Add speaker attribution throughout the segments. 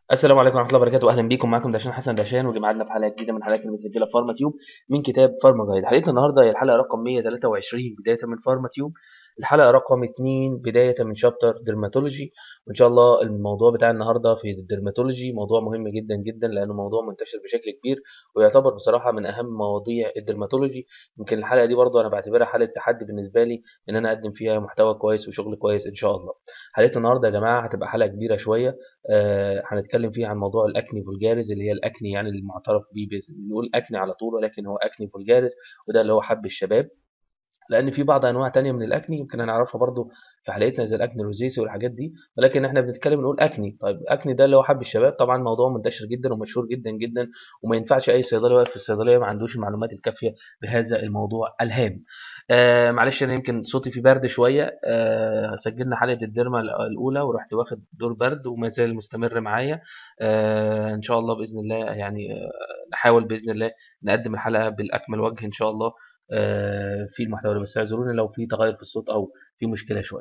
Speaker 1: السلام عليكم ورحمة الله وبركاته أهلا بيكم معاكم دهشان حسن دهشان وجمعنا في حلقة جديدة من حلقات المسجلة في فارما تيوب من كتاب فارما جايد حلقتنا النهاردة هي الحلقة رقم 123 بداية من فارما تيوب الحلقة رقم 2 بداية من شابتر ديرماتولوجي وإن شاء الله الموضوع بتاع النهاردة في الديرماتولوجي موضوع مهم جدا جدا لأنه موضوع منتشر بشكل كبير ويعتبر بصراحة من أهم مواضيع الديرماتولوجي يمكن الحلقة دي برضه أنا بعتبرها حلقة تحدي بالنسبة لي إن أنا أقدم فيها محتوى كويس وشغل كويس إن شاء الله حلقتنا النهاردة يا جماعة هتبقى حلقة كبيرة شوية آه، هنتكلم فيه عن موضوع الاكني فولجاريز اللي هي الاكني يعني المعترف بيه بنقول اكني على طول ولكن هو اكني فولجاريز وده اللي هو حب الشباب لان في بعض انواع تانية من الاكني يمكن هنعرفها برضو في حلقتنا زي الاكني الروزيسي والحاجات دي ولكن احنا بنتكلم نقول اكني طيب اكني ده اللي هو حب الشباب طبعا موضوع منتشر جدا ومشهور جدا جدا وما ينفعش اي صيدلي واقف في الصيدليه ما عندوش المعلومات الكافيه بهذا الموضوع الهام آه معلش انا يمكن صوتي في برد شويه آه سجلنا حلقه الديرما الاولى ورحت واخد دور برد وما زال مستمر معايا آه ان شاء الله باذن الله يعني آه نحاول باذن الله نقدم الحلقه بالاكمل وجه ان شاء الله آه في المحتوى ده بس اعذروني لو في تغير في الصوت او في مشكله شويه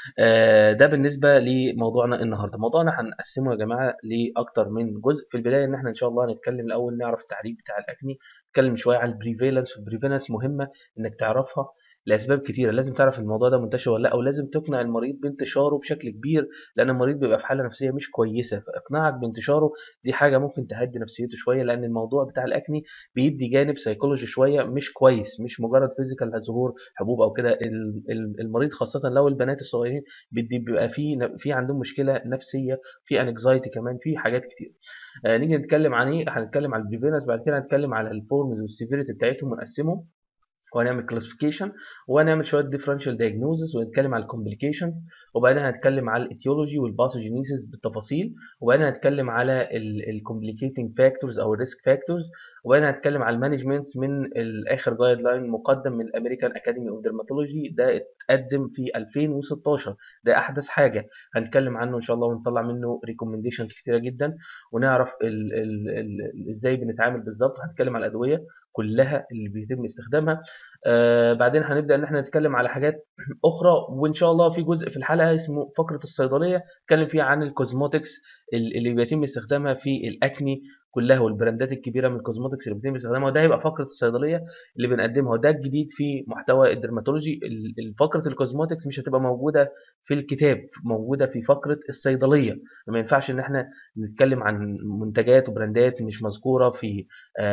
Speaker 1: آه ده بالنسبه لموضوعنا النهارده موضوعنا هنقسمه يا جماعه لاكتر من جزء في البدايه ان احنا ان شاء الله هنتكلم الاول نعرف التعريف بتاع الاكني نتكلم شويه عن البريفالنس والبريفالنس مهمه انك تعرفها لاسباب كتيره لازم تعرف الموضوع ده منتشر ولا لا او لازم تقنع المريض بانتشاره بشكل كبير لان المريض بيبقى في حاله نفسيه مش كويسه فاقناعك بانتشاره دي حاجه ممكن تهدي نفسيته شويه لان الموضوع بتاع الاكني بيدي جانب سيكولوجي شويه مش كويس مش مجرد فيزيكال ظهور حبوب او كده المريض خاصه لو البنات الصغيرين بيبقى في في عندهم مشكله نفسيه في انكزايتي كمان في حاجات كتير آه نيجي نتكلم عن ايه هنتكلم على البريفينس بعد كده هنتكلم على الفورمز والسيفيريتي بتاعتهم ونقسمهم وهنعمل كلاسيفيكيشن وهنعمل شويه ديفرنشال دايجنوزس ونتكلم على الكومبليكيشنز وبعدين هنتكلم على الايتيولوجي والباثوجينيسيس بالتفاصيل وبعدين هنتكلم على الكومبليكيتنج فاكتورز او الريسك فاكتورز وبعدين هنتكلم على المانجمنت من الاخر جايد لاين مقدم من الامريكان اكاديمي اوف ديرماتولوجي ده اتقدم في 2016 ده احدث حاجه هنتكلم عنه ان شاء الله ونطلع منه ريكومنديشنز كتيره جدا ونعرف ال ال ال ازاي بنتعامل بالظبط هنتكلم على الادويه كلها اللي بيتم استخدامها آه بعدين هنبدا ان احنا نتكلم على حاجات اخرى وان شاء الله في جزء في الحلقه اسمه فقره الصيدليه نتكلم فيها عن الكوزموتكس اللي بيتم استخدامها في الاكني كلها والبراندات الكبيره من الكوزموتكس اللي بيتم استخدامها وده هيبقى فقره الصيدليه اللي بنقدمها وده الجديد في محتوى الدرماتولوجي فقره الكوزموتكس مش هتبقى موجوده في الكتاب موجوده في فقره الصيدليه ما ينفعش ان احنا نتكلم عن منتجات وبراندات مش مذكوره في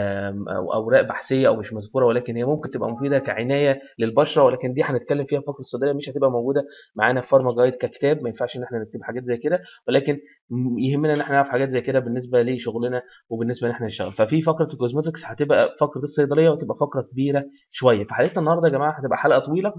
Speaker 1: أو اوراق بحثيه او مش مذكوره ولكن هي ممكن تبقى مفيده كعنايه للبشره ولكن دي هنتكلم فيها في فقره الصيدليه مش هتبقى موجوده معانا في فارما جايد ككتاب ما ينفعش ان احنا نكتب حاجات زي كده ولكن يهمنا ان احنا نعرف حاجات زي كده بالنسبه لشغلنا وبالنسبه ان احنا نشتغل ففي فقره الكوزموتكس هتبقى فقره الصيدليه وتبقى فقره كبيره شويه فحلقتنا النهارده يا جماعه هتبقى حلقه طويله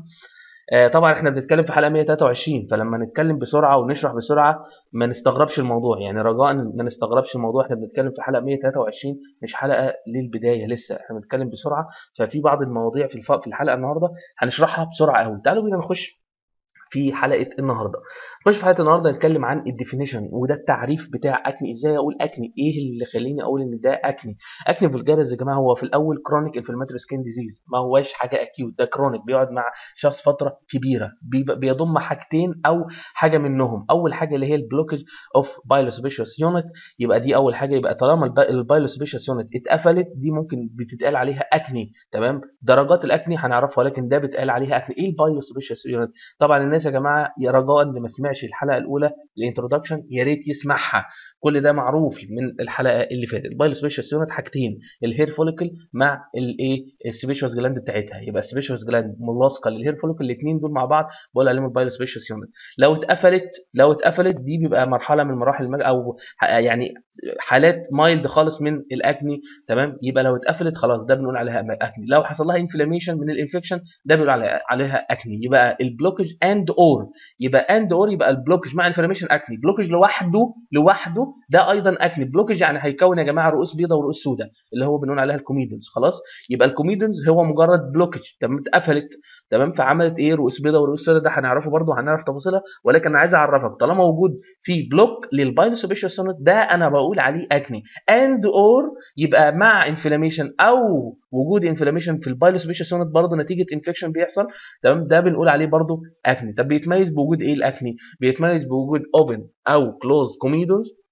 Speaker 1: آه طبعا احنا بنتكلم في حلقه 123 فلما نتكلم بسرعه ونشرح بسرعه ما نستغربش الموضوع يعني رجاء ما نستغربش الموضوع احنا بنتكلم في حلقه 123 مش حلقه للبدايه لسه احنا بنتكلم بسرعه ففي بعض المواضيع في في الحلقه النهارده هنشرحها بسرعه قوي تعالوا بينا نخش في حلقه النهارده نخش في حلقه النهارده نتكلم عن الديفينيشن وده التعريف بتاع اكني ازاي اقول اكني ايه اللي خليني اقول ان ده اكني اكني فولجاريز يا جماعه هو في الاول كرونيك انفلاماتوري سكين ديزيز ما هواش حاجه اكيوت ده كرونيك بيقعد مع شخص فتره كبيره بيضم حاجتين او حاجه منهم اول حاجه اللي هي البلوكج اوف بايلوسبيشيوس يونت يبقى دي اول حاجه يبقى طالما البايلوسبيشيوس يونت اتقفلت دي ممكن بتتقال عليها اكني تمام درجات الاكني هنعرفها ولكن ده بيتقال عليها اكني ايه البايلوسبيشيوس يونت طبعا الناس يا جماعه رجاء اللي ما سمعش الحلقه الاولى الانترودكشن يا ريت يسمعها كل ده معروف من الحلقه اللي فاتت البايلوسبيشيوس يونت حاجتين الهير فوليكل مع الايه السبيشوس جلاند بتاعتها يبقى السبيشوس جلاند ملاصقه للهير فوليكل الاثنين دول مع بعض بقول عليهم البايلوسبيشيوس يونت لو اتقفلت لو اتقفلت دي بيبقى مرحله من مراحل المج... او يعني حالات مايلد خالص من الاكني تمام يبقى لو اتقفلت خلاص ده بنقول عليها اكني لو حصل لها انفلاميشن من الانفكشن ده بنقول عليها اكني يبقى البلوكج اند اور يبقى اند اور يبقى البلوكج مع انفلاميشن اكني بلوكج لوحده لوحده ده ايضا اكني بلوكج يعني هيكون يا جماعه رؤوس بيضاء ورؤوس سوداء اللي هو بنقول عليها الكوميدنز خلاص يبقى الكوميدنز هو مجرد بلوكج تمام اتقفلت تمام فعملت ايه رؤوس بيضاء ورؤوس سوداء ده هنعرفه برده هنعرف تفاصيلها ولكن انا عايز اعرفك طالما وجود في بلوك للبايلوسوبيشال سونت ده انا بقول عليه اكني اند اور يبقى مع انفلاميشن او وجود انفلاميشن في البايلوسوبيشال سونت برضه نتيجه انفكشن بيحصل تمام ده بنقول عليه برضه اكني طب بيتميز بوجود ايه الاكني بيتميز بوجود اوبن او كلوز كوميدونز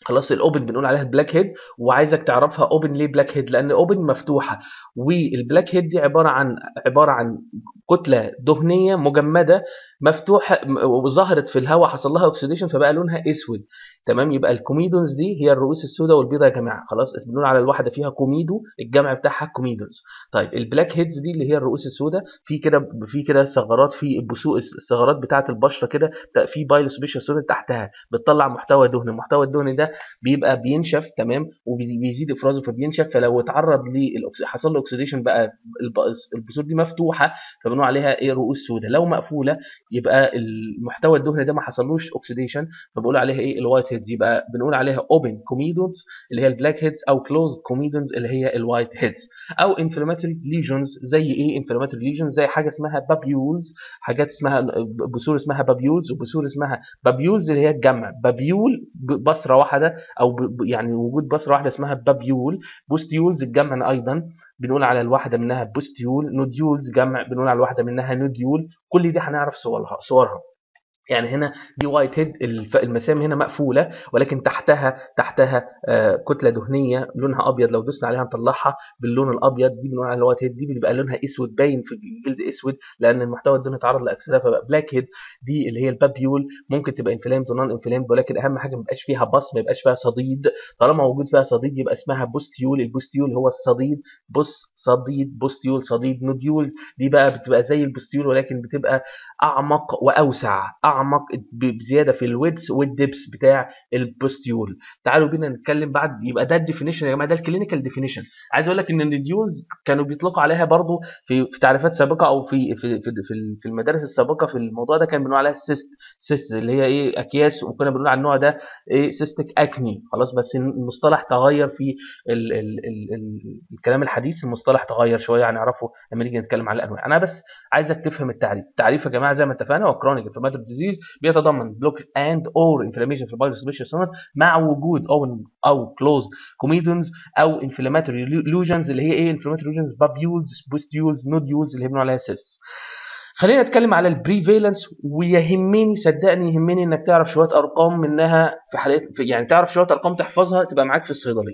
Speaker 1: خلاص الاوبن بنقول عليها بلاك هيد وعايزك تعرفها اوبن ليه بلاك هيد لان اوبن مفتوحه والبلاك هيد دي عباره عن عباره عن كتله دهنيه مجمده مفتوحه وظهرت في الهواء حصل لها اوكسيديشن فبقى لونها اسود تمام يبقى الكوميدونز دي هي الرؤوس السوداء والبيضاء يا جماعه خلاص بنقول على الواحده فيها كوميدو الجمع بتاعها كوميدونز طيب البلاك هيدز دي اللي هي الرؤوس السوداء في كده في كده ثغرات في البثوق الثغرات بتاعه البشره كده في بايلوسبيشال سوري تحتها بتطلع محتوى دهني المحتوى الدهني ده بيبقى بينشف تمام وبيزيد افرازه فبينشف فلو اتعرض للاكسيد حصل له اوكسيديشن بقى البثور دي مفتوحه فبنقول عليها ايه رؤوس سوداء لو مقفوله يبقى المحتوى الدهني ده ما حصلوش اوكسيديشن فبقول عليها ايه الوايت هيدز يبقى بنقول عليها اوبن كوميدونز اللي هي البلاك هيدز او كلوز كوميدونز اللي هي الوايت هيدز او انفلاماتوري ليجنز زي ايه انفلاماتوري ليجنز زي حاجه اسمها بابيولز حاجات اسمها بثور اسمها بابيولز وبثور اسمها بابيولز اللي هي الجمع بابيول بصره واحده او يعني وجود بصره واحده اسمها بابيول بوستيولز الجمع ايضا بنقول على الواحده منها بوستيول نوديولز جمع بنقول على الواحده منها نوديول كل دي هنعرف صورها صورها يعني هنا دي وايت هيد المسام هنا مقفوله ولكن تحتها تحتها كتله دهنيه لونها ابيض لو دوسنا عليها نطلعها باللون الابيض دي بنقول عليها وايت هيد دي بيبقى لونها اسود باين في الجلد اسود لان المحتوى الدهني اتعرض لاكسده فبقى بلاك هيد دي اللي هي البابيول ممكن تبقى انفلامد ونون انفلامد ولكن اهم حاجه ما يبقاش فيها بص ما يبقاش فيها صديد طالما موجود فيها صديد يبقى اسمها بوستيول البوستيول هو الصديد بص صديد بوستيول صديد نوديول دي بقى بتبقى زي البوستيول ولكن بتبقى اعمق واوسع اعمق بزياده في الويدث والدبس بتاع البوستيول تعالوا بينا نتكلم بعد يبقى ده الديفينيشن يا جماعه ده الكلينيكال ديفينيشن عايز اقول لك ان النديولز كانوا بيطلقوا عليها برضو في في تعريفات سابقه او في في في في المدارس السابقه في الموضوع ده كان بنقول عليها سيست سيست اللي هي ايه اكياس وكنا بنقول على النوع ده ايه سيستيك اكني خلاص بس المصطلح تغير في ال ال ال ال الكلام الحديث المصطلح تغير شويه هنعرفه لما نيجي نتكلم على الانواع انا بس عايزك تفهم التعريف التعريف يا جماعه زي ما اتفقنا هو كرونيك انفلاماتوري ديزيز بيتضمن بلوك اند اور انفلاميشن في البايلو سبيشال سونت مع وجود او او كلوز كوميدونز او انفلاماتوري لوجنز اللي هي ايه انفلاماتوري لوجنز بابيولز بوستيولز نوديولز اللي هي بنقول عليها سيستس خلينا نتكلم على البريفالنس ويهمني صدقني يهمني انك تعرف شويه ارقام منها في حالات في يعني تعرف شويه ارقام تحفظها تبقى معاك في الصيدليه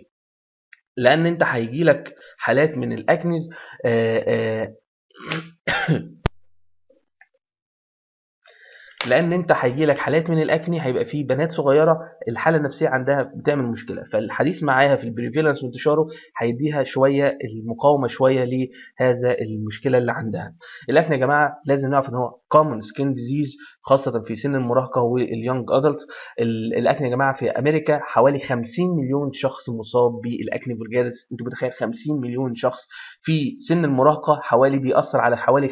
Speaker 1: لان انت هيجي لك حالات من الاكنز آآ آآ لان انت هيجي لك حالات من الاكني هيبقى في بنات صغيره الحاله النفسيه عندها بتعمل مشكله فالحديث معاها في البريفيلانس وانتشاره هيديها شويه المقاومه شويه لهذا المشكله اللي عندها الاكني يا جماعه لازم نعرف ان هو كومن سكين ديزيز خاصه في سن المراهقه واليونج ادلت الاكني يا جماعه في امريكا حوالي 50 مليون شخص مصاب بالاكني فولجاريس انت متخيل 50 مليون شخص في سن المراهقه حوالي بيأثر على حوالي 85%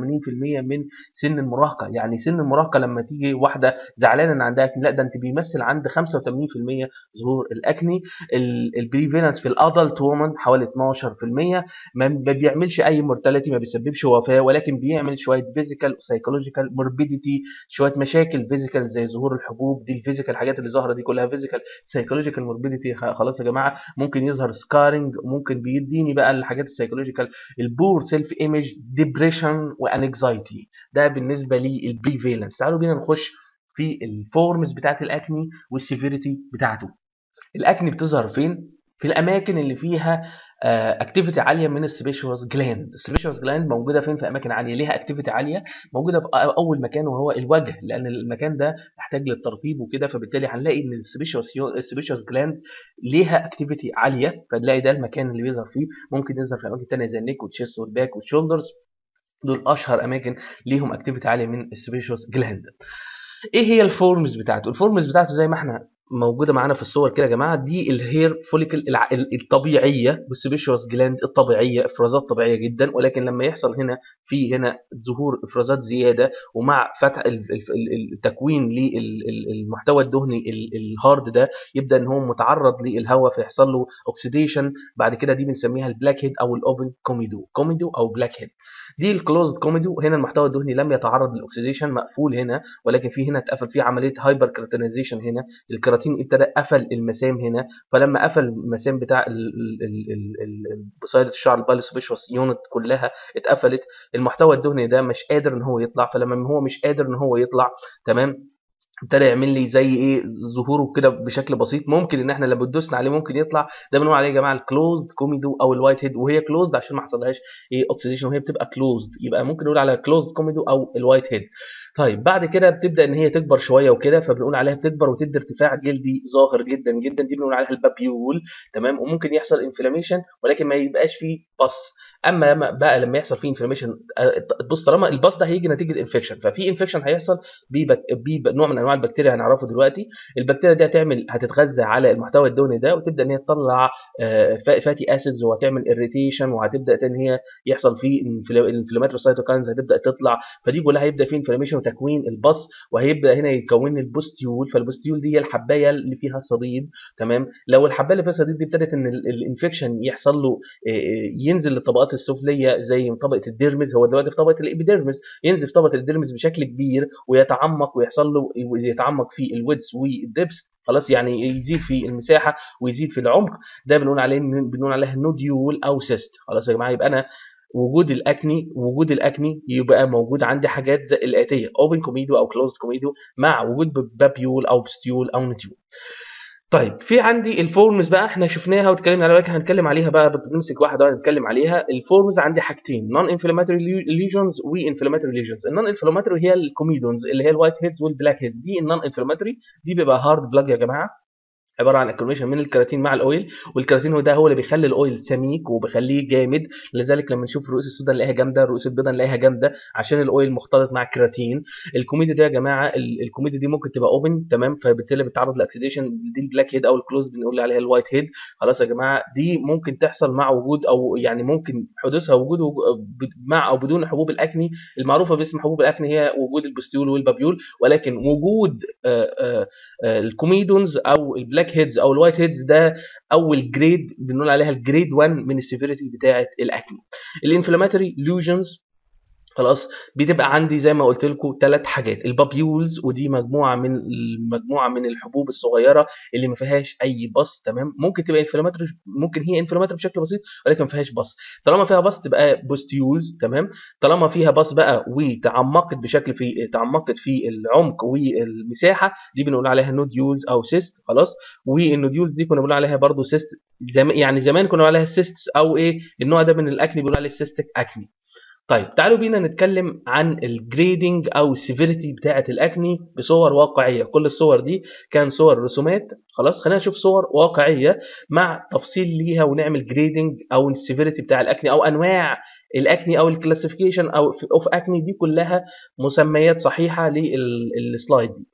Speaker 1: من سن المراهقه يعني سن المراهقه لما تيجي واحده زعلانه ان عندها اكني لا ده انت بيمثل عند 85% ظهور الاكني البريفيلانس في الادلت وومن حوالي 12% ما بيعملش اي مورتاليتي ما بيسببش وفاه ولكن بيعمل شويه فيزيكال وسايكولوجيكال موربيديتي شويه مشاكل فيزيكال زي ظهور الحبوب دي الفيزيكال الحاجات اللي ظاهره دي كلها فيزيكال سايكولوجيكال موربيديتي خلاص يا جماعه ممكن يظهر سكارنج ممكن بيديني بقى الحاجات السايكولوجيكال البور سيلف ايمج ديبريشن وانكزايتي ده بالنسبه للبريفيلانس تعالوا بينا نخش في الفورمز بتاعت الاكني والسيفيريتي بتاعته الاكني بتظهر فين في الاماكن اللي فيها اكتيفيتي عاليه من السبيشوس جلاند السبيشوس جلاند موجوده فين في اماكن عاليه ليها اكتيفيتي عاليه موجوده في اول مكان وهو الوجه لان المكان ده محتاج للترطيب وكده فبالتالي هنلاقي ان السبيشوس السبيشوس جلاند ليها اكتيفيتي عاليه فنلاقي ده المكان اللي بيظهر فيه ممكن يظهر في اماكن ثانيه زي النيك والتشيست والباك والشولدرز دول اشهر اماكن ليهم اكتيفيتي عاليه من السبيشوس جلاند ايه هي الفورمز بتاعته الفورمز بتاعته زي ما احنا موجوده معانا في الصور كده يا جماعه دي الهير فوليكل الطبيعيه والسبيشوس جلاند الطبيعيه افرازات طبيعيه جدا ولكن لما يحصل هنا في هنا ظهور افرازات زياده ومع فتح التكوين للمحتوى الدهني الهارد ده يبدا ان هو متعرض للهواء فيحصل له اوكسيديشن بعد كده دي بنسميها البلاك هيد او الاوبن كوميدو كوميدو او بلاك هيد دي الكلوزد كوميدو هنا المحتوى الدهني لم يتعرض للاكسيديشن مقفول هنا ولكن في هنا اتقفل فيه عمليه هايبر كراتينيزيشن هنا الكراتين ابتدى قفل المسام هنا فلما قفل المسام بتاع بصيله الشعر الباليسوبيشوس يونت كلها اتقفلت المحتوى الدهني ده مش قادر ان هو يطلع فلما هو مش قادر ان هو يطلع تمام ابتدى يعمل لي زي ايه ظهوره كده بشكل بسيط ممكن ان احنا لما دوسنا عليه ممكن يطلع ده بنقول عليه يا جماعه الكلوزد كوميدو او الوايت هيد وهي كلوزد عشان ما حصلهاش ايه اوكسيديشن وهي بتبقى كلوزد يبقى ممكن نقول عليها كلوزد كوميدو او الوايت هيد طيب بعد كده بتبدا ان هي تكبر شويه وكده فبنقول عليها بتكبر وتدي ارتفاع جلدي ظاهر جدا جدا دي بنقول عليها البابيول تمام وممكن يحصل انفلاميشن ولكن ما يبقاش فيه بص اما بقى لما يحصل فيه انفلاميشن بص طالما البص ده هيجي نتيجه انفكشن ففي انفكشن هيحصل بنوع من انواع البكتيريا هنعرفه دلوقتي البكتيريا دي هتعمل هتتغذى على المحتوى الدهني ده وتبدا ان هي تطلع فاتي اسيدز وهتعمل اريتيشن وهتبدا ان هي يحصل فيه الانفلاماتوري سايتوكاينز هتبدا تطلع فدي كلها هيبدا فيه انفلاميشن وتكوين البص وهيبدا هنا يتكون البوستيول فالبوستيول دي هي الحبايه اللي فيها الصديد تمام لو الحبايه اللي فيها الصديد دي ابتدت ان الانفكشن يحصل له ينزل للطبقات السفليه زي طبقه الديرمز هو دلوقتي في طبقه الابيديرمز ينزل في طبقه الديرمز بشكل كبير ويتعمق ويحصل له يتعمق في الويدز والدبس خلاص يعني يزيد في المساحه ويزيد في العمق ده بنقول عليه بنقول عليها نوديول او سيست خلاص يا جماعه يبقى انا وجود الاكني وجود الاكني يبقى موجود عندي حاجات زي الاتيه اوبن كوميدو او كلوزد كوميدو مع وجود بابيول او بستيول او نوديول طيب في عندي الفورمز بقى احنا شفناها واتكلمنا عليها ولكن هنتكلم عليها بقى نمسك واحده واحده نتكلم عليها الفورمز عندي حاجتين نون انفلاماتوري ليجنز وانفلاماتوري ليجنز النون انفلاماتوري هي الكوميدونز اللي هي الوايت هيدز والبلاك هيدز دي النون انفلاماتوري دي بيبقى هارد بلاج يا جماعه عباره عن اكوميشن من الكراتين مع الاويل والكراتين هو ده هو اللي بيخلي الاويل سميك وبيخليه جامد لذلك لما نشوف الرؤوس السوداء نلاقيها جامده الرؤوس البيضاء نلاقيها جامده عشان الاويل مختلط مع الكراتين الكوميديا دي يا جماعه الكوميديا دي ممكن تبقى اوبن تمام فبالتالي بتتعرض لاكسيديشن دي البلاك هيد او الكلوز بنقول عليها الوايت هيد خلاص يا جماعه دي ممكن تحصل مع وجود او يعني ممكن حدوثها وجود مع او بدون حبوب الاكني المعروفه باسم حبوب الاكني هي وجود البستيول والبابيول ولكن وجود الكوميدونز او البلاك هيدز او الوايت هيدز ده اول جريد بنقول عليها الجريد 1 من السيفيريتي بتاعه الاكني الانفلاماتوري لوجنز خلاص بتبقى عندي زي ما قلت لكم ثلاث حاجات البابيولز ودي مجموعه من مجموعه من الحبوب الصغيره اللي ما فيهاش اي بص تمام ممكن تبقى انفلاماتوري ممكن هي انفلاماتوري بشكل بسيط ولكن ما فيهاش بص طالما فيها بص تبقى بوستيولز تمام طالما فيها بص بقى وتعمقت بشكل في تعمقت في العمق والمساحه دي بنقول عليها نوديولز او سيست خلاص والنوديولز دي كنا بنقول عليها برضو سيست زم... يعني زمان كنا بنقول عليها سيست او ايه النوع ده من الاكني بنقول عليه سيستيك اكني طيب تعالوا بينا نتكلم عن الجريدنج او السيفيريتي بتاعه الاكني بصور واقعيه كل الصور دي كان صور رسومات خلاص خلينا نشوف صور واقعيه مع تفصيل ليها ونعمل جريدنج او السيفيريتي بتاع الاكني او انواع الاكني او الكلاسيفيكيشن او اوف اكني دي كلها مسميات صحيحه للسلايد دي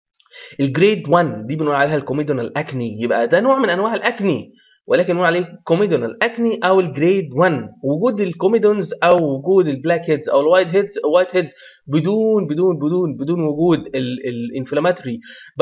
Speaker 1: الجريد 1 دي بنقول عليها الكوميدونال اكني يبقى ده نوع من انواع الاكني ولكن نقول عليه كوميدونال اكني او الجريد 1 وجود الكوميدونز او وجود البلاك هيدز او الوايت هيدز وايت هيدز بدون بدون بدون بدون وجود الانفلاماتوري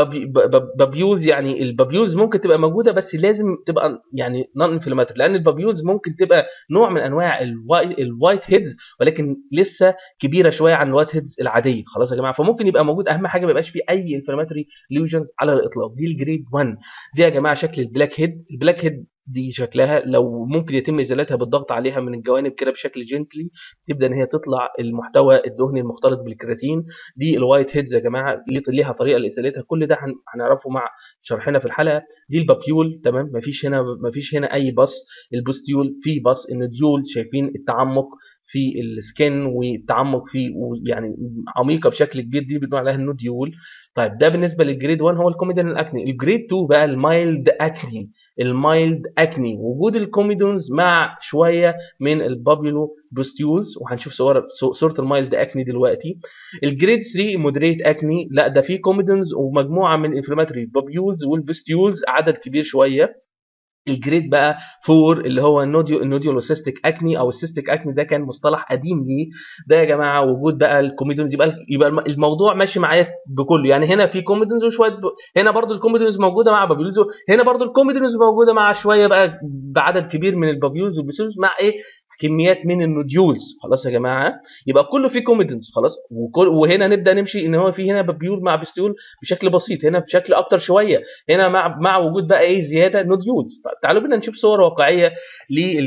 Speaker 1: بابيولز يعني البابيولز ممكن تبقى موجوده بس لازم تبقى يعني نون انفلاماتوري لان البابيولز ممكن تبقى نوع من انواع الوايت هيدز ولكن لسه كبيره شويه عن الوايت هيدز العاديه خلاص يا جماعه فممكن يبقى موجود اهم حاجه ما يبقاش فيه اي انفلاماتوري ليوجنز على الاطلاق دي الجريد 1 دي يا جماعه شكل البلاك هيد البلاك هيد دي شكلها لو ممكن يتم ازالتها بالضغط عليها من الجوانب كده بشكل جنتلي تبدا ان هي تطلع المحتوى الدهني المختلط بالكرياتين دي الوايت هيدز يا جماعه ليها طريقه لازالتها كل ده هنعرفه مع شرحنا في الحلقه دي البابيول تمام مفيش هنا مفيش هنا اي بص البوستيول في بص النوديول شايفين التعمق في السكن والتعمق فيه يعني عميقه بشكل كبير دي بنقول عليها النوديول طيب ده بالنسبه للجريد 1 هو الكوميدون الاكني الجريد 2 بقى المايلد اكني المايلد اكني وجود الكوميدونز مع شويه من البابيلو بوستيولز وهنشوف صور صوره المايلد اكني دلوقتي الجريد 3 مودريت اكني لا ده فيه كوميدونز ومجموعه من الانفلاماتوري بابيولز والبوستيولز عدد كبير شويه الجريد بقى 4 اللي هو النوديو النوديولوسيستيك اكني او السيستيك اكني ده كان مصطلح قديم ليه ده يا جماعه وجود بقى الكوميدونز يبقى يبقى الموضوع ماشي معايا بكله يعني هنا في كوميدونز وشويه ب... هنا برضو الكوميدونز موجوده مع بابيولز هنا برضو الكوميدونز موجوده مع شويه بقى بعدد كبير من البابيولز والبيسولز مع ايه كميات من النوديولز خلاص يا جماعه يبقى كله فيه كوميدنس خلاص وكل وهنا نبدا نمشي ان هو في هنا بابيول مع بستيول بشكل بسيط هنا بشكل اكتر شويه هنا مع مع وجود بقى ايه زياده نوديولز طيب تعالوا بينا نشوف صور واقعيه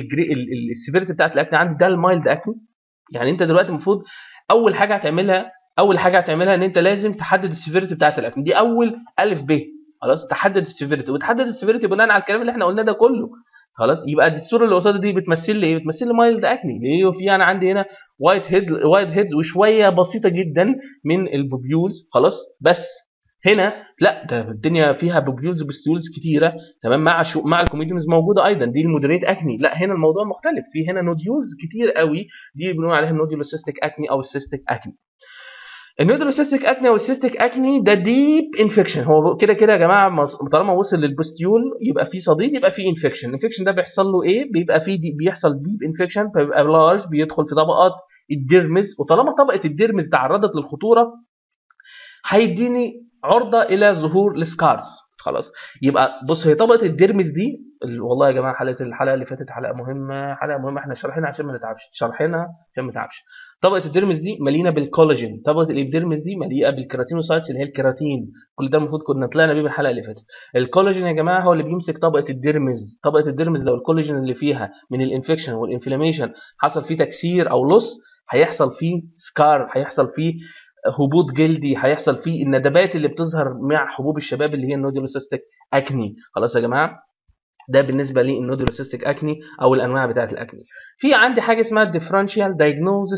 Speaker 1: للسيفيريتي بتاعت الاكني عندي ده المايلد اكني يعني انت دلوقتي المفروض اول حاجه هتعملها اول حاجه هتعملها ان انت لازم تحدد السيفيريتي بتاعت الاكني دي اول الف ب خلاص تحدد السيفيريتي وتحدد السيفيريتي بناء على الكلام اللي احنا قلناه ده كله خلاص يبقى دي الصوره اللي قصادي دي بتمثل لي ايه بتمثل لي مايلد اكني ليه في انا عندي هنا وايت هيد وايت هيدز وشويه بسيطه جدا من البوبيوز خلاص بس هنا لا ده الدنيا فيها بوبيوز وبستيولز كتيره تمام مع شو مع الكوميديونز موجوده ايضا دي المودريت اكني لا هنا الموضوع مختلف في هنا نوديولز كتير قوي دي بنقول عليها النوديولوسيستيك اكني او السيستيك اكني النودولوسيستيك اكني او السيستيك اكني ده ديب انفكشن هو كده كده يا جماعه مص- طالما وصل للبوستيول يبقى في صديد يبقى في انفكشن الانفكشن ده بيحصل له ايه بيبقى في دي بيحصل ديب انفكشن فبيبقى لارج بيدخل في طبقات الديرمز وطالما طبقه الديرمز تعرضت للخطوره هيديني عرضه الى ظهور السكارز خلاص يبقى بص هي طبقه الديرمز دي ال- والله يا جماعه حلقه الحلقه اللي فاتت حلقه مهمه حلقه مهمه احنا شارحينها عشان ما نتعبش شارحينها عشان ما نتعبش طبقه الديرمز دي مليانه بالكولاجين طبقه الابيديرمز دي مليئه بالكيراتينوسايتس اللي هي الكيراتين كل ده المفروض كنا طلعنا بيه بالحلقه اللي فاتت الكولاجين يا جماعه هو اللي بيمسك طبقه الديرمز طبقه الديرمز لو الكولاجين اللي فيها من الانفكشن والانفلاميشن حصل فيه تكسير او لص هيحصل فيه سكار هيحصل فيه هبوط جلدي هيحصل فيه الندبات اللي بتظهر مع حبوب الشباب اللي هي النودولوسيستيك اكني خلاص يا جماعه ده بالنسبه للنودولوسيستيك اكني او الانواع بتاعه الاكني في عندي حاجه اسمها الديفرنشال دايجنوزس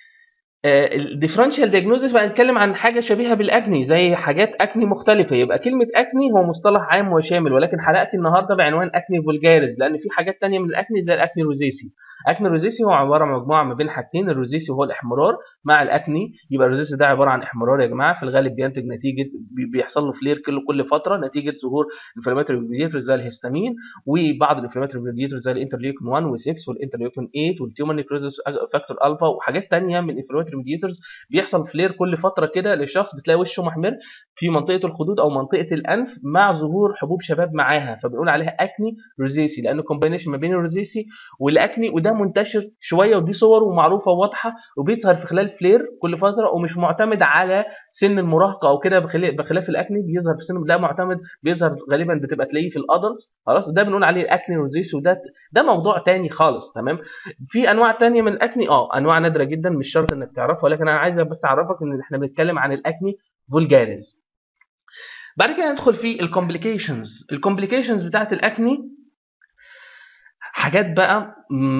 Speaker 1: الديفرنشال دايجنوزس بقى نتكلم عن حاجه شبيهه بالاكني زي حاجات اكني مختلفه يبقى كلمه اكني هو مصطلح عام وشامل ولكن حلقتي النهارده بعنوان اكني فولجاريز لان في حاجات تانية من الاكني زي الاكني روزيسي اكني روزيسي هو عباره عن مجموعه ما بين حاجتين الروزيسي هو الاحمرار مع الاكني يبقى الروزيسي ده عباره عن احمرار يا جماعه في الغالب بينتج نتيجه بي- بيحصل له فلير كل كل فتره نتيجه ظهور انفلاماتوري ميديتورز زي الهستامين وبعض الانفلاماتوري ميديتورز زي الانترليوكين 1 و6 والانترليوكين 8 والتيومر نيكروزس فاكتور الفا وحاجات تانية من الانفلاماتوري ميديتورز بيحصل فلير كل فتره كده للشخص بتلاقي وشه محمر في منطقه الخدود او منطقه الانف مع ظهور حبوب شباب معاها فبنقول عليها اكني روزيسي لانه كومبينيشن ما بين الروزيسي والاكني وده منتشر شويه ودي صوره معروفه وواضحه وبيظهر في خلال فلير كل فتره ومش معتمد على سن المراهقه او كده بخلاف بخلاف الاكني بيظهر في سن لا معتمد بيظهر غالبا بتبقى تلاقيه في الادلتس خلاص ده بنقول عليه الاكني روزيسي وده ده موضوع تاني خالص تمام في انواع تانية من الاكني اه انواع نادره جدا مش شرط انك تعرفها ولكن انا عايز بس اعرفك ان احنا بنتكلم عن الاكني فولجاريز بعد كده ندخل في الكومبليكيشنز الكومبليكيشنز بتاعت الاكني حاجات بقى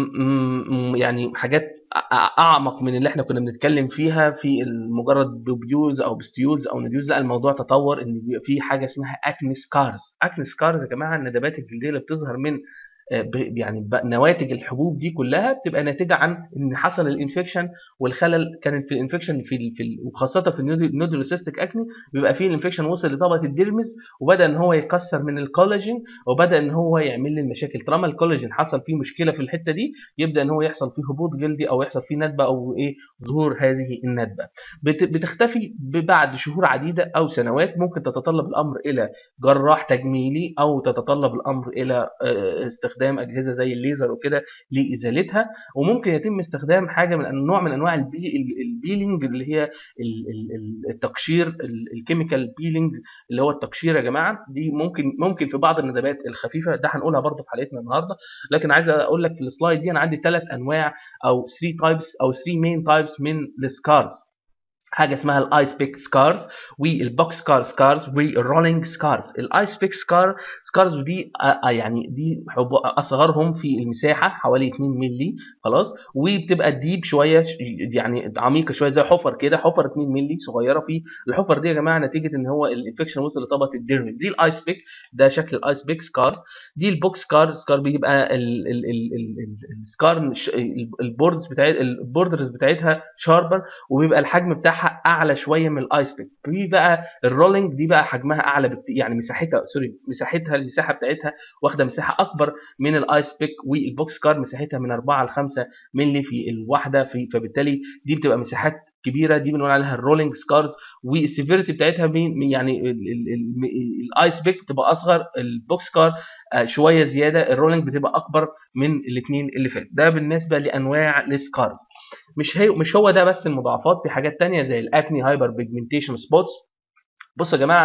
Speaker 1: م- م- يعني حاجات أع- اعمق من اللي احنا كنا بنتكلم فيها في مجرد بيوز او بستيولز او نديوز لا الموضوع تطور ان بيبقى في حاجه اسمها اكني سكارز اكني سكارز يا جماعه الندبات الجلديه اللي بتظهر من آه، ب- يعني ب- نواتج الحبوب دي كلها بتبقى ناتجه عن ان حصل الانفكشن والخلل كانت في الانفكشن في ال- في ال- وخاصه في النودولوسيستيك اكني بيبقى فيه الانفكشن وصل لطبقه الديرمز وبدا ان هو يكسر من الكولاجين وبدا ان هو يعمل لي المشاكل طالما الكولاجين حصل فيه مشكله في الحته دي يبدا ان هو يحصل فيه هبوط جلدي او يحصل فيه ندبه او ايه ظهور هذه الندبه بت- بتختفي بعد شهور عديده او سنوات ممكن تتطلب الامر الى جراح تجميلي او تتطلب الامر الى آه، استخدام اجهزه زي الليزر وكده لازالتها وممكن يتم استخدام حاجه من نوع من انواع البي ال- البيلينج اللي هي ال- ال- ال- التقشير ال- الكيميكال بيلينج اللي هو التقشير يا جماعه دي ممكن ممكن في بعض الندبات الخفيفه ده هنقولها برضه في حلقتنا النهارده لكن عايز اقول لك في السلايد دي انا عندي ثلاث انواع او 3 تايبس او 3 مين تايبس من السكارز حاجه اسمها الايس بيك سكارز والبوكس كار سكارز والرولينج سكارز الايس بيك سكار سكارز دي آه، يعني دي حب- اصغرهم في المساحه حوالي 2 مللي خلاص وبتبقى ديب شويه ش- يعني عميقه شويه زي حفر كده حفر 2 مللي صغيره في الحفر دي يا جماعه نتيجه ان هو الانفكشن وصل لطبقه الديرمز دي الايس بيك ده شكل الايس بيك سكارز دي البوكس سكار سكار بيبقى ال- ال- ال- ال- ال- السكار ش- البوردز بتاعت البوردرز بتاعتها شاربر وبيبقى الحجم بتاعها اعلى شويه من الايس بيك في بقى الرولينج دي بقى حجمها اعلى بكتير يعني مساحتها سوري مساحتها المساحه بتاعتها واخده مساحه اكبر من الايس بيك والبوكس كار مساحتها من 4 ل 5 مللي في الواحده في فبالتالي دي بتبقى مساحات كبيره دي بنقول عليها الرولينج سكارز والسيفيريتي بتاعتها بين- يعني ال- ال- ال- الايس بيك بتبقى اصغر البوكس كار آه، شويه زياده الرولينج بتبقى اكبر من الاثنين اللي فات ده بالنسبه لانواع السكارز مش هي مش هو ده بس المضاعفات في حاجات تانية زي الاكني هايبر بيجمنتيشن سبوتس بصوا يا جماعه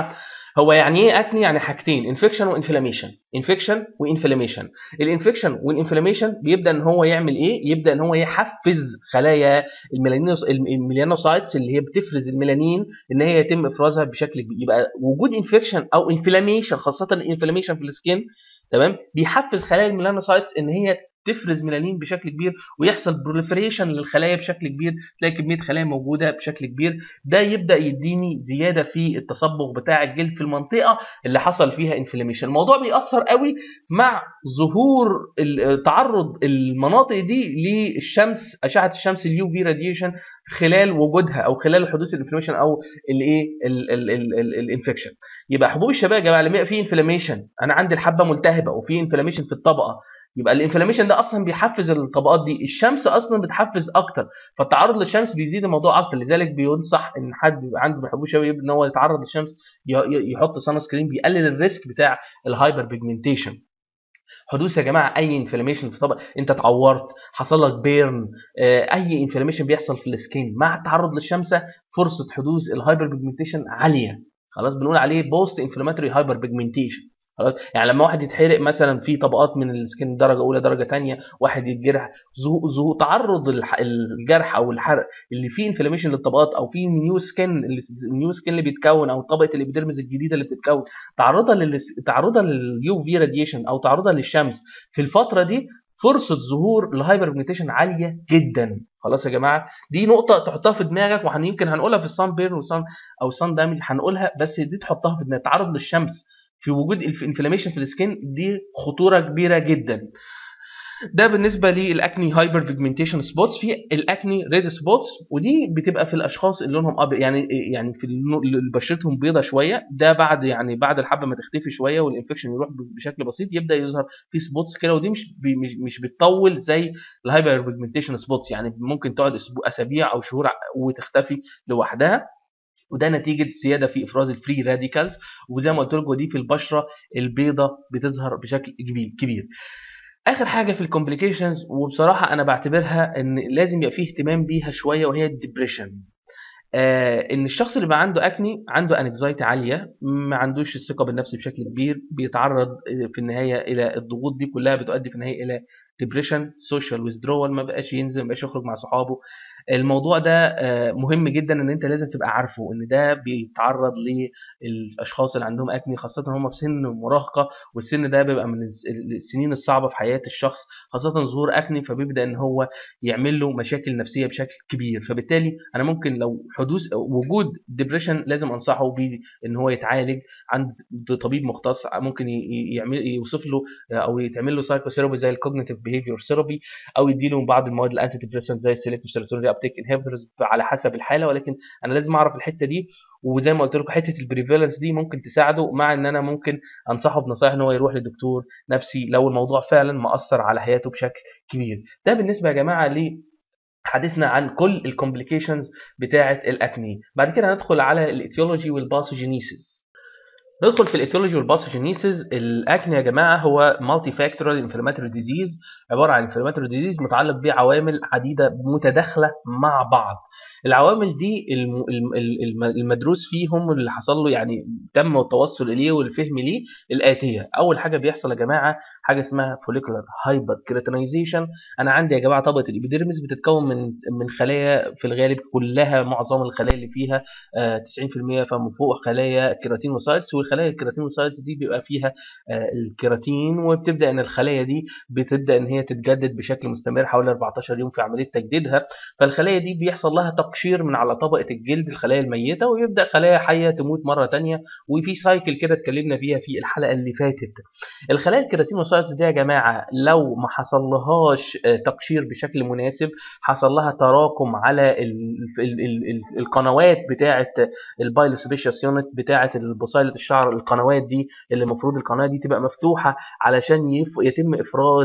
Speaker 1: هو يعني ايه اكني يعني حاجتين انفكشن وانفلاميشن انفكشن وانفلاميشن الانفكشن والانفلاميشن بيبدا ان هو يعمل ايه يبدا ان هو يحفز خلايا الميلانينوس الميلانوسايتس اللي هي بتفرز الميلانين ان هي يتم افرازها بشكل كبير يبقى وجود انفكشن او انفلاميشن خاصه الانفلاميشن في السكين تمام بيحفز خلايا الميلانوسايتس ان هي تفرز ميلانين بشكل كبير ويحصل بروليفريشن للخلايا بشكل كبير تلاقي كميه خلايا موجوده بشكل كبير ده يبدا يديني زياده في التصبغ بتاع الجلد في المنطقه اللي حصل فيها انفلاميشن الموضوع بيأثر قوي مع ظهور تعرض المناطق دي للشمس اشعه الشمس اليو في راديشن خلال وجودها او خلال حدوث الانفلاميشن او الايه الانفكشن يبقى حبوب الشباب يا جماعه لما يبقى في انفلاميشن انا عندي الحبه ملتهبه وفي انفلاميشن في الطبقه يبقى الانفلاميشن ده اصلا بيحفز الطبقات دي الشمس اصلا بتحفز اكتر فالتعرض للشمس بيزيد الموضوع اكتر لذلك بينصح ان حد بيبقى عنده محبوب شويه ان هو يتعرض للشمس يحط سان سكرين بيقلل الريسك بتاع الهايبر بيجمنتيشن حدوث يا جماعه اي انفلاميشن في طبق انت اتعورت حصل لك بيرن اي انفلاميشن بيحصل في السكين مع التعرض للشمس فرصه حدوث الهايبر بيجمنتيشن عاليه خلاص بنقول عليه بوست انفلاماتوري هايبر بيجمنتيشن خلاص يعني لما واحد يتحرق مثلا في طبقات من السكين درجه اولى درجه ثانيه واحد يتجرح ظهور تعرض الجرح او الحرق اللي فيه انفلاميشن للطبقات او في نيو سكين النيو سكين اللي بيتكون او طبقه الابيدرمس الجديده اللي بتتكون تعرضها لل تعرضها لليو في راديشن او تعرضها للشمس في الفتره دي فرصه ظهور الهايبر بيجمنتيشن عاليه جدا خلاص يا جماعه دي نقطه تحطها في دماغك ويمكن هنقولها في الصن بيرن والصن او الصن دامج هنقولها بس دي تحطها في دماغك تعرض للشمس في وجود انفلاميشن في السكين دي خطوره كبيره جدا ده بالنسبه للاكني هايبر بيجمنتيشن سبوتس في الاكني ريد سبوتس ودي بتبقى في الاشخاص اللي لونهم ابيض يعني يعني في اللي بشرتهم بيضه شويه ده بعد يعني بعد الحبه ما تختفي شويه والانفكشن يروح بشكل بسيط يبدا يظهر في سبوتس كده ودي مش مش مش بتطول زي الهايبر بيجمنتيشن سبوتس يعني ممكن تقعد اسابيع او شهور وتختفي لوحدها وده نتيجه زياده في افراز الفري راديكالز وزي ما قلت لكم دي في البشره البيضاء بتظهر بشكل كبير اخر حاجه في الكومبليكيشنز وبصراحه انا بعتبرها ان لازم يبقى فيه اهتمام بيها شويه وهي الدبريشن آه ان الشخص اللي بقى عنده اكني عنده انكزايتي عاليه ما عندوش الثقه بالنفس بشكل كبير بيتعرض في النهايه الى الضغوط دي كلها بتؤدي في النهايه الى ديبريشن سوشيال ويزدرول ما بقاش ينزل ما بقاش يخرج مع صحابه الموضوع ده مهم جدا ان انت لازم تبقى عارفه ان ده بيتعرض للاشخاص اللي عندهم اكني خاصه هم في سن مراهقه والسن ده بيبقى من السنين الصعبه في حياه الشخص خاصه ظهور اكني فبيبدا ان هو يعمل له مشاكل نفسيه بشكل كبير فبالتالي انا ممكن لو حدوث وجود ديبريشن لازم انصحه بان هو يتعالج عند طبيب مختص ممكن يعمل يوصف له او يتعمل له سايكوثيرابي زي الكوجنيتيف بيهيفير ثيرابي او يديله بعض المواد الانتي ديبريسنت زي السيلكتيف سيروتونين ابتيك انهبيتورز على حسب الحاله ولكن انا لازم اعرف الحته دي وزي ما قلت لكم حته البريفالنس دي ممكن تساعده مع ان انا ممكن انصحه بنصائح ان هو يروح لدكتور نفسي لو الموضوع فعلا مأثر على حياته بشكل كبير ده بالنسبه يا جماعه ل حديثنا عن كل الكومبليكيشنز بتاعه الاكني بعد كده هندخل على الايتيولوجي والباثوجينيسيس ندخل في الايتيولوجي والباثوجينيسيس الاكني يا جماعه هو مالتي فاكتورال انفلاماتوري ديزيز عباره عن انفلاماتوري ديزيز متعلق بعوامل عديده متداخله مع بعض العوامل دي المدروس فيهم واللي حصل له يعني تم التوصل اليه والفهم ليه الاتيه اول حاجه بيحصل يا جماعه حاجه اسمها فوليكولار هايبر كيراتينايزيشن انا عندي يا جماعه طبقه الابيديرمس بتتكون من من خلايا في الغالب كلها معظم الخلايا اللي فيها 90% فمن فوق خلايا كيراتينوسايتس والخلايا الكيراتينوسايتس دي بيبقى فيها الكيراتين وبتبدا ان الخلايا دي بتبدا ان هي تتجدد بشكل مستمر حوالي 14 يوم في عمليه تجديدها فالخلايا دي بيحصل لها تقشير من على طبقه الجلد الخلايا الميته ويبدا خلايا حيه تموت مره ثانيه وفي سايكل كده اتكلمنا فيها في الحلقه اللي فاتت الخلايا الكيراتينوسايتس دي يا جماعه لو ما حصلهاش تقشير بشكل مناسب حصل لها تراكم على ال ال ال القنوات بتاعه البايلوسبيشيوس يونت بتاعه البصيله الشعر القنوات دي اللي المفروض القناه دي تبقى مفتوحه علشان يتم افراز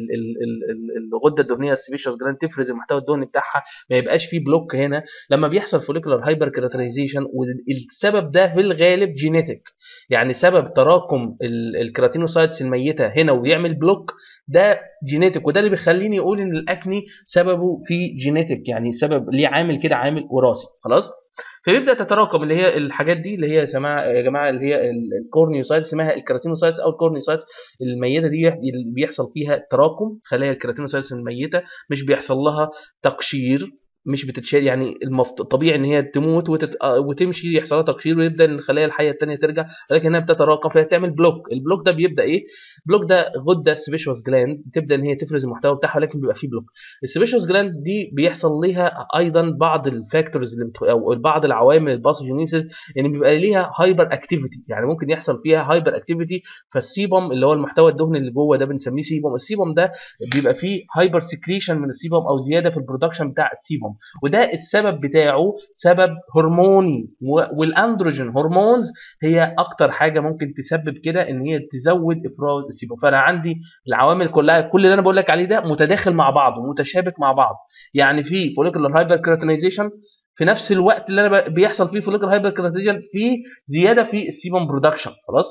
Speaker 1: الغده الدهنيه السبيشيوس جلاند تفرز المحتوى الدهني بتاعها ما يبقاش فيه بلوك هنا لما بيحصل فوليكولار هايبر كيراتينايزيشن والسبب ده في الغالب جينيتك يعني سبب تراكم الكيراتينوسايتس الميته هنا ويعمل بلوك ده جينيتك وده اللي بيخليني اقول ان الاكني سببه في جينيتك يعني سبب ليه عامل كده عامل وراثي خلاص فيبدا تتراكم اللي هي الحاجات دي اللي هي يا جماعه يا جماعه اللي هي الكورنيوسايتس اسمها الكيراتينوسايتس او الكورنيوسايتس الميته دي بيحصل فيها تراكم خلايا الكيراتينوسايتس الميته مش بيحصل لها تقشير مش بتتشال يعني المفت... طبيعي ان هي تموت وتت... وتمشي يحصل لها تقشير ويبدا الخلايا الحيه الثانيه ترجع ولكن هي بتتراكم فهي تعمل بلوك البلوك ده بيبدا ايه بلوك ده غده سبيشوس جلاند تبدا ان هي تفرز المحتوى بتاعها ولكن بيبقى فيه بلوك السبيشوس جلاند دي بيحصل ليها ايضا بعض الفاكتورز اللي بت... او بعض العوامل الباثوجينيسيس يعني بيبقى ليها هايبر اكتيفيتي يعني ممكن يحصل فيها هايبر اكتيفيتي فالسيبم اللي هو المحتوى الدهني اللي جوه ده بنسميه سيبم السيبم ده بيبقى فيه هايبر سكريشن من السيبم او زياده في البرودكشن بتاع السيبم وده السبب بتاعه سبب هرموني والاندروجين هرمونز هي اكتر حاجه ممكن تسبب كده ان هي تزود افراز السيبم فانا عندي العوامل كلها كل اللي انا بقول لك عليه ده متداخل مع بعضه متشابك مع بعض يعني في فوليكولار هايبر كرياتينيزيشن في نفس الوقت اللي انا بيحصل فيه فوليكولار هايبر كرياتينيزيشن في زياده في السيبم برودكشن خلاص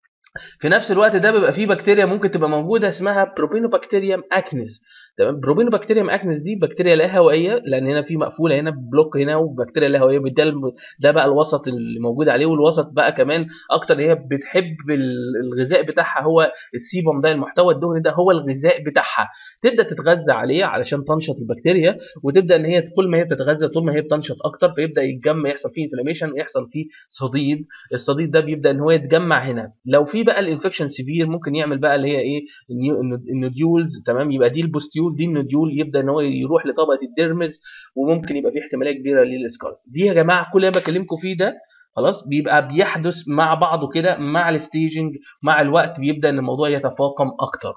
Speaker 1: في نفس الوقت ده بيبقى فيه بكتيريا ممكن تبقى موجوده اسمها بروبينوبكتيريوم اكنس تمام بروبينوبكتيريوم اكنس دي بكتيريا لا هوائيه لان هنا في مقفوله هنا بلوك هنا وبكتيريا لا هوائيه ده ده بقى الوسط اللي موجود عليه والوسط بقى كمان اكتر هي بتحب الغذاء بتاعها هو السيبم ده المحتوى الدهني ده هو الغذاء بتاعها تبدا تتغذى عليه علشان تنشط البكتيريا وتبدا ان هي كل ما هي بتتغذى طول ما هي بتنشط اكتر فيبدا يتجمع يحصل فيه انفلاميشن يحصل فيه صديد الصديد ده بيبدا ان هو يتجمع هنا لو في بقى الانفكشن سيفير ممكن يعمل بقى اللي هي ايه النوديولز تمام يبقى دي البوستيول دي النوديول يبدا ان هو يروح لطبقه الديرمز وممكن يبقى في احتماليه كبيره للسكارز دي يا جماعه كل اللي انا بكلمكم فيه ده خلاص بيبقى بيحدث مع بعضه كده مع الستيجنج مع الوقت بيبدا ان الموضوع يتفاقم اكتر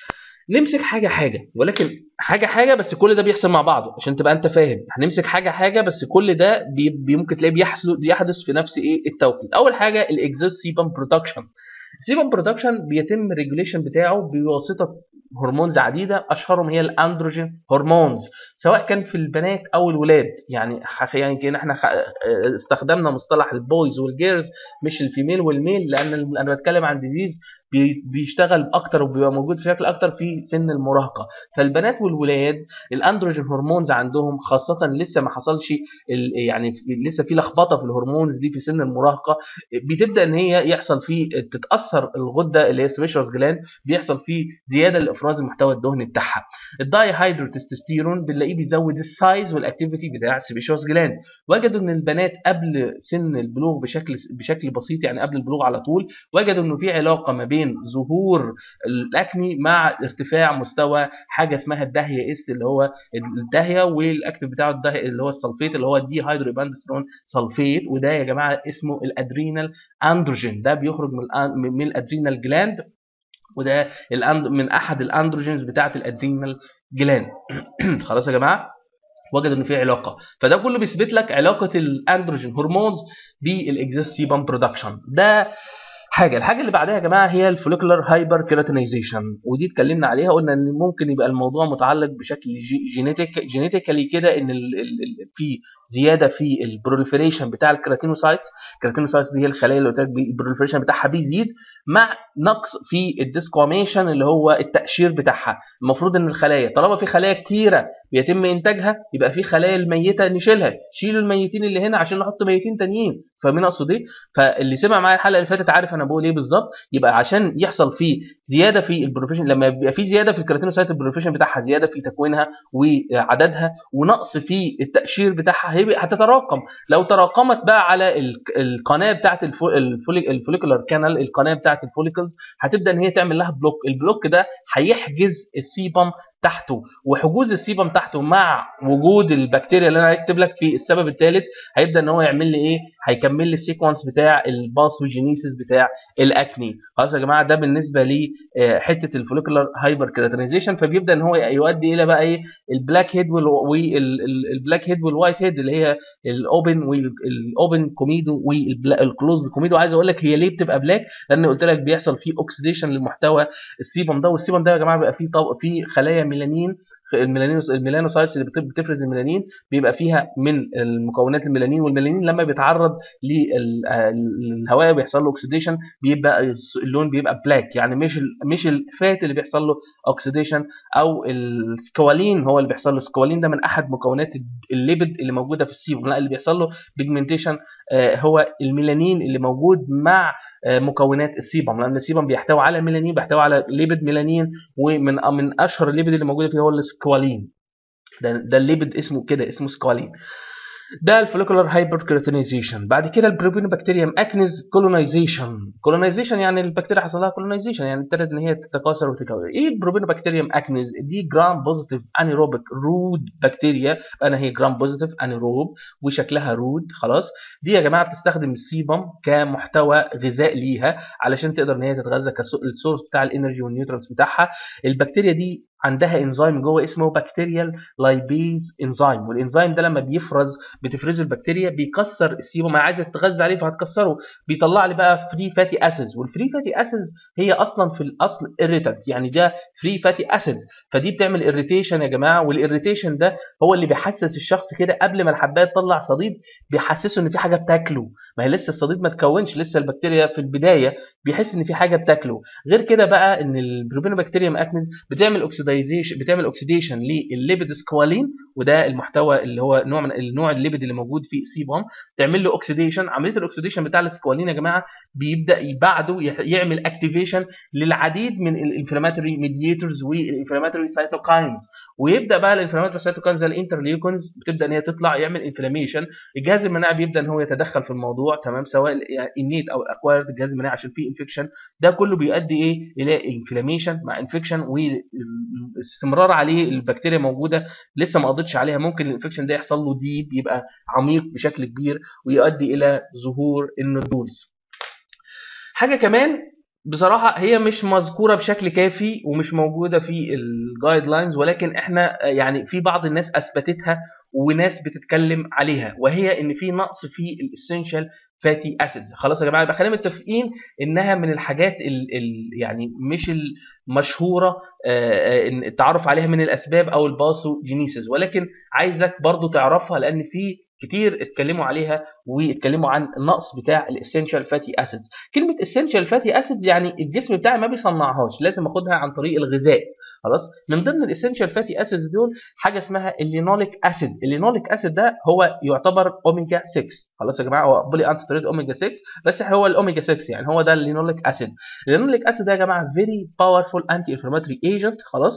Speaker 1: نمسك حاجه حاجه ولكن حاجه حاجه بس كل ده بيحصل مع بعضه عشان تبقى انت فاهم هنمسك حاجه حاجه بس كل ده بي ممكن تلاقيه بيحصل بيحدث في نفس ايه التوقيت اول حاجه الاكزوست سيبم برودكشن السيبم برودكشن بيتم الريجوليشن بتاعه بواسطه هرمونز عديده اشهرهم هي الاندروجين هرمونز سواء كان في البنات او الولاد يعني يعني كان احنا استخدمنا مصطلح البويز والجيرز مش الفيميل والميل لان انا بتكلم عن ديزيز بيشتغل اكتر وبيبقى موجود في شكل اكتر في سن المراهقه فالبنات والولاد الاندروجين هرمونز عندهم خاصه لسه ما حصلش يعني لسه في لخبطه في الهرمونز دي في سن المراهقه بتبدا ان هي يحصل فيه تتاثر الغده اللي هي سبيشوس جلاند بيحصل فيه زياده لافراز المحتوى الدهني بتاعها الداي هيدروتستوستيرون بنلاقيه بيزود السايز والاكتيفيتي بتاع السبيشوس جلاند وجدوا ان البنات قبل سن البلوغ بشكل بشكل بسيط يعني قبل البلوغ على طول وجدوا انه في علاقه ما بين ظهور الاكني مع ارتفاع مستوى حاجه اسمها الدهيه اس اللي هو الدهيه والاكتيف بتاعه الدهيه اللي هو السلفيت اللي هو الدي هيدروباندسترون سلفيت وده يا جماعه اسمه الادرينال اندروجين ده بيخرج من من الادرينال جلاند وده من احد الاندروجينز بتاعه الادرينال جلاند خلاص يا جماعه وجدوا ان في علاقه فده كله بيثبت لك علاقه الاندروجين هرمونز بالاكزيستيبم برودكشن ده حاجه الحاجه اللي بعدها يا جماعه هي الفوليكولار هايبر كيراتينيزيشن ودي اتكلمنا عليها قلنا ان ممكن يبقى الموضوع متعلق بشكل جينيتيك جينيتيكالي كده ان ال ال في زياده في البروليفريشن بتاع الكيراتينوسايتس الكيراتينوسايتس دي هي الخلايا اللي قلت لك البروليفريشن بتاعها بيزيد مع نقص في الديسكوميشن اللي هو التقشير بتاعها المفروض ان الخلايا طالما في خلايا كتيره بيتم انتاجها يبقى في خلايا الميته نشيلها شيلوا الميتين اللي هنا عشان نحط ميتين تانيين فاهمين اقصد ايه فاللي سمع معايا الحلقه اللي فاتت عارف انا بقول ايه بالظبط يبقى عشان يحصل فيه زياده في البروفيشن لما يبقى في زياده في الكيراتينوسايت البروفيشن بتاعها زياده في تكوينها وعددها ونقص في التقشير بتاعها هيبقى هتتراكم لو تراكمت بقى على القناه بتاعه الفوليكولار كانال القناه بتاعه الفوليكلز هتبدا ان هي تعمل لها بلوك البلوك ده هيحجز السيبم تحته وحجوز السيبم تحته مع وجود البكتيريا اللي انا هكتب لك في السبب الثالث هيبدا ان هو يعمل لي ايه هيكمل لي السيكونس بتاع الباثوجينيسيس بتاع الاكني خلاص يا جماعه ده بالنسبه لي حته الفوليكولار هايبر كيراتينيزيشن فبيبدا ان هو يؤدي الى بقى ايه البلاك هيد والبلاك هيد والوايت هيد اللي هي الاوبن والاوبن كوميدو والكلوزد كوميدو عايز اقول لك هي ليه بتبقى بلاك لان قلت لك بيحصل فيه اوكسيديشن لمحتوى السيبم ده والسيبم ده يا جماعه بيبقى فيه طب... فيه خلايا ميلانين الميلانين الميلانوسايتس اللي بت- بتفرز الميلانين بيبقى فيها من المكونات الميلانين والميلانين لما بيتعرض للهواء بيحصل له اوكسيديشن بيبقى اللون بيبقى بلاك يعني مش ال- مش الفات اللي بيحصل له اوكسيديشن او السكوالين هو اللي بيحصل له السكوالين ده من احد مكونات الليبيد اللي موجوده في السيبوم لا اللي بيحصل له بيجمنتيشن هو الميلانين اللي موجود مع آه، مكونات السيبم لان السيبم بيحتوي على ميلانين بيحتوي على ليبيد ميلانين ومن من اشهر الليبيد اللي موجوده فيه هو السكوالين ده ده الليبيد اسمه كده اسمه سكوالين ده الفوليكولار هايبر كريتينيزيشن بعد كده البروبينوبكتيريوم اكنز كولونايزيشن كولونايزيشن يعني البكتيريا حصل لها كولونايزيشن يعني ابتدت ان هي تتكاثر وتكون ايه البروبينوبكتيريوم اكنز دي جرام بوزيتيف انيروبيك رود بكتيريا انا هي جرام بوزيتيف انيروب وشكلها رود خلاص دي يا جماعه بتستخدم السيبم كمحتوى غذاء ليها علشان تقدر ان هي تتغذى كالسورس بتاع الانرجي والنيوترنس بتاعها البكتيريا دي عندها انزيم جوه اسمه بكتيريال لايبيز انزيم والانزيم ده لما بيفرز بتفرزه البكتيريا بيكسر السيبوم عايزه تتغذى عليه فهتكسره بيطلع لي بقى فري فاتي اسيدز والفري فاتي اسيدز هي اصلا في الاصل irritant يعني ده فري فاتي اسيدز فدي بتعمل اريتيشن يا جماعه والاريتيشن ده هو اللي بيحسس الشخص كده قبل ما الحبايه تطلع صديد بيحسسه ان في حاجه بتاكله ما هي لسه الصديد ما تكونش لسه البكتيريا في البدايه بيحس ان في حاجه بتاكله غير كده بقى ان البروبينوبكتيريوم اكنز بتعمل اوكسيدايزيشن بتعمل اوكسيديشن للليبيد سكوالين وده المحتوى اللي هو نوع من النوع الليبيد اللي موجود في سيبوم تعمل له اوكسيديشن عمليه الاكسيديشن بتاع السكوالين يا جماعه بيبدا بعده يح- يعمل اكتيفيشن للعديد من الانفلاماتوري ميديتورز والانفلاماتوري سايتوكاينز ويبدا بقى الانفلاماتوري سايتوكاينز زي الانترليوكونز بتبدا ان هي تطلع يعمل انفلاميشن الجهاز المناعي بيبدا ان هو يتدخل في الموضوع تمام سواء انيت او اكوايرد الجهاز المناعي عشان فيه انفكشن ده كله بيؤدي ايه الى انفلاميشن مع انفكشن واستمرار عليه البكتيريا موجوده لسه ما قضتش عليها ممكن الانفكشن ده يحصل له ديب يبقى عميق بشكل كبير ويؤدي الى ظهور النودولز حاجه كمان بصراحه هي مش مذكوره بشكل كافي ومش موجوده في الجايد لاينز ولكن احنا يعني في بعض الناس اثبتتها وناس بتتكلم عليها وهي ان في نقص في الاسينشال فاتي اسيدز خلاص يا جماعه يبقى خلينا متفقين انها من الحاجات ال ال يعني مش المشهوره آه، إن التعرف عليها من الاسباب او الباثوجينيسيس ولكن عايزك برضو تعرفها لان في كتير اتكلموا عليها واتكلموا عن النقص بتاع الاسينشال فاتي اسيدز كلمه اسينشال فاتي اسيدز يعني الجسم بتاعي ما بيصنعهاش لازم اخدها عن طريق الغذاء خلاص من ضمن الاسينشال فاتي اسيدز دول حاجه اسمها اللينوليك اسيد اللينوليك اسيد ده هو يعتبر اوميجا 6 خلاص يا جماعه هو بولي انتي اوميجا 6 بس هو الاوميجا 6 يعني هو ده اللينوليك اسيد اللينوليك اسيد ده يا جماعه فيري باورفول انتي انفلاماتوري ايجنت خلاص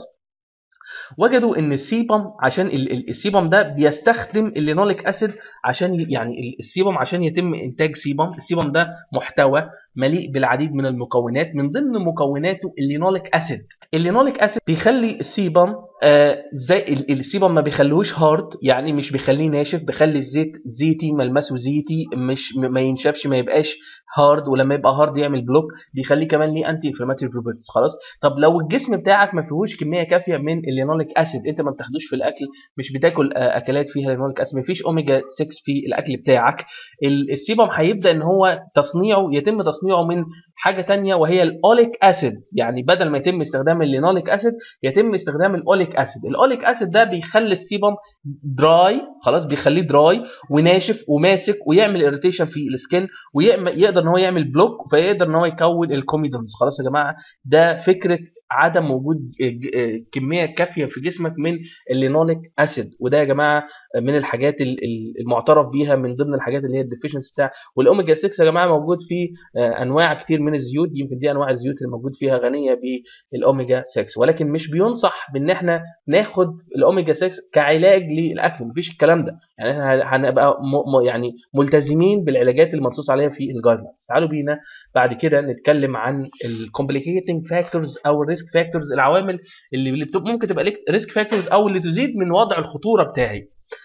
Speaker 1: وجدوا ان السيبم عشان ال- ال- السيبم ده بيستخدم اللينوليك اسيد عشان ي- يعني ال- السيبم عشان يتم انتاج سيبم السيبم ده محتوى مليء بالعديد من المكونات من ضمن مكوناته اللينوليك اسيد اللينوليك اسيد بيخلي السيبم آه زي ال- السيبم ما بيخليهوش هارد يعني مش بيخليه ناشف بيخلي الزيت زيتي ملمسه زيتي مش م- ما ينشفش ما يبقاش هارد ولما يبقى هارد يعمل بلوك بيخليه كمان ليه انتي انفلاماتوري بروبرتيز خلاص طب لو الجسم بتاعك ما فيهوش كميه كافيه من اللينوليك اسيد انت ما بتاخدوش في الاكل مش بتاكل آه، اكلات فيها لينوليك اسيد ما فيش اوميجا 6 في الاكل بتاعك ال- السيبم هيبدا ان هو تصنيعه يتم تصنيعه من حاجه تانية وهي الاوليك اسيد يعني بدل ما يتم استخدام اللينوليك اسيد يتم استخدام الاوليك اسيد الاوليك اسيد ده بيخلي السيبم دراي خلاص بيخليه دراي وناشف وماسك ويعمل اريتيشن في السكن ويقدر ان هو يعمل بلوك فيقدر ان هو يكون الكوميدونز خلاص يا جماعه ده فكره عدم وجود ج- آه، كميه كافيه في جسمك من اللينوليك اسيد وده يا جماعه من الحاجات ال- ال- المعترف بيها من ضمن الحاجات اللي هي الديفيشنسي بتاع والاوميجا 6 يا جماعه موجود في آه، انواع كتير من الزيوت يمكن دي انواع الزيوت اللي موجود فيها غنيه بالاوميجا 6 ولكن مش بينصح بان احنا ناخد الاوميجا 6 كعلاج للاكل مفيش الكلام ده يعني احنا هنبقى م- م- يعني ملتزمين بالعلاجات المنصوص عليها في الجايد لاينز تعالوا بينا بعد كده نتكلم عن الكومبليكيتنج فاكتورز او الريسك فاكتورز العوامل اللي اللي بتبقى ممكن تبقى ريسك فاكتورز او اللي تزيد من وضع الخطوره بتاعي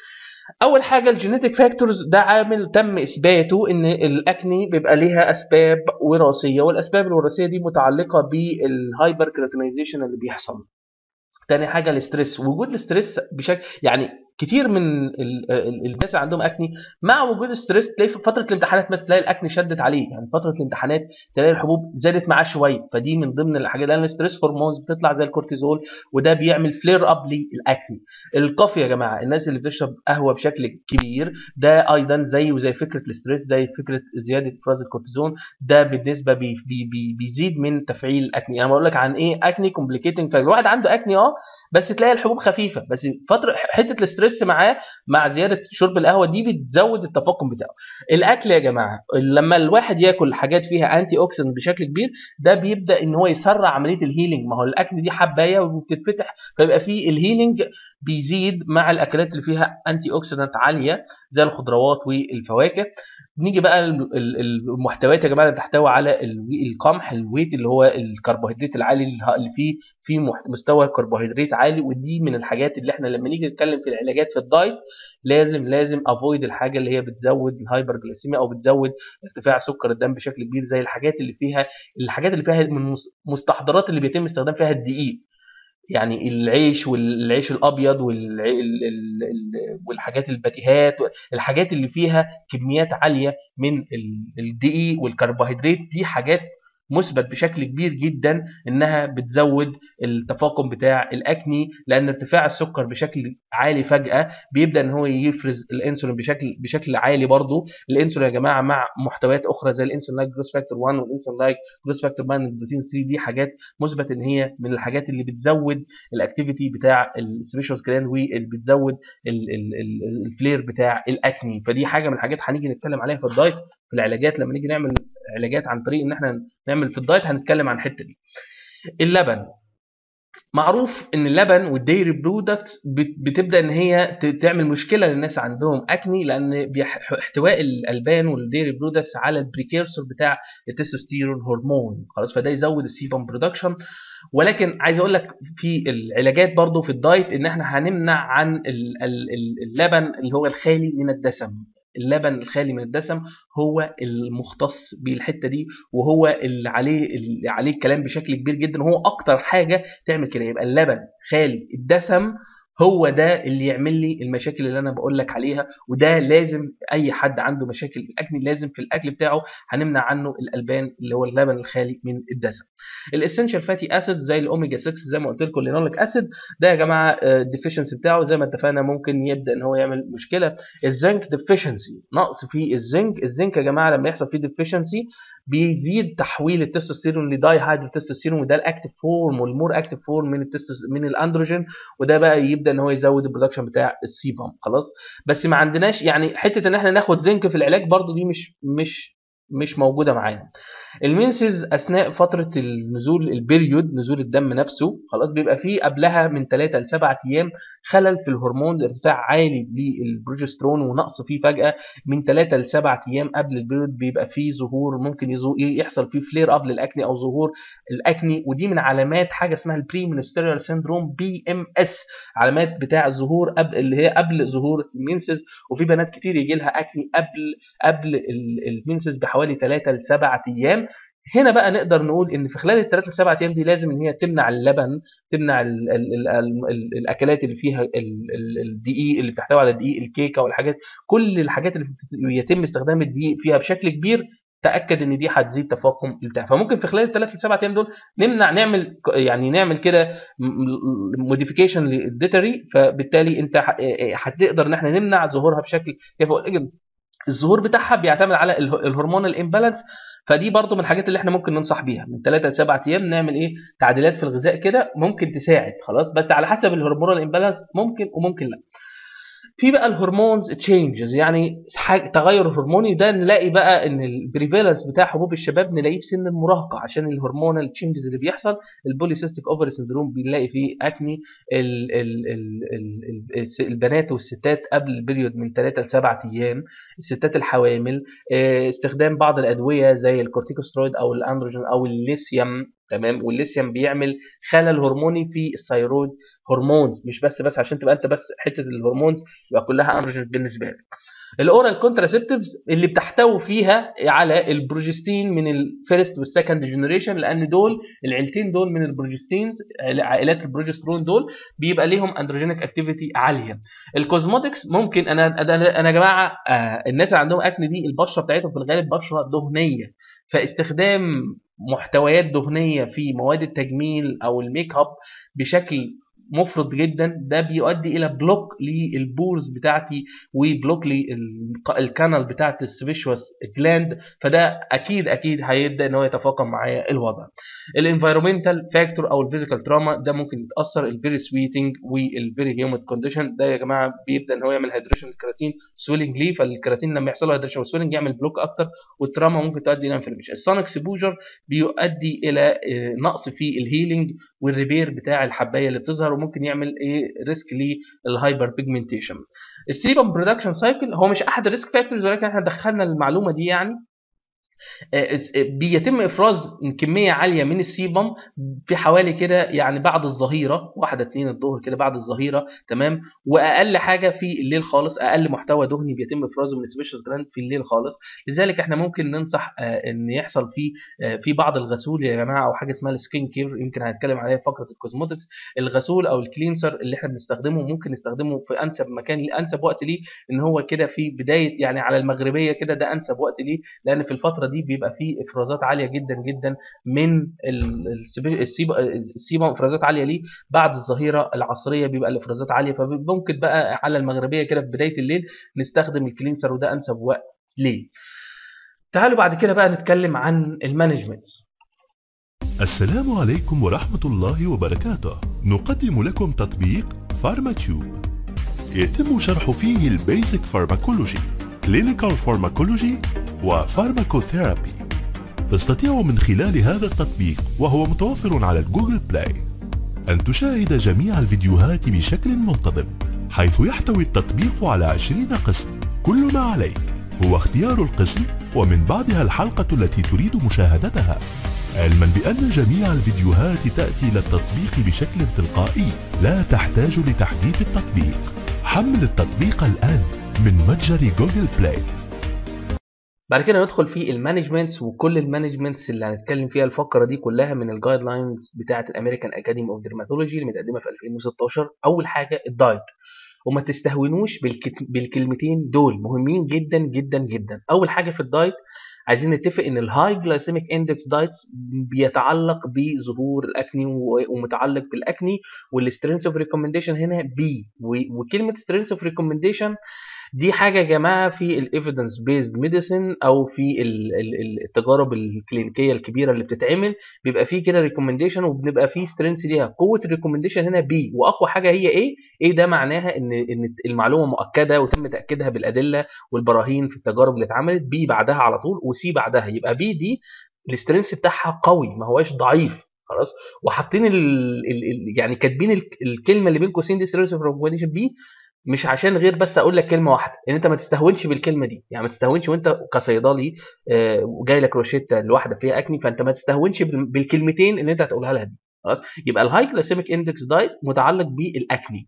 Speaker 1: اول حاجه الجينيتك فاكتورز ده عامل تم اثباته ان الاكني بيبقى ليها اسباب وراثيه والاسباب الوراثيه دي متعلقه بالهايبر كريتينايزيشن اللي بيحصل تاني حاجه الاسترس وجود الاسترس بشكل يعني كتير من ال- ال- الناس اللي عندهم اكني مع وجود ستريس تلاقي في فتره الامتحانات مثلا تلاقي الاكني شدت عليه يعني فتره الامتحانات تلاقي الحبوب زادت معاه شويه فدي من ضمن الحاجات لان الستريس هرمونز بتطلع زي الكورتيزول وده بيعمل فلير اب للاكني الكافي يا جماعه الناس اللي بتشرب قهوه بشكل كبير ده ايضا زي وزي فكره الاستريس زي فكره زياده افراز الكورتيزون ده بالنسبه بي بي بي بيزيد من تفعيل الاكني انا بقول لك عن ايه اكني كومبليكيتنج فالواحد عنده اكني اه بس تلاقي الحبوب خفيفه بس فتره حته الاستريس معاه مع زياده شرب القهوه دي بتزود التفاقم بتاعه الاكل يا جماعه لما الواحد ياكل حاجات فيها انتي اوكسيدنت بشكل كبير ده بيبدا ان هو يسرع عمليه الهيلينج ما هو الاكل دي حبايه وبتتفتح فيبقى فيه الهيلينج بيزيد مع الاكلات اللي فيها انتي اوكسيدنت عاليه زي الخضروات والفواكه نيجي بقى ال- ال- المحتويات يا جماعه اللي تحتوي على الوي- القمح الويت اللي هو الكربوهيدرات العالي اللي فيه في مح- مستوى كربوهيدرات عالي ودي من الحاجات اللي احنا لما نيجي نتكلم في العلاجات في الدايت لازم لازم افويد الحاجه اللي هي بتزود الهايبرجليسيميا او بتزود ارتفاع سكر الدم بشكل كبير زي الحاجات اللي فيها الحاجات اللي فيها من مستحضرات اللي بيتم استخدام فيها الدقيق يعني العيش والعيش الابيض والع- ال- ال- ال- والحاجات الباتيهات الحاجات اللي فيها كميات عاليه من ال- الدقيق والكربوهيدرات دي حاجات مثبت بشكل كبير جدا انها بتزود التفاقم بتاع الاكني لان ارتفاع السكر بشكل عالي فجاه بيبدا ان هو يفرز الانسولين بشكل بشكل عالي برضه الانسولين يا جماعه مع محتويات اخرى زي الانسولين لايك جروس فاكتور 1 والانسولين لايك جروس فاكتور 9 البروتين 3 دي حاجات مثبت ان هي من الحاجات اللي بتزود الاكتيفيتي بتاع السبيشال جلاند واللي بتزود ال- ال- ال- الفلير بتاع الاكني فدي حاجه من الحاجات هنيجي نتكلم عليها في الدايت في العلاجات لما نيجي نعمل علاجات عن طريق ان احنا نعمل في الدايت هنتكلم عن الحته دي اللبن معروف ان اللبن والديري برودكت بتبدا ان هي ت- تعمل مشكله للناس عندهم اكني لان بيح- احتواء الالبان والديري برودكتس على البريكيرسور بتاع التستوستيرون هرمون خلاص فده يزود السيبم برودكشن ولكن عايز اقول لك في العلاجات برضو في الدايت ان احنا هنمنع عن ال- ال- ال- اللبن اللي هو الخالي من الدسم اللبن الخالي من الدسم هو المختص بالحته دي وهو اللي عليه اللي عليه الكلام بشكل كبير جدا وهو اكتر حاجه تعمل كده يبقى اللبن خالي الدسم هو ده اللي يعمل لي المشاكل اللي انا بقول لك عليها وده لازم اي حد عنده مشاكل في الاكل لازم في الاكل بتاعه هنمنع عنه الالبان اللي هو اللبن الخالي من الدسم الاسنشال فاتي اسيد زي الاوميجا 6 زي ما قلت لكم اللينوليك اسيد ده يا جماعه الديفيشنسي بتاعه زي ما اتفقنا ممكن يبدا ان هو يعمل مشكله الزنك ديفيشنسي نقص في الزنك الزنك يا جماعه لما يحصل فيه ديفيشنسي بيزيد تحويل التستوستيرون لداي هايدرو تستوستيرون وده الاكتيف فورم والمور اكتيف فورم من التستوس من الاندروجين وده بقى يبدا ان هو يزود البرودكشن بتاع السيبم خلاص بس ما عندناش يعني حته ان احنا ناخد زنك في العلاج برضو دي مش مش مش موجوده معانا المنسز اثناء فتره النزول البريود نزول الدم نفسه خلاص بيبقى فيه قبلها من 3 ل 7 ايام خلل في الهرمون ارتفاع عالي للبروجسترون ونقص فيه فجاه من 3 ل 7 ايام قبل البريود بيبقى فيه ظهور ممكن يزو- يحصل فيه فلير اب للاكني او ظهور الاكني ودي من علامات حاجه اسمها البري منستريال سيندروم بي ام اس علامات بتاع الظهور قبل اللي هي قبل ظهور المنسز وفي بنات كتير يجي لها اكني قبل قبل ال- المنسز بحوالي 3 ل 7 ايام هنا بقى نقدر نقول ان في خلال الثلاث لسبع ايام دي لازم ان هي تمنع اللبن تمنع ال ال ال ال ال الاكلات اللي فيها ال- ال- الدقيق اللي بتحتوي على الدقيق الكيكه والحاجات كل الحاجات اللي بت- يتم استخدام الدقيق فيها بشكل كبير تاكد ان دي هتزيد تفاقم البتاع فممكن في خلال الثلاث لسبع ايام دول نمنع نعمل ك- يعني نعمل كده موديفيكيشن للديتري فبالتالي انت ح- هتقدر ان احنا نمنع ظهورها بشكل كيف أقول؟ الظهور بتاعها بيعتمد على اله- الهرمون الامبالانس فدي برضو من الحاجات اللي احنا ممكن ننصح بيها من 3 ل 7 ايام نعمل ايه تعديلات في الغذاء كده ممكن تساعد خلاص بس على حسب الهرمون الامبالانس ممكن وممكن لا في بقى الهرمونز تشينجز يعني حاجة تغير هرموني ده نلاقي بقى ان البريفالنس بتاع حبوب الشباب نلاقيه في سن المراهقه عشان الهرمونال تشينجز اللي بيحصل البوليسيستيك اوفري سندروم بنلاقي فيه اكني ال ال ال ال ال البنات والستات قبل البريود من 3 ل 7 ايام الستات الحوامل آه، استخدام بعض الادويه زي الكورتيكوسترويد او الاندروجين او الليثيوم تمام والليثيوم بيعمل خلل هرموني في الثيرويد هرمونز مش بس بس عشان تبقى انت بس حته الهرمونز يبقى كلها اندروجين بالنسبه لك الاورال كونتراسبتيفز اللي بتحتوي فيها على البروجستين من الفيرست والسكند جنريشن لان دول العيلتين دول من البروجستينز عائلات البروجسترون دول بيبقى ليهم اندروجينيك اكتيفيتي عاليه الكوزموتكس ممكن انا انا انا يا جماعه آه الناس اللي عندهم اكن دي البشره بتاعتهم في الغالب بشره دهنيه فاستخدام محتويات دهنيه في مواد التجميل او الميك اب بشكل مفرط جدا ده بيؤدي الى بلوك للبورز بتاعتي وبلوك للكانال بتاعت السبيشوس جلاند فده اكيد اكيد هيبدا ان هو يتفاقم معايا الوضع الانفيرومنتال فاكتور او الفيزيكال تراما ده ممكن يتاثر الفيري سويتنج والفيري هيوميد كونديشن ده يا جماعه بيبدا ان هو يعمل هيدريشن الكراتين سويلنج ليه فالكراتين لما يحصل له هيدريشن وسويلنج يعمل بلوك اكتر والتراما ممكن تؤدي الى انفلاميشن السونيك اكسبوجر بيؤدي الى نقص في الهيلينج والريبير بتاع الحبايه اللي بتظهر وممكن يعمل ايه ريسك للهايبر بيجمنتيشن السيبم برودكشن سايكل هو مش احد الريسك فاكتورز ولكن احنا دخلنا المعلومه دي يعني بيتم افراز كميه عاليه من السيبم في حوالي كده يعني بعد الظهيره واحدة اتنين الظهر كده بعد الظهيره تمام واقل حاجه في الليل خالص اقل محتوى دهني بيتم افرازه من السبيشال جراند في الليل خالص لذلك احنا ممكن ننصح ان يحصل في في بعض الغسول يا جماعه او حاجه اسمها السكين كير يمكن هنتكلم عليها في فقره الكوزموتكس الغسول او الكلينسر اللي احنا بنستخدمه ممكن نستخدمه في انسب مكان ليه انسب وقت ليه ان هو كده في بدايه يعني على المغربيه كده ده انسب وقت ليه لان في الفتره دي بيبقى فيه افرازات عاليه جدا جدا من السيبم افرازات عاليه ليه بعد الظهيره العصريه بيبقى الافرازات عاليه فممكن بقى على المغربيه كده في بدايه الليل نستخدم الكلينسر وده انسب وقت ليه تعالوا بعد كده بقى نتكلم عن المانجمنت
Speaker 2: السلام عليكم ورحمة الله وبركاته نقدم لكم تطبيق فارماتيوب يتم شرح فيه البيزك فارماكولوجي كلينيكال فارماكولوجي وفارماكوثيرابي تستطيع من خلال هذا التطبيق وهو متوفر على الجوجل بلاي أن تشاهد جميع الفيديوهات بشكل منتظم حيث يحتوي التطبيق على 20 قسم كل ما عليك هو اختيار القسم ومن بعدها الحلقة التي تريد مشاهدتها علما بأن جميع الفيديوهات تأتي إلى التطبيق بشكل تلقائي لا تحتاج لتحديث التطبيق حمل التطبيق الآن من متجر جوجل بلاي
Speaker 1: بعد كده ندخل في المانجمنتس وكل المانجمنتس اللي هنتكلم فيها الفقره دي كلها من الجايد لاينز بتاعه الامريكان اكاديمي اوف ديرماتولوجي اللي متقدمه في 2016 اول حاجه الدايت وما تستهونوش بالكلمتين دول مهمين جدا جدا جدا اول حاجه في الدايت عايزين نتفق ان الهاي جلايسيميك اندكس دايتس بيتعلق بظهور الاكني ومتعلق بالاكني والسترينث اوف ريكومنديشن هنا بي وكلمه سترينث اوف ريكومنديشن دي حاجه يا جماعه في الايفيدنس بيزد ميديسن او في التجارب الكلينيكيه الكبيره اللي بتتعمل بيبقى فيه كده ريكومنديشن وبنبقى فيه سترينث ليها قوه الريكومنديشن هنا بي واقوى حاجه هي ايه ايه ده معناها ان ان المعلومه مؤكده وتم تاكيدها بالادله والبراهين في التجارب اللي اتعملت بي بعدها على طول وسي بعدها يبقى بي دي السترينث بتاعها قوي ما هواش ضعيف خلاص وحاطين ال ال يعني كاتبين الكلمه اللي بين قوسين دي سترينث اوف ريكومنديشن بي مش عشان غير بس اقول لك كلمه واحده ان انت ما تستهونش بالكلمه دي يعني ما تستهونش وانت كصيدلي وجاي لك روشته لواحده فيها اكني فانت ما تستهونش بالكلمتين اللي انت هتقولها لها دي خلاص يبقى الهاي جلايسيميك اندكس دايت متعلق بالاكني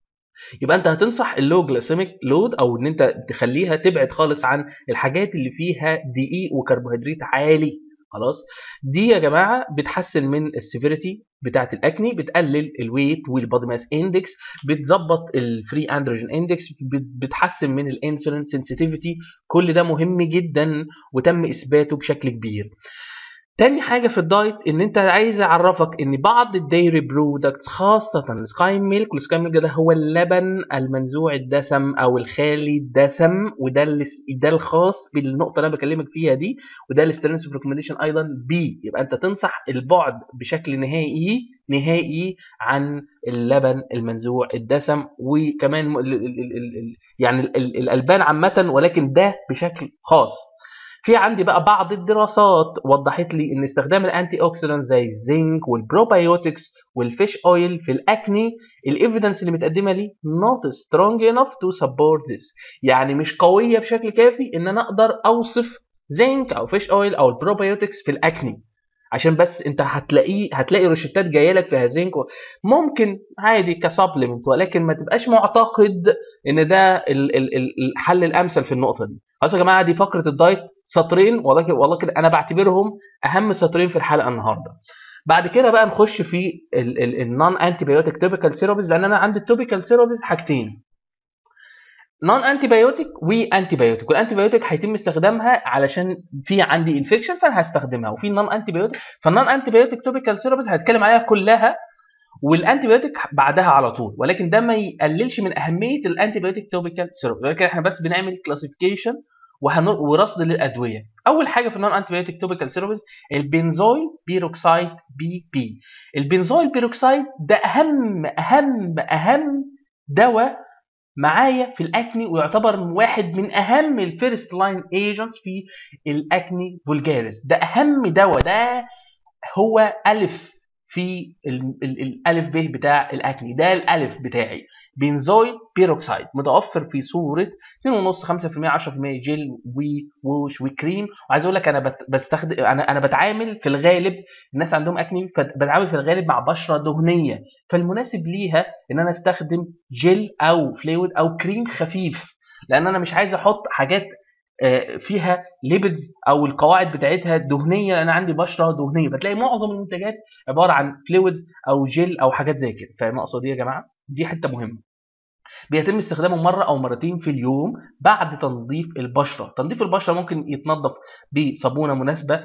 Speaker 1: يبقى انت هتنصح اللو جلايسيميك لود او ان انت تخليها تبعد خالص عن الحاجات اللي فيها دقيق وكربوهيدرات عالي خلاص دي يا جماعه بتحسن من السيفيريتي بتاعه الاكني بتقلل الويت والبادي ماس اندكس بتظبط الفري اندروجين اندكس بتحسن من الانسولين سنسيتيفيتي كل ده مهم جدا وتم اثباته بشكل كبير تاني حاجة في الدايت ان انت عايز اعرفك ان بعض الديري برودكتس خاصة السكاي ميلك والسكاي ميلك ده هو اللبن المنزوع الدسم او الخالي الدسم وده ده الخاص بالنقطة اللي انا بكلمك فيها دي وده السترينث اوف ريكومنديشن ايضا بي يبقى انت تنصح البعد بشكل نهائي نهائي عن اللبن المنزوع الدسم وكمان ال ال ال يعني الالبان عامة ولكن ده بشكل خاص في عندي بقى بعض الدراسات وضحت لي ان استخدام الانتي اوكسيدانت زي الزنك والبروبايوتكس والفيش اويل في الاكني الايفيدنس اللي متقدمه لي not strong enough to support this يعني مش قويه بشكل كافي ان انا اقدر اوصف زنك او فيش اويل او البروبايوتكس في الاكني عشان بس انت هتلاقيه هتلاقي روشتات جايه لك فيها زنك و- ممكن عادي كسبلمنت ولكن ما تبقاش معتقد ان ده ال- ال- ال- الحل الامثل في النقطه دي خلاص يا جماعه دي فقره الدايت سطرين والله والله كده انا بعتبرهم اهم سطرين في الحلقه النهارده بعد كده بقى نخش في النون انتي بايوتيك توبيكال سيروبز لان انا عندي التوبيكال سيروبز حاجتين نون انتي بايوتيك وانتي بايوتيك والانتي بايوتيك هيتم استخدامها علشان في عندي انفكشن فانا هستخدمها وفي نون انتي بايوتيك فالنون انتي بايوتيك توبيكال سيروبز هتكلم عليها كلها والانتي بايوتيك بعدها على طول ولكن ده ما يقللش من اهميه الانتي بايوتيك توبيكال سيروب ولكن احنا بس بنعمل كلاسيفيكيشن ورصد للادويه اول حاجه في النون انتي بايوتيك توبيكال سيروبز البنزويل بيروكسايد بي بي البنزويل بيروكسايد ده اهم اهم اهم دواء معايا في الاكني ويعتبر واحد من اهم الفيرست لاين ايجنتس في الاكني فولجاريس ده اهم دواء ده هو الف في ال- ال- الالف ب بتاع الاكني ده الالف بتاعي بنزويل بيروكسايد متوفر في صوره 2.5 5% 10% جل ووش وكريم وعايز اقول لك انا بت- بستخدم انا انا بتعامل في الغالب الناس عندهم اكني فبتعامل في الغالب مع بشره دهنيه فالمناسب ليها ان انا استخدم جل او فلويد او كريم خفيف لان انا مش عايز احط حاجات آه، فيها ليبيدز او القواعد بتاعتها دهنيه لان انا عندي بشره دهنيه فتلاقي معظم المنتجات عباره عن فلويد او جل او حاجات زي كده فاهم اقصد ايه يا جماعه دي حته مهمه بيتم استخدامه مره او مرتين في اليوم بعد تنظيف البشره تنظيف البشره ممكن يتنظف بصابونه مناسبه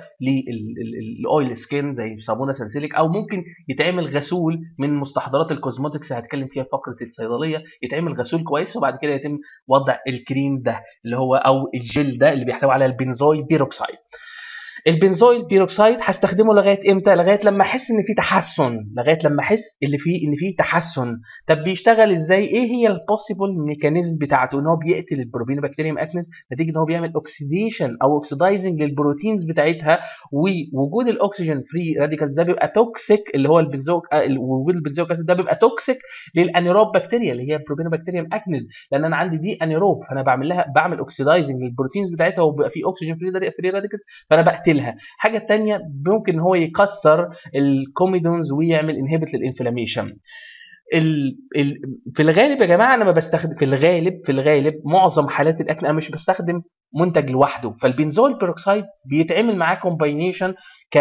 Speaker 1: للاويل سكين زي صابونه سلسلك او ممكن يتعمل غسول من مستحضرات الكوزموتكس هتكلم فيها في فقره الصيدليه يتعمل غسول كويس وبعد كده يتم وضع الكريم ده اللي هو او الجل ده اللي بيحتوي على البنزويل بيروكسايد البنزويل بيروكسايد هستخدمه لغايه امتى لغايه لما احس ان في تحسن لغايه لما احس اللي فيه ان في تحسن طب بيشتغل ازاي ايه هي البوسيبل ميكانيزم بتاعته ان هو بيقتل البروبين بكتيريوم اكنس نتيجه ان هو بيعمل اوكسيديشن او اوكسيدايزنج للبروتينز بتاعتها ووجود الاكسجين فري راديكالز ده بيبقى توكسيك اللي هو البنزوك آه، وجود البنزويك اسيد ده بيبقى توكسيك للانيروب بكتيريا اللي هي بروبين بكتيريوم اكنس لان انا عندي دي انيروب فانا بعمل لها بعمل اوكسيدايزنج للبروتينز بتاعتها وبيبقى في اكسجين فري فري راديكالز فانا بقتلها حاجه تانية ممكن ان هو يكسر الكوميدونز ويعمل انهبت للانفلاميشن ال... ال... في الغالب يا جماعه انا ما بستخدم في الغالب في الغالب معظم حالات الاكل انا مش بستخدم منتج لوحده فالبنزول بيروكسايد بيتعمل معاه كومباينيشن ك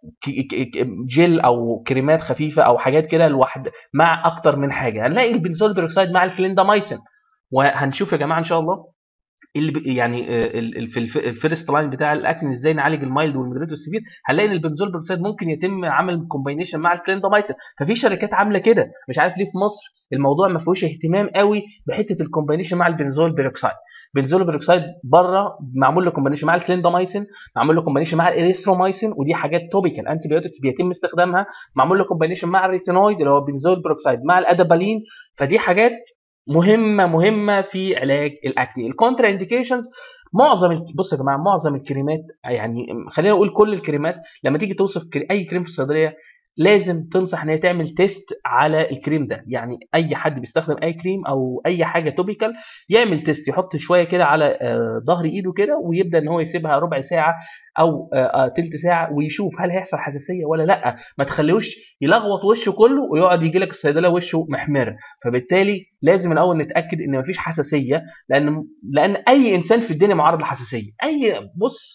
Speaker 1: ك- ك- جل او كريمات خفيفه او حاجات كده لوحد مع اكتر من حاجه هنلاقي البنزول بيروكسايد مع الكليندامايسين وهنشوف يا جماعه ان شاء الله اللي بي- يعني آه، ال- ال- في الف- الفيرست لاين بتاع الاكن ازاي نعالج المايلد والمودريت والسيفير هنلاقي ان البنزول بيروكسيد ممكن يتم عمل كومباينيشن مع الكليندامايسين ففي شركات عامله كده مش عارف ليه في مصر الموضوع ما فيهوش اهتمام قوي بحته الكومباينيشن مع البنزول بيروكسيد بنزول بيروكسيد بره معمول له كومباينيشن مع الكليندامايسين معمول له كومباينيشن مع الاريثرومايسين ودي حاجات توبيكال انتي بايوتكس بيتم استخدامها معمول له كومباينيشن مع الريتينويد اللي هو بنزول بيروكسيد مع الادابالين فدي حاجات مهمه مهمه في علاج الاكني الكونترا انديكيشنز معظم الك- بصوا يا جماعه معظم الكريمات يعني خلينا نقول كل الكريمات لما تيجي توصف كري- اي كريم في الصيدليه لازم تنصح ان هي تعمل تيست على الكريم ده يعني اي حد بيستخدم اي كريم او اي حاجه توبيكال يعمل تيست يحط شويه كده على آه، ظهر ايده كده ويبدا ان هو يسيبها ربع ساعه او آه، آه، تلت ساعه ويشوف هل هيحصل حساسيه ولا لا ما تخليهوش يلغوط وشه كله ويقعد يجي لك الصيدليه وشه محمر فبالتالي لازم الاول نتاكد ان مفيش حساسيه لان لان اي انسان في الدنيا معرض لحساسيه اي بص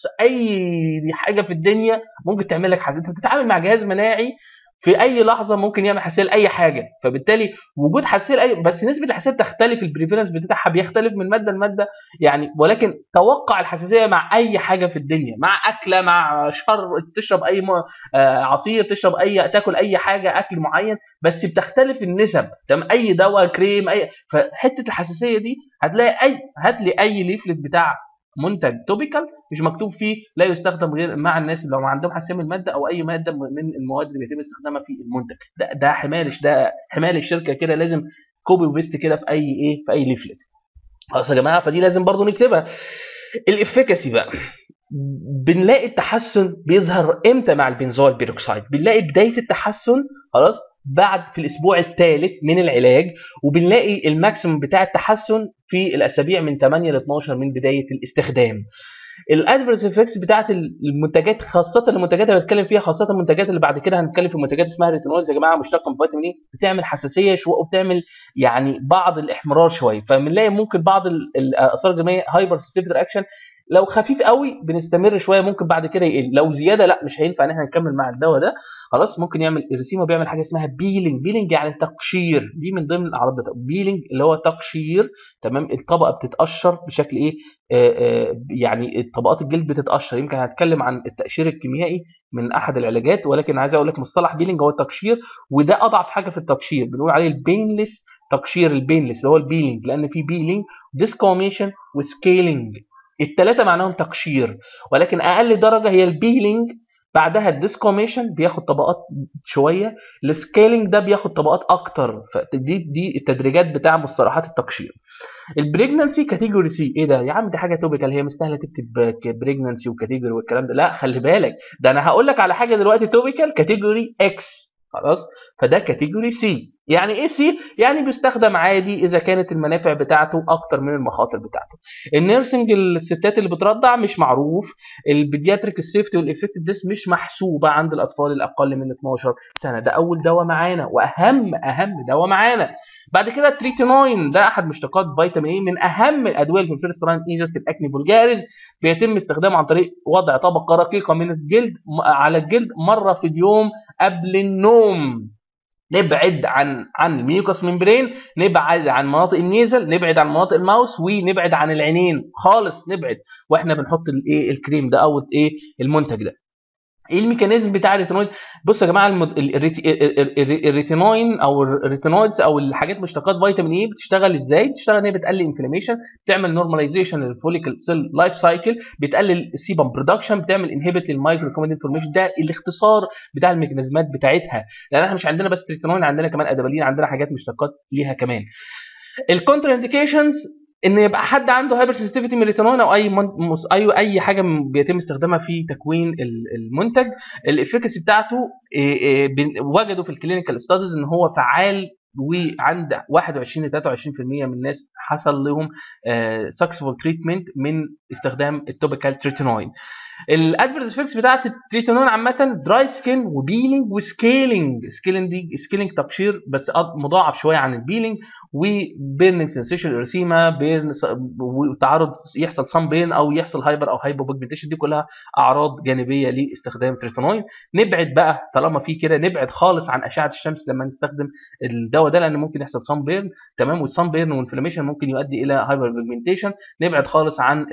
Speaker 1: اي حاجه في الدنيا ممكن تعمل لك حساسيه انت بتتعامل مع جهاز مناعي في اي لحظه ممكن يعمل حساسيه لاي حاجه فبالتالي وجود حساسيه لاي بس نسبه الحساسيه بتختلف البريفيرنس بتاعها بيختلف من ماده لماده يعني ولكن توقع الحساسيه مع اي حاجه في الدنيا مع اكله مع شر تشرب اي م... آه، عصير تشرب اي تاكل اي حاجه اكل معين بس بتختلف النسب تمام اي دواء كريم اي فحته الحساسيه دي هتلاقي اي هات لي اي ليفلت بتاع منتج توبيكال مش مكتوب فيه لا يستخدم غير مع الناس اللي لو عندهم حساسيه من الماده او اي ماده من المواد اللي بيتم استخدامها في المنتج ده ده حمالش ده حمال الشركه كده لازم كوبي وبيست كده في اي ايه في اي ليفلت خلاص يا جماعه فدي لازم برضو نكتبها الافكاسي بقى بنلاقي التحسن بيظهر امتى مع البنزول بيروكسيد بنلاقي بدايه التحسن خلاص بعد في الاسبوع الثالث من العلاج وبنلاقي الماكسيمم بتاع التحسن في الاسابيع من 8 ل 12 من بدايه الاستخدام الادفرس افكتس بتاعت المنتجات خاصه المنتجات اللي بتكلم فيها خاصه المنتجات اللي بعد كده هنتكلم في منتجات اسمها ريتينولز يا جماعه مشتقه من فيتامين اي بتعمل حساسيه شويه وبتعمل يعني بعض الاحمرار شويه فبنلاقي ممكن بعض ال- الاثار الجانبيه هايبر سيستيف رياكشن لو خفيف قوي بنستمر شويه ممكن بعد كده يقل لو زياده لا مش هينفع ان احنا نكمل مع الدواء ده خلاص ممكن يعمل الرسيما بيعمل حاجه اسمها بيلينج بيلينج يعني تقشير دي من ضمن الاعراض بتاعته بيلينج اللي هو تقشير تمام الطبقه بتتقشر بشكل ايه آه آه يعني طبقات الجلد بتتقشر يمكن هنتكلم عن التقشير الكيميائي من احد العلاجات ولكن عايز اقول لك مصطلح بيلينج هو التقشير وده اضعف حاجه في التقشير بنقول عليه البينلس تقشير البينلس اللي هو البيلينج لان في بيلينج ديسكوميشن وسكيلينج الثلاثه معناهم تقشير ولكن اقل درجه هي البيلينج بعدها الديسكوميشن بياخد طبقات شويه السكيلينج ده بياخد طبقات اكتر فدي دي التدريجات بتاع مصطلحات التقشير البريجنانسي كاتيجوري سي ايه ده يا عم دي حاجه توبيكال هي مستاهله تكتب بريجنانسي وكاتيجوري والكلام ده لا خلي بالك ده انا هقول لك على حاجه دلوقتي توبيكال كاتيجوري اكس خلاص فده كاتيجوري سي يعني ايه سي يعني بيستخدم عادي اذا كانت المنافع بتاعته اكتر من المخاطر بتاعته النيرسنج الستات اللي بترضع مش معروف البيدياتريك السيفتي والافكتفنس مش محسوبه عند الاطفال الاقل من 12 سنه ده اول دواء معانا واهم اهم دواء معانا بعد كده التريتينوين ده احد مشتقات فيتامين اي من اهم الادويه اللي في الفيرست لاين ايجنت في الاكني فولجاريز بيتم استخدامه عن طريق وضع طبقه رقيقه من الجلد على الجلد مره في اليوم قبل النوم نبعد عن عن الميوكس ممبرين نبعد عن مناطق النيزل نبعد عن مناطق الماوس ونبعد عن العينين خالص نبعد واحنا بنحط الايه الكريم ده او ايه المنتج ده ايه الميكانيزم بتاع الريتينويد بص يا جماعه المد... الريتينوين او الريتينويدز او الحاجات مشتقات فيتامين اي بتشتغل ازاي بتشتغل ان هي بتقلل انفلاميشن بتعمل نورماليزيشن للفوليكل سيل لايف سايكل بتقلل السيبم برودكشن بتعمل انهبت للمايكرو كوميدين فورميشن ده الاختصار بتاع الميكانيزمات بتاعتها لان احنا مش عندنا بس ريتينوين عندنا كمان ادبالين عندنا حاجات مشتقات ليها كمان الكونتر انديكيشنز ان يبقى حد عنده هايبر سنسيتيفيتي من الريتينول او اي من... اي اي حاجه بيتم استخدامها في تكوين المنتج الافكاسي بتاعته وجدوا في الكلينيكال ستاديز ان هو فعال وعند 21 ل 23% من الناس حصل لهم سكسفول تريتمنت من استخدام التوبيكال تريتينوين الادفيرس افكتس بتاعت التريتينون عامه دراي سكين وبيلينج وسكيلينج سكيلينج دي سكيلينج تبشير بس مضاعف شويه عن البيلينج وبيرنينج سنسيشن ارسيما بيرن وتعرض يحصل صن بين او يحصل هايبر او هايبو بيجمنتيشن دي كلها اعراض جانبيه لاستخدام تريتينوين نبعد بقى طالما في كده نبعد خالص عن اشعه الشمس لما نستخدم الدواء ده لان ممكن يحصل صن بيرن تمام والصن بيرن والانفلاميشن ممكن يؤدي الى هايبر بيجمنتيشن نبعد خالص عن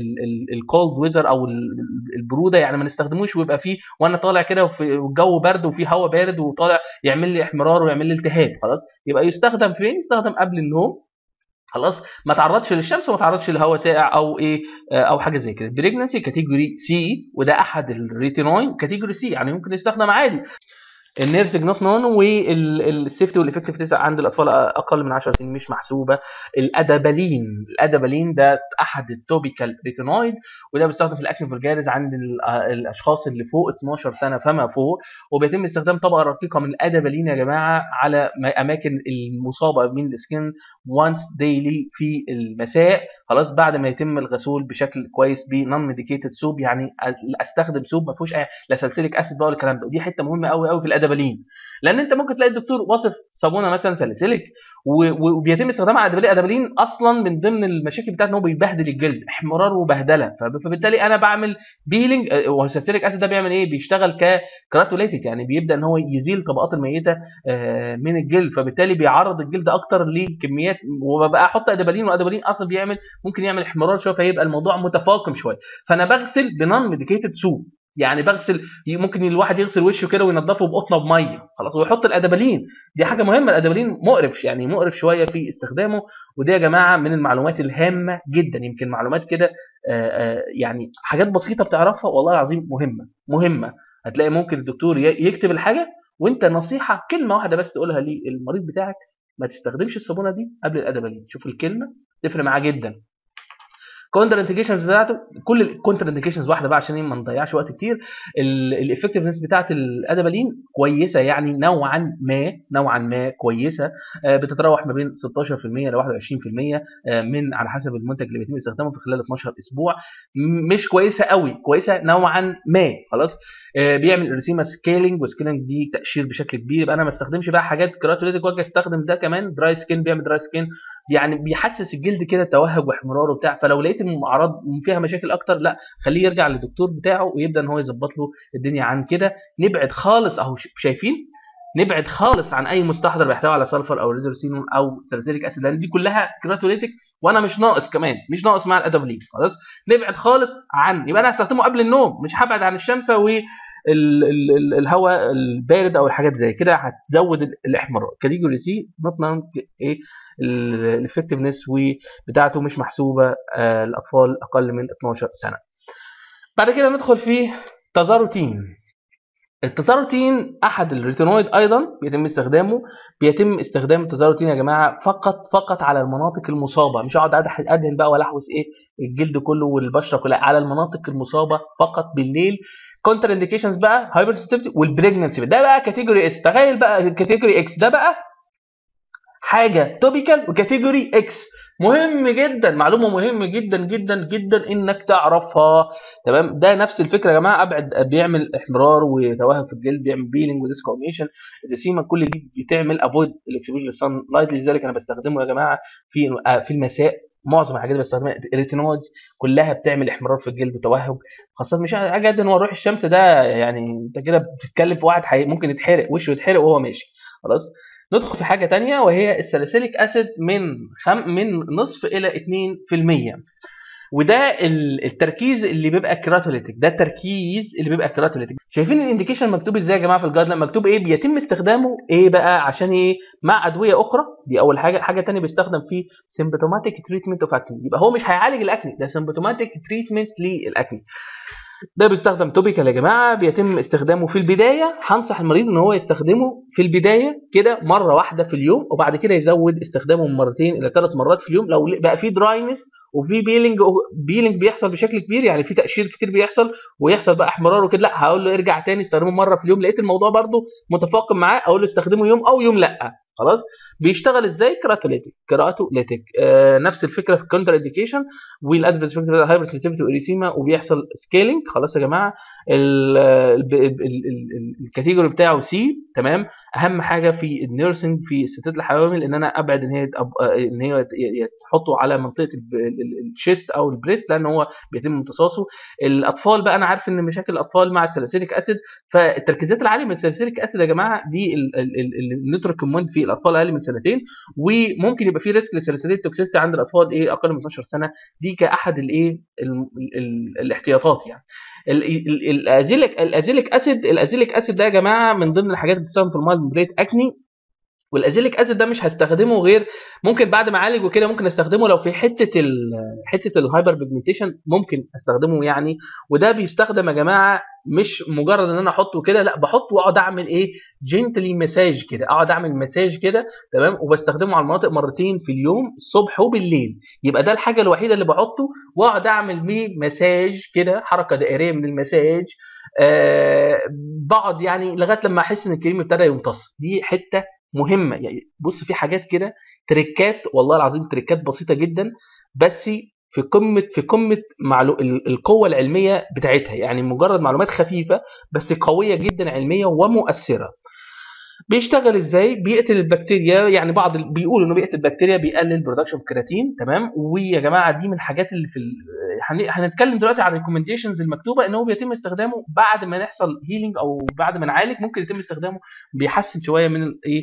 Speaker 1: الكولد ويزر او البروده يعني ما نستخدموش ويبقى فيه وانا طالع كده والجو برد وفي هواء بارد وطالع يعمل لي احمرار ويعمل لي التهاب خلاص يبقى يستخدم فين يستخدم قبل النوم خلاص ما تعرضش للشمس وما تعرضش لهواء ساقع او ايه او حاجه زي كده بريجنسي كاتيجوري سي وده احد الريتينوين كاتيجوري سي يعني ممكن يستخدم عادي النيرسج نوت نون والسيفتي والافكتيف عند الاطفال اقل من 10 سنين مش محسوبه الادابالين الادابالين ده احد التوبيكال ريتينويد وده بيستخدم في الاكل فولجاريز عند الاشخاص اللي فوق 12 سنه فما فوق وبيتم استخدام طبقه رقيقه من الادابالين يا جماعه على اماكن المصابه من السكين وانس ديلي في المساء خلاص بعد ما يتم الغسول بشكل كويس بنون ميديكيتد سوب يعني استخدم سوب ما فيهوش اي لا سلسليك اسيد بقى ولا الكلام ده ودي حته مهمه قوي قوي في الادابالين لان انت ممكن تلاقي الدكتور واصف صابونه مثلا ساليسيليك وبيتم استخدامها على ادابالين ادابالين اصلا من ضمن المشاكل بتاعته ان هو بيبهدل الجلد احمرار وبهدله فبالتالي انا بعمل بيلينج والساليسيليك اسيد ده بيعمل ايه بيشتغل ككراتوليتيك يعني بيبدا ان هو يزيل طبقات الميته من الجلد فبالتالي بيعرض الجلد اكتر لكميات وببقى احط ادابالين وادابالين اصلا بيعمل ممكن يعمل احمرار شويه فيبقى الموضوع متفاقم شويه فانا بغسل بنون ميديكيتد سوب يعني بغسل ممكن الواحد يغسل وشه كده وينضفه بقطنه بميه خلاص ويحط الادابالين دي حاجه مهمه الادابالين مقرف يعني مقرف شويه في استخدامه ودي يا جماعه من المعلومات الهامه جدا يمكن معلومات كده يعني حاجات بسيطه بتعرفها والله العظيم مهمه مهمه هتلاقي ممكن الدكتور يكتب الحاجه وانت نصيحه كلمه واحده بس تقولها للمريض بتاعك ما تستخدمش الصابونه دي قبل الادابالين شوف الكلمه تفرق معاه جدا كونتر انديكيشنز بتاعته كل الكونتر انديكيشنز واحده بقى عشان ما نضيعش وقت كتير الافكتفنس بتاعت الادبالين كويسه يعني نوعا ما نوعا ما كويسه آه، بتتراوح ما بين 16% ل 21% آه، من على حسب المنتج اللي بيتم استخدامه في خلال 12 اسبوع م- مش كويسه قوي كويسه نوعا ما خلاص آه، بيعمل ارسيما سكيلينج وسكيلينج دي تقشير بشكل كبير يبقى انا ما استخدمش بقى حاجات كراتوليتيك واجي استخدم ده كمان دراي سكين بيعمل دراي سكين يعني بيحسس الجلد كده توهج واحمرار وبتاع فلو لقيت الاعراض فيها مشاكل اكتر لا خليه يرجع للدكتور بتاعه ويبدا ان هو يظبط له الدنيا عن كده نبعد خالص اهو ش- شايفين نبعد خالص عن اي مستحضر بيحتوي على سلفر او ريزورسينون او ساليسيليك اسيد لان دي كلها كراتوليتيك وانا مش ناقص كمان مش ناقص مع الادابلين خلاص نبعد خالص عن يبقى انا هستخدمه قبل النوم مش هبعد عن الشمس والهواء البارد او الحاجات زي كده هتزود ال- الاحمرار كاتيجوري سي نوت نون ايه الافكتفنس بتاعته مش محسوبه آه، الاطفال اقل من 12 سنه بعد كده ندخل في تزاروتين التزاروتين احد الريتينويد ايضا بيتم استخدامه بيتم استخدام التزاروتين يا جماعه فقط فقط على المناطق المصابه مش اقعد أدح- ادهن بقى والاحوس ايه الجلد كله والبشره كلها على المناطق المصابه فقط بالليل كونتر انديكيشنز بقى هايبر سنسيتيفيتي والبريجننسي ده بقى كاتيجوري اس تخيل بقى كاتيجوري اكس ده بقى حاجه توبيكال وكاتيجوري اكس مهم جدا معلومه مهمه جدا جدا جدا انك تعرفها تمام ده نفس الفكره يا جماعه ابعد بيعمل احمرار وتوهج في الجلد بيعمل بيلينج وديسكوميشن الرسيمه كل دي بتعمل افويد الاكسبوجر للصن لايت لذلك انا بستخدمه يا جماعه في في المساء معظم الحاجات اللي بستخدمها الريتينويدز كلها بتعمل احمرار في الجلد وتوهج خاصه مش اجي ادهن واروح الشمس ده يعني انت كده بتتكلم في واحد حي... ممكن يتحرق وشه يتحرق وهو ماشي خلاص ندخل في حاجه تانية وهي الساليسيليك اسيد من خم... من نصف الى 2% وده ال- التركيز اللي بيبقى كراتوليتيك ده التركيز اللي بيبقى كراتوليتيك شايفين الانديكيشن مكتوب ازاي يا جماعه في الجايد مكتوب ايه بيتم استخدامه ايه بقى عشان ايه مع ادويه اخرى دي اول حاجه الحاجه الثانيه بيستخدم في سيمبتوماتيك تريتمنت اوف اكني يبقى هو مش هيعالج الاكني ده سيمبتوماتيك تريتمنت للاكني ده بيستخدم توبيكال يا جماعه بيتم استخدامه في البدايه هنصح المريض ان هو يستخدمه في البدايه كده مره واحده في اليوم وبعد كده يزود استخدامه من مرتين الى ثلاث مرات في اليوم لو بقى في دراينس وفي بيلينج بيلينج بيحصل بشكل كبير يعني في تقشير كتير بيحصل ويحصل بقى احمرار وكده لا هقول له ارجع تاني استخدمه مره في اليوم لقيت الموضوع برده متفاقم معاه اقول له استخدمه يوم او يوم لا خلاص بيشتغل ازاي كراتوليتيك كراتوليتيك آه نفس الفكره في الكونتر انديكيشن والادفيرس فاكتور هايبر سنسيتيفيتي واريسيما وبيحصل سكيلينج خلاص يا جماعه ال- ال- ال- ال- الكاتيجوري بتاعه سي تمام اهم حاجه في النيرسنج في الستات الحوامل ان انا ابعد ان هي تأب- ان هي ت- ي- تحطه على منطقه الب- ال- ال- الشيست او البريست لان هو بيتم امتصاصه الاطفال بقى انا عارف ان مشاكل الاطفال مع السلاسيليك اسيد فالتركيزات العاليه من السلاسيليك اسيد يا جماعه دي النيوتروكوموند في الاطفال اقل من سنتين وممكن يبقى في ريسك لسلاسيليك توكسيستي عند الاطفال ايه اقل من 12 سنه دي كاحد الايه ال- ال- الاحتياطات يعني ال- ال- الازيليك الازيليك اسيد الازيليك اسيد ده يا جماعه من ضمن الحاجات اللي بتستخدم في المايلد بريت اكني والازيليك اسيد ده مش هستخدمه غير ممكن بعد ما اعالج وكده ممكن استخدمه لو في حته ال حته الهايبر بيجمنتيشن ممكن استخدمه يعني وده بيستخدم يا جماعه مش مجرد ان انا احطه كده لا بحطه واقعد اعمل ايه جنتلي مساج كده اقعد اعمل مساج كده تمام وبستخدمه على المناطق مرتين في اليوم الصبح وبالليل يبقى ده الحاجه الوحيده اللي بحطه واقعد اعمل بيه مساج كده حركه دائريه من المساج آه بقعد يعني لغايه لما احس ان الكريم ابتدى يمتص دي حته مهمه يعني بص في حاجات كده تريكات والله العظيم تريكات بسيطه جدا بس في قمه في قمه معلو... ال- القوه العلميه بتاعتها يعني مجرد معلومات خفيفه بس قويه جدا علميه ومؤثره بيشتغل ازاي بيقتل البكتيريا يعني بعض ال- بيقولوا انه بيقتل البكتيريا بيقلل برودكشن كرياتين تمام ويا جماعه دي من الحاجات اللي في ال... هن- هنتكلم دلوقتي عن الريكومنديشنز المكتوبه ان هو بيتم استخدامه بعد ما يحصل هيلينج او بعد ما نعالج ممكن يتم استخدامه بيحسن شويه من الايه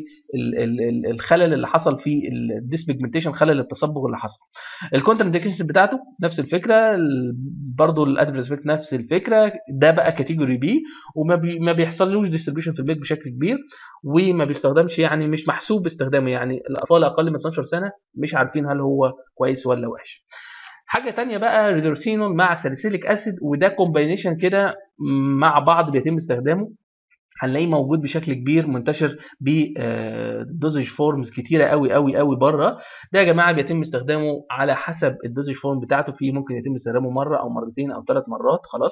Speaker 1: الخلل اللي حصل في الديسبيجمنتيشن خلل التصبغ اللي حصل الكونتر انديكيشن بتاعته نفس الفكره ال- برضه الادفيرس نفس الفكره ده بقى كاتيجوري بي وما بي ما بيحصلوش ديستريبيوشن في البيت بشكل كبير وما بيستخدمش يعني مش محسوب استخدامه يعني الاطفال اقل من 12 سنه مش عارفين هل هو كويس ولا وحش حاجه تانية بقى ريدورسينول مع ساليسيليك اسيد وده كومباينيشن كده مع بعض بيتم استخدامه هنلاقيه موجود بشكل كبير منتشر بدوزج فورمز كتيره قوي قوي قوي بره ده يا جماعه بيتم استخدامه على حسب الدوزج فورم بتاعته في ممكن يتم استخدامه مره او مرتين او ثلاث مرات خلاص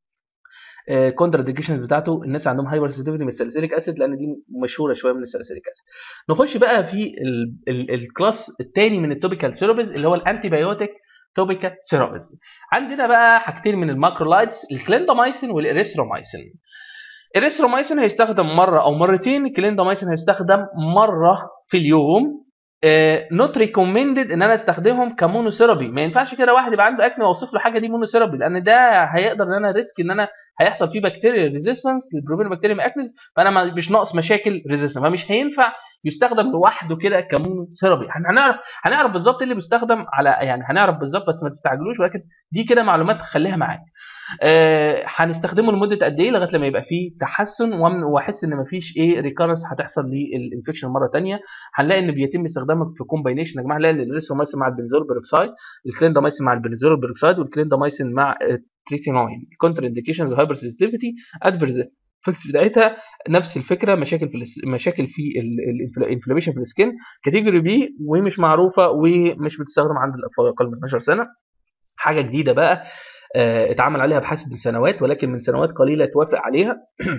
Speaker 1: كونتر انديكيشنز بتاعته الناس عندهم هايبر سنسيتيفيتي من الساليسيليك اسيد لان دي مشهوره شويه من الساليسيليك اسيد نخش بقى في الكلاس الثاني من التوبيكال سيروبز اللي هو الانتي بايوتيك توبيكال سيروبز عندنا بقى حاجتين من الماكرولايتس الكليندامايسين والاريثرومايسين الاريثرومايسين هيستخدم مره او مرتين الكليندامايسين هيستخدم مره في اليوم نوت uh, ريكومندد ان انا استخدمهم كمونوثيرابي ما ينفعش كده واحد يبقى عنده اكني واوصف له حاجه دي مونوثيرابي لان ده هيقدر ان انا ريسك ان انا هيحصل فيه بكتيريا ريزيستنس للبروبينوبكتيريم اكنس فانا مش ناقص مشاكل ريزيستنس فمش هينفع يستخدم لوحده كده كمونوثيرابي هنعرف هنعرف بالظبط ايه اللي بيستخدم على يعني هنعرف بالظبط بس ما تستعجلوش ولكن دي كده معلومات خليها معاك آه هنستخدمه لمده قد ايه لغايه لما يبقى فيه تحسن واحس ان مفيش ايه ريكارنس هتحصل للانفكشن مره ثانيه هنلاقي ان بيتم استخدامه في كومباينيشن يا جماعه هنلاقي الريثرومايسين مع البنزول بيروكسايد الكليندامايسين مع البنزول بيروكسايد والكليندامايسين مع التريتينوين كونتر انديكيشنز هايبر سنسيتيفيتي ادفيرز الافكتس بتاعتها نفس الفكره مشاكل في الاس... مشاكل في الانفلاميشن في السكين كاتيجوري بي ومش معروفه ومش بتستخدم عند الاطفال اقل من 12 سنه حاجه جديده بقى اه اتعمل عليها ابحاث من سنوات ولكن من سنوات قليله توافق عليها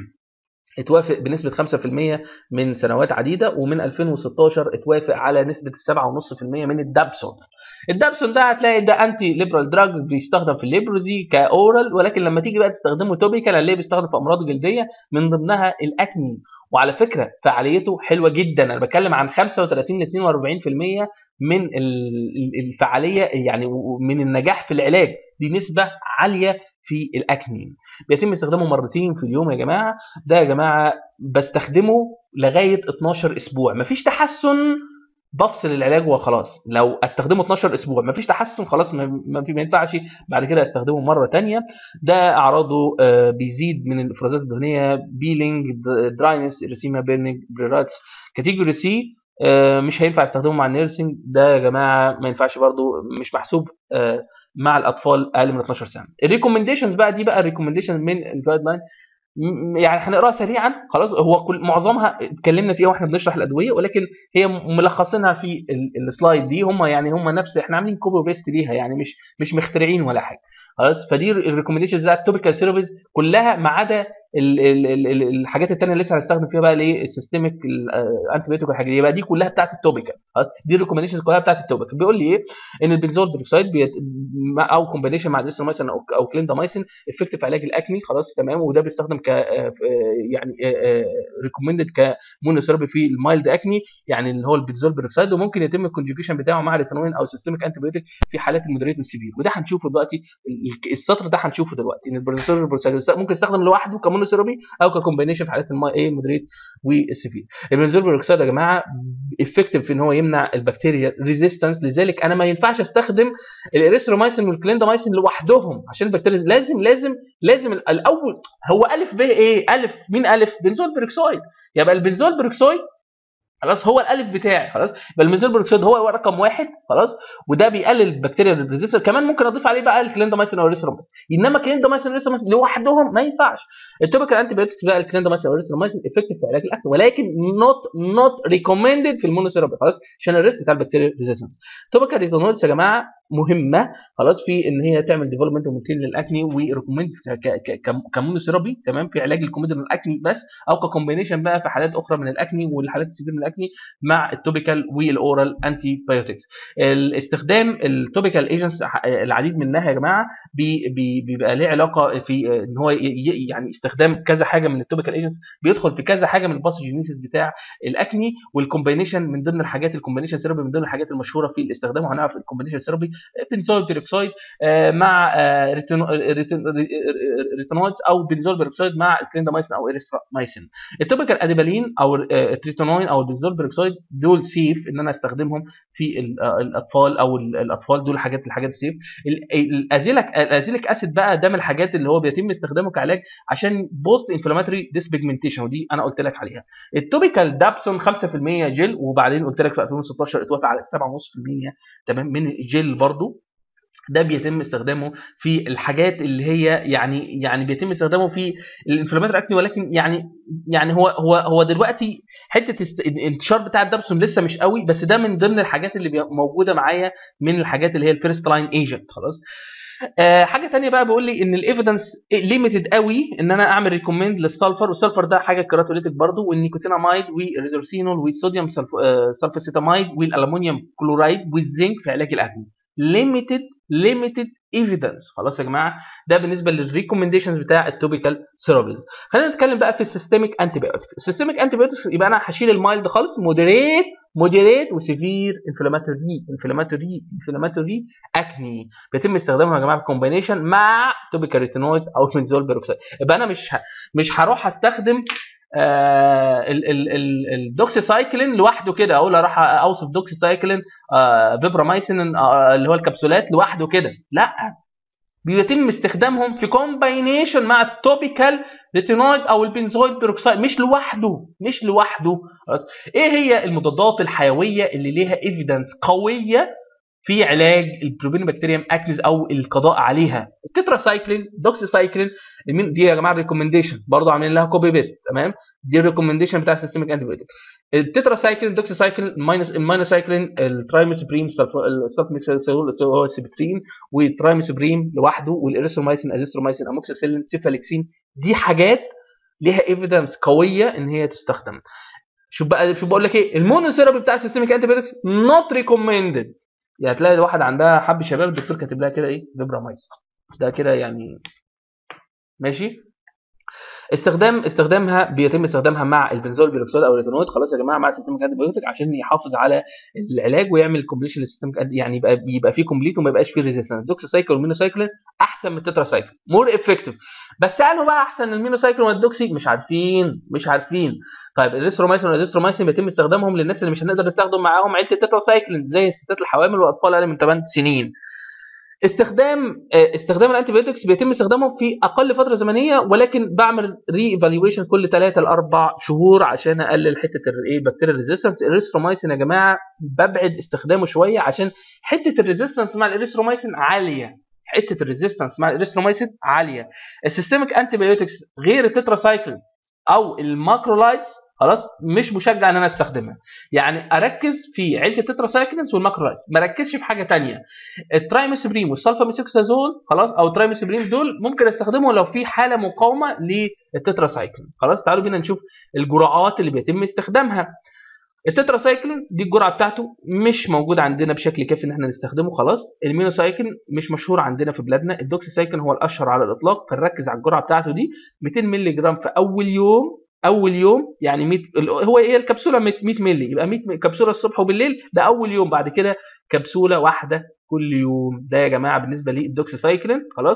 Speaker 1: اتوافق بنسبة 5% من سنوات عديدة ومن 2016 اتوافق على نسبة 7.5% من الدابسون الدابسون ده هتلاقي ده انتي ليبرال دراج بيستخدم في الليبروزي كاورال ولكن لما تيجي بقى تستخدمه توبيكال هنلاقيه بيستخدم في امراض جلديه من ضمنها الاكني وعلى فكره فعاليته حلوه جدا انا بتكلم عن 35 ل 42% من الفعاليه يعني من النجاح في العلاج دي نسبه عاليه في الاكنين بيتم استخدامه مرتين في اليوم يا جماعه ده يا جماعه بستخدمه لغايه 12 اسبوع مفيش تحسن بفصل العلاج وخلاص لو استخدمه 12 اسبوع مفيش تحسن خلاص ما ينفعش بعد كده استخدمه مره تانية ده اعراضه بيزيد من الافرازات الدهنيه بيلينج دراينس اريسيما بيرنينج بريراتس كاتيجوري سي مش هينفع استخدمه مع النيرسينج ده يا جماعه ما ينفعش برضو مش محسوب مع الاطفال اقل من 12 سنه الريكومنديشنز بقى دي بقى الريكومنديشن من الجايد لاين يعني هنقراها سريعا خلاص هو كل معظمها اتكلمنا فيها واحنا بنشرح الادويه ولكن هي ملخصينها في السلايد دي هم يعني هم نفس احنا عاملين كوبي وبيست ليها يعني مش مش مخترعين ولا حاجه خلاص فدي الريكومنديشنز بتاعت التوبيكال سيرفيس كلها ما عدا الحاجات الثانيه اللي لسه هنستخدم فيها بقى الايه السيستميك الانتي بيوتيك والحاجات دي بقى دي كلها بتاعت التوبيكال دي الريكومنديشنز كلها بتاعت التوبيكال بيقول لي ايه ان البنزول بيروكسيد بيت... او كومبينيشن مع الديسترومايسين او او كليندامايسين افكتيف في علاج الاكني خلاص تمام وده بيستخدم ك يعني ريكومندد كمونوثيرابي في المايلد اكني يعني اللي هو البنزول بيروكسيد وممكن يتم الكونجوجيشن بتاعه مع الريتانوين او سيستميك انتي بيوتيك في حالات المودريت والسيفير وده هنشوفه دلوقتي السطر ده هنشوفه دلوقتي ان البنزول بيروكسيد ممكن يستخدم لوحده كمونوثيرابي او ككومبينيشن في حالات الماء ايه مودريت والسيفير البنزول بيروكسيد يا جماعه افكتيف في ان هو يمنع البكتيريا ريزيستنس لذلك انا ما ينفعش استخدم الاريثرومايسين والكليندامايسين لوحدهم عشان البكتيريا لازم لازم لازم الاول هو الف ب ايه الف مين الف بنزول بيروكسيد يبقى البنزول بيروكسيد خلاص هو الالف بتاعي خلاص يبقى الميزيل بروكسيد هو رقم واحد خلاص وده بيقلل البكتيريا ريزيستنس كمان ممكن اضيف عليه بقى الكليندامايسين او الريثرومايسين انما الكليندامايسين والريثرومايسين لوحدهم ما ينفعش التوبيكال انتي بايوتكس بقى الكليندامايسين او الريثرومايسين افكتيف في علاج الاكل ولكن نوت نوت ريكومندد في المونوثيرابي خلاص عشان الريسك بتاع البكتيريا ريزيستنس توبيكال ريزونولز يا جماعه مهمه خلاص في ان هي تعمل ديفلوبمنت ومونتين للاكني وريكومند كمونوثيرابي تمام في علاج الكوميدر من الاكني بس او ككومبينيشن بقى في حالات اخرى من الاكني والحالات السيفير من الاكني مع التوبيكال والاورال انتي بايوتكس الاستخدام التوبيكال ايجنتس العديد منها يا جماعه بي بي بيبقى ليه علاقه في ان هو يعني استخدام كذا حاجه من التوبيكال ايجنتس بيدخل في كذا حاجه من الباثوجينيسيس بتاع الاكني والكومبينيشن من ضمن الحاجات الكومبينيشن ثيرابي من ضمن الحاجات المشهوره في الاستخدام وهنعرف الكومبينيشن ثيرابي بنزول بيروكسيد مع ريتينويدز او بنزول بيروكسيد مع الكليندامايسين او اريثرومايسين التوبيكال اديبالين او التريتونوين او البنزول بيروكسيد دول سيف ان انا استخدمهم في الاطفال او الاطفال دول حاجات الحاجات السيف الازيلك الازيليك اسيد بقى ده من الحاجات اللي هو بيتم استخدامه كعلاج عشان بوست انفلاماتوري ديسبيجمنتيشن ودي انا قلت لك عليها التوبيكال دابسون 5% جل وبعدين قلت لك في 2016 اتوافق على 7.5% تمام من الجل برضو ده بيتم استخدامه في الحاجات اللي هي يعني يعني بيتم استخدامه في الانفلاماتوري اكني ولكن يعني يعني هو هو هو دلوقتي حته است- الانتشار بتاع الدبسون لسه مش قوي بس ده من ضمن الحاجات اللي بي- موجوده معايا من الحاجات اللي هي الفيرست لاين ايجنت خلاص آه حاجه تانية بقى بيقول لي ان الايفيدنس ليميتد قوي ان انا اعمل ريكومند للسلفر والسلفر ده حاجه كراتوليتيك برضه والنيكوتيناميد والريزورسينول والصوديوم سلفاسيتاميد والالومنيوم كلورايد والزنك في علاج الاكني ليميتد ليميتد ايفيدنس خلاص يا جماعه ده بالنسبه للريكومنديشنز بتاع التوبيكال ثيرابيز خلينا نتكلم بقى في السيستميك انتي بايوتكس السيستميك انتي بايوتكس يبقى انا هشيل المايلد خالص مودريت مودريت وسيفير انفلاماتوري انفلاماتوري انفلاماتوري اكني بيتم استخدامها يا جماعه في كومبينيشن مع توبيكال ريتينويد او بنزول بيروكسيد يبقى انا مش ه... مش هروح استخدم آه ال- ال- ال- الدوكسيسايكلين لوحده كده اقول اروح اوصف دوكسيسايكلين آه فيبرامايسين آه اللي هو الكبسولات لوحده كده لا بيتم استخدامهم في كومباينيشن مع التوبيكال ريتينويد او البنزويد بيروكسيد مش لوحده مش لوحده خلاص ايه هي المضادات الحيويه اللي ليها ايفيدنس قويه في علاج البروبينوبكتيريوم اكنز او القضاء عليها التتراسايكلين دوكسيسايكلين مين- دي يا جماعه ريكومنديشن برضه عاملين لها كوبي بيست تمام دي الريكومنديشن بتاع السيستميك انتي بايوتيك التتراسايكلين دوكسيسايكلين الماينس الماينوسايكلين الترايموسبريم السلفميثيلسيبترين والترايموسبريم لوحده والاريثرومايسين ازيثرومايسين اموكسيسيلين سيفاليكسين دي حاجات ليها ايفيدنس قويه ان هي تستخدم شوف بقى شوف بقول لك ايه المونوثيرابي بتاع السيستميك انتي بايوتكس نوت ريكومندد يعني تلاقي واحد عندها حب شباب الدكتور كاتب لها كده ايه فيبرامايسين ده كده يعني ماشي استخدام استخدامها بيتم استخدامها مع البنزول بيروكسيد او الريتينويد خلاص يا جماعه مع السيستميك انتي بايوتيك عشان يحافظ على العلاج ويعمل كومبليشن للسيستميك يعني يبقى يبقى فيه كومبليت وما يبقاش فيه ريزيستنس دوكسيسايكل والمينوسايكلين احسن من التتراسايكل مور افكتيف بس قالوا بقى احسن من المينوسايكل والدوكسي مش عارفين مش عارفين طيب الريسترومايسين والازيثرومايسين بيتم استخدامهم للناس اللي مش هنقدر نستخدم معاهم عيله التتراسايكلين زي الستات الحوامل والاطفال اقل من 8 سنين استخدام آه، استخدام الانتي بايوتكس بيتم استخدامه في اقل فتره زمنيه ولكن بعمل ري ايفالويشن كل 3 ل 4 شهور عشان اقلل حته الايه بكتيريا ريزيستنس الاريثرومايسين يا جماعه ببعد استخدامه شويه عشان حته الريزيستنس مع الاريثرومايسين عاليه حته الريزيستنس مع الاريثرومايسين عاليه السيستميك انتي بايوتكس غير التتراسايكل او الماكرولايتس خلاص مش مشجع ان انا استخدمها يعني اركز في عيله التتراسايكلينز والماكرولايتس ما اركزش في حاجه تانية الترايموسبريم والسلفاميثوكسازول خلاص او الترايموسبريم دول ممكن استخدمه لو في حاله مقاومه للتتراسايكلين خلاص تعالوا بينا نشوف الجرعات اللي بيتم استخدامها التتراسايكلين دي الجرعه بتاعته مش موجوده عندنا بشكل كافي ان احنا نستخدمه خلاص المينوسايكلين مش مشهور عندنا في بلادنا الدوكسيسايكلين هو الاشهر على الاطلاق فنركز على الجرعه بتاعته دي 200 مللي جرام في اول يوم اول يوم يعني 100 هو هي الكبسوله 100 مللي يبقى 100 كبسوله الصبح وبالليل ده اول يوم بعد كده كبسوله واحده كل يوم ده يا جماعه بالنسبه للدوكسيسايكلين خلاص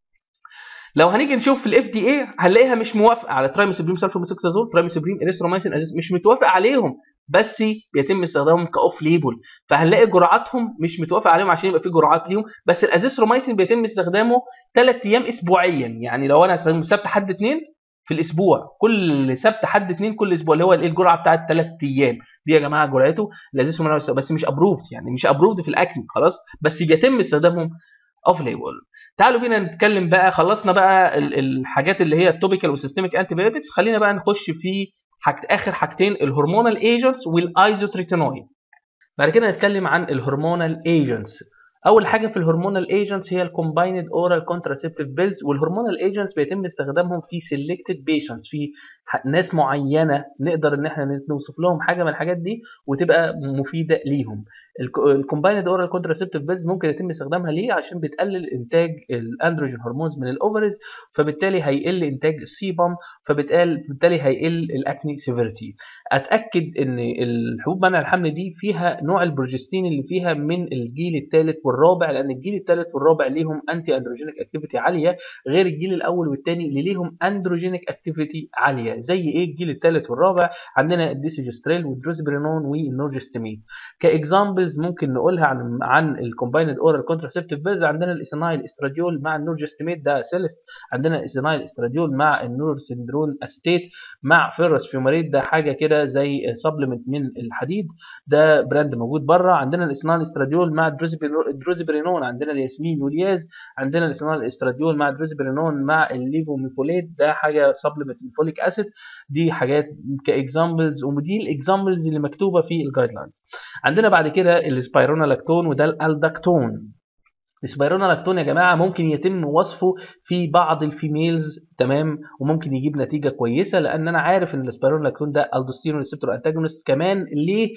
Speaker 1: لو هنيجي نشوف في الاف دي اي هنلاقيها مش موافقه على ترايموسبريم سلفاميثوكسازول ترايموسبريم اريثرومايسين مش متوافق عليهم بس بيتم استخدامهم كاوف ليبل فهنلاقي جرعاتهم مش متوافق عليهم عشان يبقى في جرعات ليهم بس الازيثرومايسين بيتم استخدامه ثلاث ايام اسبوعيا يعني لو انا استخدمه سبت حد اثنين في الاسبوع كل سبت حد اثنين كل اسبوع اللي هو الايه الجرعه بتاعت ثلاث ايام دي يا جماعه جرعته الازيثرومايسين بس مش ابروفد يعني مش ابروفد في الاكل خلاص بس بيتم استخدامهم اوف ليبل تعالوا بينا نتكلم بقى خلصنا بقى ال- الحاجات اللي هي التوبيكال والسيستميك انتي بايوتكس خلينا بقى نخش في حاجت اخر حاجتين الهرمونال ايجنتس والايزوتريتينويد بعد كده نتكلم عن الهرمونال ايجنتس اول حاجه في الهرمونال ايجنتس هي الكومبايند اورال كونتراسيبتيف بيلز والهرمونال ايجنتس بيتم استخدامهم في سيلكتد بيشنتس في ح- ناس معينه نقدر ان احنا نوصف لهم حاجه من الحاجات دي وتبقى مفيده ليهم الكومبايند اورال كونتراسيبتيف بيلز ممكن يتم استخدامها ليه عشان بتقلل انتاج الاندروجين هرمونز من الاوفرز فبالتالي هيقل انتاج السيبم فبالتالي هيقل الاكني سيفيرتي اتاكد ان الحبوب منع الحمل دي فيها نوع البروجستين اللي فيها من الجيل الثالث والرابع لان الجيل الثالث والرابع ليهم انتي اندروجينيك اكتيفيتي عاليه غير الجيل الاول والثاني اللي ليهم اندروجينيك اكتيفيتي عاليه زي ايه الجيل الثالث والرابع عندنا الديسوجستريل والدروزبرينون والنورجستمين كاكزامبلز اكزامبلز ممكن نقولها عن عن الكومبايند اورال كونتراسبتيف بيلز عندنا الايثانايل استراديول مع النورجستيميت ده سيلست عندنا الايثانايل استراديول مع النورسندرون اسيتيت مع فيرس فيوماريت ده حاجه كده زي سبلمنت من الحديد ده براند موجود بره عندنا الايثانايل استراديول مع الدروزيبرينون عندنا الياسمين والياز عندنا الايثانايل استراديول مع الدروزيبرينون مع الليفوميفوليت ده حاجه سبلمنت من فوليك اسيد دي حاجات كاكزامبلز ودي الاكزامبلز اللي مكتوبه في الجايد لاينز عندنا بعد كده السبايرونالاكتون وده الالدكتون السبايرونالاكتون يا جماعه ممكن يتم وصفه في بعض الفيميلز تمام وممكن يجيب نتيجه كويسه لان انا عارف ان السبايرونالاكتون ده الدوستيرون ريسبتور انتاجونست كمان ليه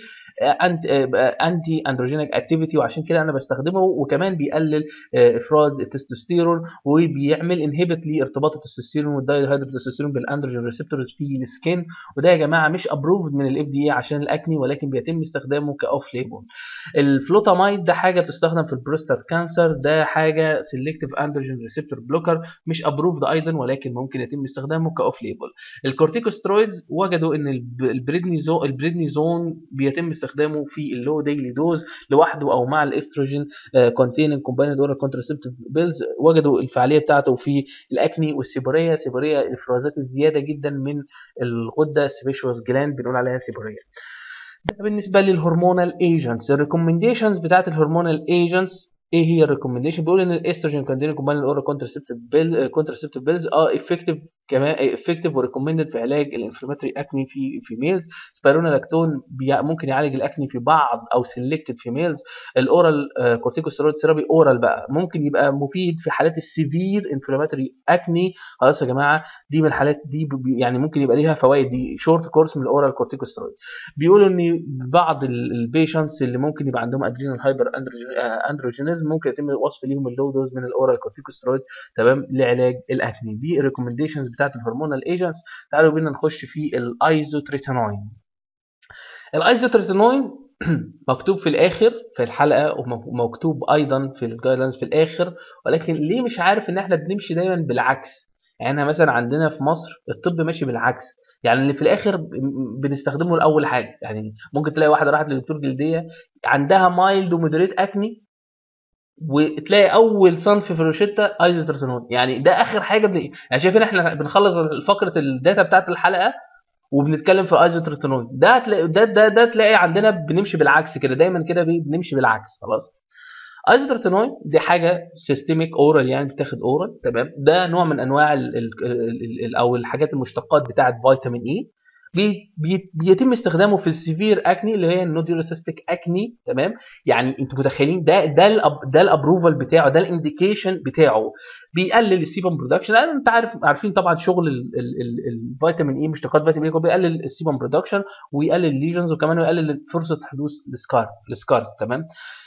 Speaker 1: انتي اندروجينيك اكتيفيتي وعشان كده انا بستخدمه وكمان بيقلل افراز التستوستيرون وبيعمل انهبت لارتباط التستوستيرون والدايهيدروتستوستيرون بالاندروجين ريسبتورز في السكين وده يا جماعه مش ابروفد من الاف دي اي عشان الاكني ولكن بيتم استخدامه كاوف ليبل الفلوتامايد ده حاجه بتستخدم في البروستات كانسر ده حاجه سيلكتيف اندروجين ريسبتور بلوكر مش ابروفد ايضا ولكن ممكن يتم استخدامه كاوف ليبل الكورتيكوسترويدز وجدوا ان البريدنيزون البريدنيزون بيتم استخدامه في اللو ديلي دوز لوحده او مع الاستروجين كونتيننج كومبايند اورال كونتراسبتيف بيلز وجدوا الفعاليه بتاعته في الاكني والسيبوريا سيبوريا الافرازات الزياده جدا من الغده السبيشوس جلاند بنقول عليها سيبوريا ده بالنسبه للهرمونال ايجنتس الريكومنديشنز بتاعت الهرمونال ايجنتس ايه هي الريكومنديشن بيقول ان الاستروجين كونديننج كومبايند اورال كونترسبتيف بيل كونترسبتيف بيلز اه افكتيف كمان افكتيف وريكومندد في علاج الانفلاماتوري اكني في فيميلز سبيرونالاكتون ممكن يعالج الاكني في بعض او سيلكتد فيميلز الاورال كورتيكوستيرويد ثيرابي اورال بقى ممكن يبقى مفيد في حالات السيفير انفلاماتوري اكني خلاص يا جماعه دي من الحالات دي يعني ممكن يبقى ليها فوائد دي شورت كورس من الاورال كورتيكوستيرويد بيقولوا ان بعض البيشنتس اللي ممكن يبقى عندهم ادرينال هايبر اندروجينيزم ممكن يتم وصف ليهم اللو دوز من الاورال كورتيكوستيرويد تمام لعلاج الاكني دي الريكومنديشنز بتاعت الهرمونال ايجنتس تعالوا بينا نخش في الايزوتريتينوين الايزوتريتينوين مكتوب في الاخر في الحلقه ومكتوب ايضا في الجايدلاينز في الاخر ولكن ليه مش عارف ان احنا بنمشي دايما بالعكس يعني مثلا عندنا في مصر الطب ماشي بالعكس يعني اللي في الاخر بنستخدمه لاول حاجه يعني ممكن تلاقي واحده راحت لدكتور جلديه عندها مايلد ومودريت اكني وتلاقي اول صنف في الروشته ايزوتريتينون يعني ده اخر حاجه بن... يعني شايفين احنا بنخلص فقره الداتا بتاعت الحلقه وبنتكلم في ايزوتريتينون ده هتلاقي ده ده ده تلاقي عندنا بنمشي بالعكس كده دايما كده بنمشي بالعكس خلاص ايزوتريتينون دي حاجه سيستميك اورال يعني بتاخد اورال تمام ده نوع من انواع ال ال ال ال او الحاجات المشتقات بتاعه فيتامين اي بي بي بيتم استخدامه في السيفير اكني اللي هي النوديولوسيستيك اكني تمام يعني انتوا متخيلين ده ده الأب ده الابروفال بتاعه ده الانديكيشن بتاعه بيقلل السيبم برودكشن لان انت عارف عارفين طبعا شغل الفيتامين اي مشتقات فيتامين اي بيقلل السيبم برودكشن ويقلل الليجنز وكمان يقلل فرصه حدوث السكار السكارز تمام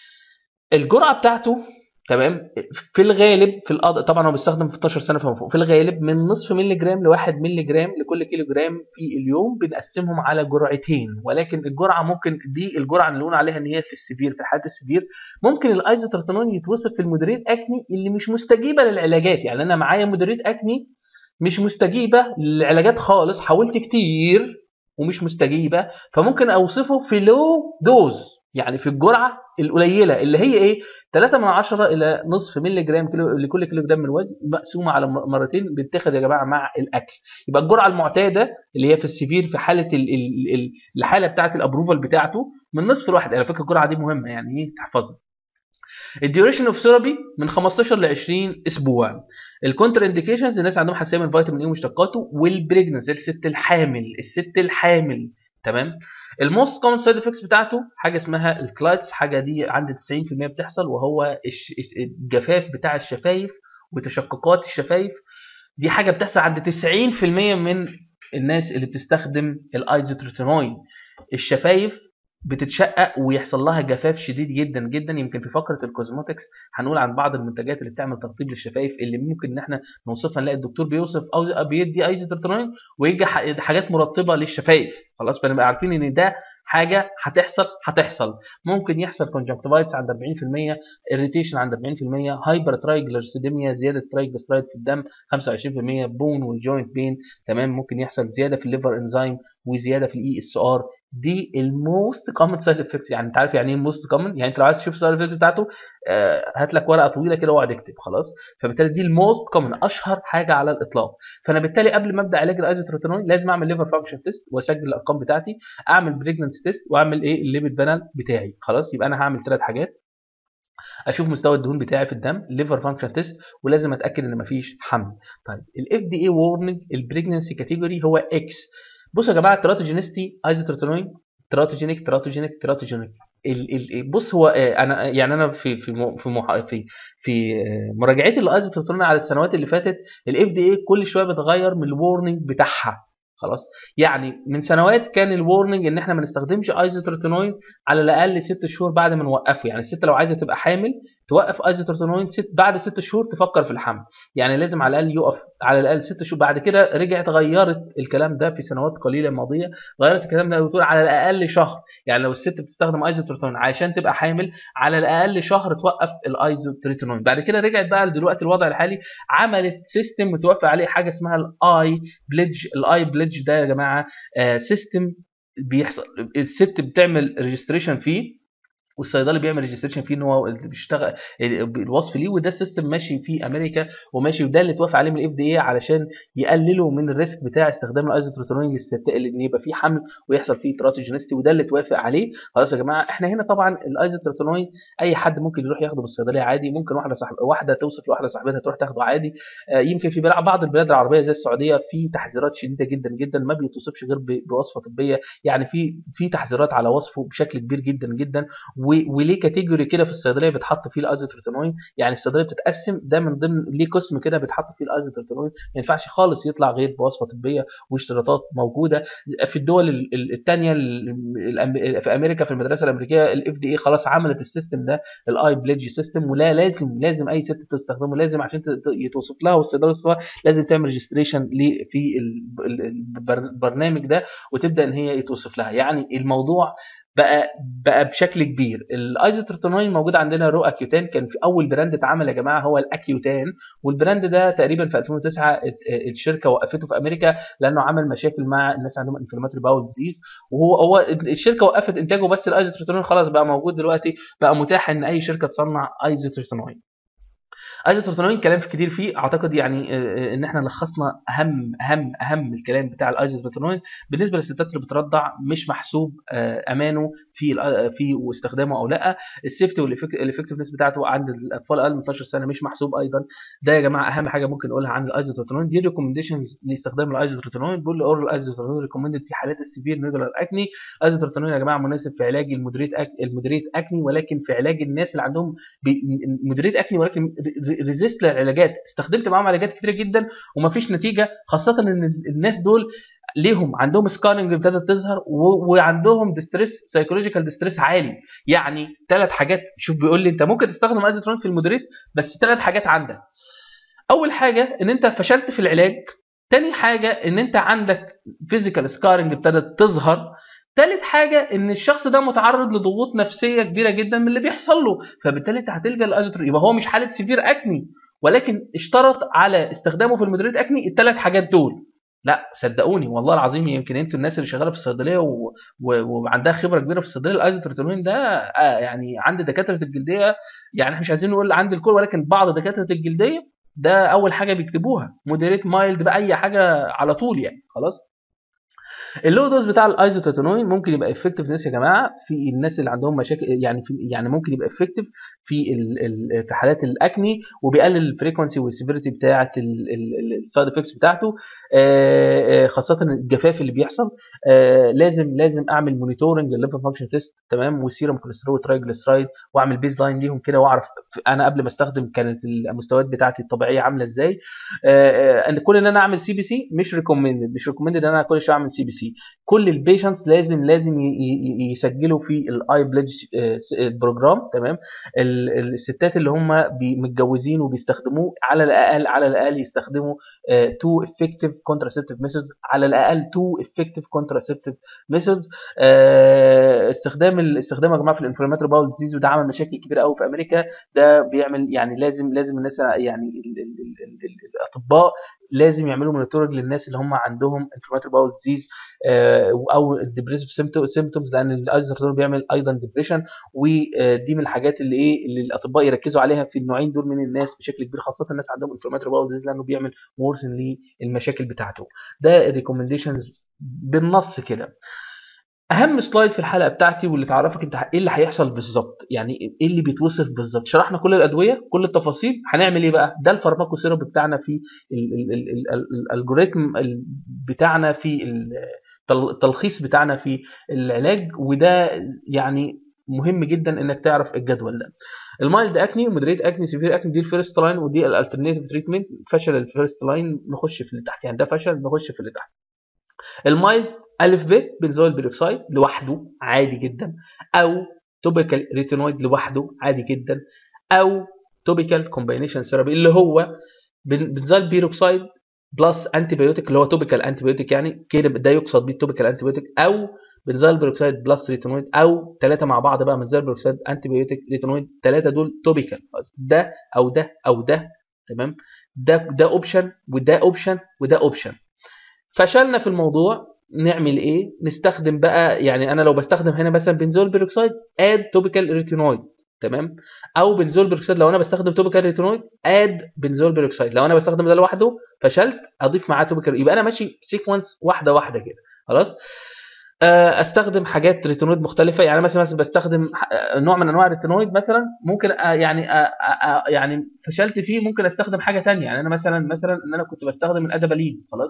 Speaker 1: الجرعه بتاعته تمام في الغالب في الأض... طبعا هو بيستخدم في 12 سنه فما فوق في الغالب من نصف مللي جرام لواحد مللي جرام لكل كيلو جرام في اليوم بنقسمهم على جرعتين ولكن الجرعه ممكن دي الجرعه اللي نقول عليها ان هي في السيفير في حالات السيفير ممكن الايزوترتانون يتوصف في المودريت اكني اللي مش مستجيبه للعلاجات يعني انا معايا مودريت اكني مش مستجيبه للعلاجات خالص حاولت كتير ومش مستجيبه فممكن اوصفه في لو دوز يعني في الجرعه القليله اللي هي ايه 3 من 10 الى نصف مللي جرام كيلو لكل كيلو جرام من الوزن مقسومه على مرتين بتتاخد يا جماعه مع الاكل يبقى الجرعه المعتاده اللي هي في السيفير في حاله ال ال ال الحاله بتاعه الابروفال بتاعته من نصف لواحد على فكره الجرعه دي مهمه يعني ايه تحفظها الديوريشن اوف ثيرابي من 15 ل 20 اسبوع الكونتر انديكيشنز الناس عندهم حساسيه من فيتامين اي ومشتقاته والبريجنس الست الحامل الست الحامل تمام الموست كومن سايد افكتس بتاعته حاجه اسمها الكلايتس حاجه دي عند 90% بتحصل وهو الجفاف بتاع الشفايف وتشققات الشفايف دي حاجه بتحصل عند 90% من الناس اللي بتستخدم الايزوتريتينوين الشفايف بتتشقق ويحصل لها جفاف شديد جدا جدا يمكن في فقره الكوزموتكس هنقول عن بعض المنتجات اللي بتعمل ترطيب للشفايف اللي ممكن ان احنا نوصفها نلاقي الدكتور بيوصف او بيدي ايزوتريتينوين ويجي حاجات مرطبه للشفايف خلاص فنبقى عارفين ان ده حاجه هتحصل هتحصل ممكن يحصل كونجكتيفايتس عند 40% اريتيشن عند 40% هايبر ترايجلرسيديميا زياده ترايجلسرايد في الدم 25% بون والجوينت بين تمام ممكن يحصل زياده في الليفر انزيم وزياده في الاي اس ار دي الموست كومن سايد افكتس يعني انت عارف يعني ايه الموست كومن يعني انت لو عايز تشوف السايد افكت بتاعته آه، هات لك ورقه طويله كده واقعد اكتب خلاص فبالتالي دي الموست كومن اشهر حاجه على الاطلاق فانا بالتالي قبل ما ابدا علاج الايزوتروتينوين لازم اعمل ليفر فانكشن تيست واسجل الارقام بتاعتي اعمل بريجننسي تيست واعمل ايه الليبيد بانل بتاعي خلاص يبقى انا هعمل ثلاث حاجات اشوف مستوى الدهون بتاعي في الدم ليفر فانكشن تيست ولازم اتاكد ان مفيش حمل طيب الاف دي اي وورنينج البريجننسي كاتيجوري هو اكس بصوا يا جماعه التراتوجينيستي ايزوتروتينوين تراتوجينيك تراتوجينيك تراتوجينيك ال ال بص هو آه، انا يعني انا في في م- في مح- في في آه، مراجعتي للايزوتروتينوين على السنوات اللي فاتت الاف دي اي كل شويه بتغير من الورنينج بتاعها خلاص يعني من سنوات كان الورنينج ان احنا ما نستخدمش ايزوتروتينوين على الاقل ست شهور بعد ما نوقفه يعني الست لو عايزه تبقى حامل توقف ايزوتروتينوين ست بعد ست شهور تفكر في الحمل يعني لازم على الاقل يقف على الاقل ست شهور بعد كده رجعت غيرت الكلام ده في سنوات قليله ماضيه غيرت الكلام ده وتقول على الاقل شهر يعني لو الست بتستخدم ايزوتروتينوين عشان تبقى حامل على الاقل شهر توقف الايزوتروتينوين بعد كده رجعت بقى دلوقتي الوضع الحالي عملت سيستم متوفر عليه حاجه اسمها الاي بليدج الاي بليدج ده يا جماعه سيستم بيحصل الست بتعمل ريجستريشن فيه والصيدلي بيعمل ريجستريشن فيه ان هو اللي بيشتغل الوصف ليه وده السيستم ماشي في امريكا وماشي وده اللي اتوافق عليه من الاف دي اي علشان يقللوا من الريسك بتاع استخدام الايزوتروتينوين للست ان يبقى في حمل ويحصل فيه تراتوجينيستي وده اللي اتوافق عليه خلاص يا جماعه احنا هنا طبعا الايزوتروتينوين اي حد ممكن يروح ياخده بالصيدليه عادي ممكن واحده صاحب واحده توصف لواحده صاحبتها تروح تاخده عادي آه، يمكن في بلع- بعض البلاد العربيه زي السعوديه في تحذيرات شديده جدا جدا ما بيتوصفش غير ب- بوصفه طبيه يعني في في تحذيرات على وصفه بشكل كبير جدا جدا و- وليه كاتيجوري كده في الصيدليه بيتحط فيه الايزوتروتينوين يعني الصيدليه بتتقسم ده من ضمن ليه قسم كده بيتحط فيه الايزوتروتينوين ما ينفعش خالص يطلع غير بوصفه طبيه واشتراطات موجوده في الدول الثانيه في امريكا في المدرسه الامريكيه الاف دي اي خلاص عملت السيستم ده الاي بليدج سيستم ولا لازم لازم اي ست تستخدمه لازم عشان ت- ت- يتوصف لها والصيدله يوصفها لازم تعمل ريجستريشن في ال- ال- البر- البرنامج ده وتبدا ان هي يتوصف لها يعني الموضوع بقى بقى بشكل كبير الايزوتروتينوين موجود عندنا رو اكيوتان كان في اول براند اتعمل يا جماعه هو الاكيوتان والبراند ده تقريبا في 2009 ات- الشركه وقفته في امريكا لانه عمل مشاكل مع الناس عندهم انفلاماتوري باول ديزيز وهو هو الشركه وقفت انتاجه بس الايزوتروتينوين خلاص بقى موجود دلوقتي بقى متاح ان اي شركه تصنع ايزوتروتينوين ايزوتروتينوين كلام كتير فيه اعتقد يعني آه، آه، ان احنا لخصنا اهم اهم اهم الكلام بتاع الايزوتروتينوين بالنسبه للستات اللي بترضع مش محسوب آه، امانه في الأ- في واستخدامه او لا السيفتي والافكتفنس بتاعته عند الاطفال اقل من 12 سنه مش محسوب ايضا ده يا جماعه اهم حاجه ممكن نقولها عن الايزوتروتينوين دي ريكومنديشنز لاستخدام الايزوتروتينوين بيقول لي اورال ايزوتروتينوين ريكومندد في حالات السيفير نيجولار اكني الايزوتروتينوين يا جماعه مناسب في علاج المودريت أك... المودريت اكني ولكن في علاج الناس اللي عندهم بي... مودريت اكني ولكن ريزيست للعلاجات استخدمت معاهم علاجات كتير جدا ومفيش نتيجه خاصه ان الناس دول ليهم عندهم سكارنج ابتدت تظهر و... وعندهم ديستريس سايكولوجيكال ديستريس عالي يعني ثلاث حاجات شوف بيقول لي انت ممكن تستخدم ايزوترون في المودريت بس ثلاث حاجات عندك اول حاجه ان انت فشلت في العلاج تاني حاجه ان انت عندك فيزيكال سكارنج ابتدت تظهر تالت حاجة إن الشخص ده متعرض لضغوط نفسية كبيرة جدا من اللي بيحصل له، فبالتالي أنت هتلجأ للأزوترون، يبقى هو مش حالة سيفير أكني، ولكن اشترط على استخدامه في المودريت أكني الثلاث حاجات دول. لا صدقوني والله العظيم يمكن انتوا الناس اللي شغاله في الصيدليه و... و... وعندها خبره كبيره في الصيدليه الايزوتروتينوين ده آه يعني عند دكاتره الجلديه يعني احنا مش عايزين نقول عند الكل ولكن بعض دكاتره الجلديه ده اول حاجه بيكتبوها مودريت مايلد باي حاجه على طول يعني خلاص اللو دوز بتاع الايزوتوتينوين ممكن يبقى افكتيف يا جماعه في الناس اللي عندهم مشاكل يعني في يعني ممكن يبقى افكتيف في ال ال في حالات الاكني وبيقلل الفريكونسي والسيفيريتي بتاعه السايد افكتس بتاعته آه، آه، خاصه الجفاف اللي بيحصل آه، لازم لازم اعمل مونيتورنج للليفر فانكشن تيست تمام والسيرم كوليسترول وترايجليسرايد واعمل بيز لاين ليهم كده واعرف انا قبل ما استخدم كانت المستويات بتاعتي الطبيعيه عامله ازاي آه، آه، كون ان انا اعمل سي بي سي مش ريكومندد مش ريكومندد ان انا كل شويه اعمل سي بي سي كل البيشنتس لازم لازم ي- ي- ي- يسجلوا في الاي بليدج بروجرام تمام ال- ال- الستات اللي هم بي- متجوزين وبيستخدموه على الاقل على الاقل يستخدموا تو افكتيف كونتراسيبتيف ميثودز على الاقل تو افكتيف كونتراسيبتيف ميثودز استخدام ال- استخدامه يا جماعه في الانفلاماتوري باول ديزيز وده عمل مشاكل كبيره قوي في امريكا ده بيعمل يعني لازم لازم الناس يعني ال- ال- ال- ال- ال- الاطباء لازم يعملوا مونيتورنج للناس اللي هم عندهم انفلاماتوري باول ديزيز او الديبريسيف سيمتومز لان الايزوتريتينويد بيعمل ايضا ديبريشن ودي من الحاجات اللي ايه اللي الاطباء يركزوا عليها في النوعين دول من الناس بشكل كبير خاصه الناس عندهم انفلاماتوري باول ديزيز لانه بيعمل مورسن للمشاكل بتاعته ده الريكومنديشنز بالنص كده اهم سلايد في الحلقه بتاعتي واللي تعرفك انت ايه اللي هيحصل بالظبط يعني ايه اللي بيتوصف بالظبط شرحنا كل الادويه كل التفاصيل هنعمل ايه بقى ده الفارماكو سيرب بتاعنا في الالجوريثم بتاعنا في التلخيص بتاعنا في العلاج وده يعني مهم جدا انك تعرف الجدول ده المايلد اكني مودريت اكني سيفير اكني دي الفيرست لاين ودي الالترناتيف تريتمنت فشل الفيرست لاين نخش في اللي تحت يعني ده فشل نخش في اللي تحت المايلد الف ب بنزول بيروكسيد لوحده عادي جدا او توبيكال ريتينويد لوحده عادي جدا او توبيكال كومباينيشن ثيرابي اللي هو بنزول بيروكسيد بلس انتي بايوتيك اللي هو توبيكال انتي بايوتيك يعني كده ده يقصد بيه التوبيكال انتي بايوتيك او بنزول بيروكسيد بلس ريتينويد او ثلاثه مع بعض بقى بنزول بيروكسيد انتي بايوتيك ريتينويد ثلاثه دول توبيكال ده او ده او ده تمام ده ده اوبشن وده اوبشن وده اوبشن فشلنا في الموضوع نعمل ايه نستخدم بقى يعني انا لو بستخدم هنا مثلا بنزول بيروكسيد اد توبيكال ريتينويد تمام او بنزول بيروكسيد لو انا بستخدم توبيكال ريتينويد اد بنزول بيروكسيد لو انا بستخدم ده لوحده فشلت اضيف معاه توبيكال يبقى انا ماشي سيكونس واحده واحده كده خلاص استخدم حاجات ريتينويد مختلفه يعني مثلا مثلا بستخدم نوع من انواع الريتينويد مثلا ممكن يعني يعني فشلت فيه ممكن استخدم حاجه ثانيه يعني انا مثلا مثلا ان انا كنت بستخدم الادابالين خلاص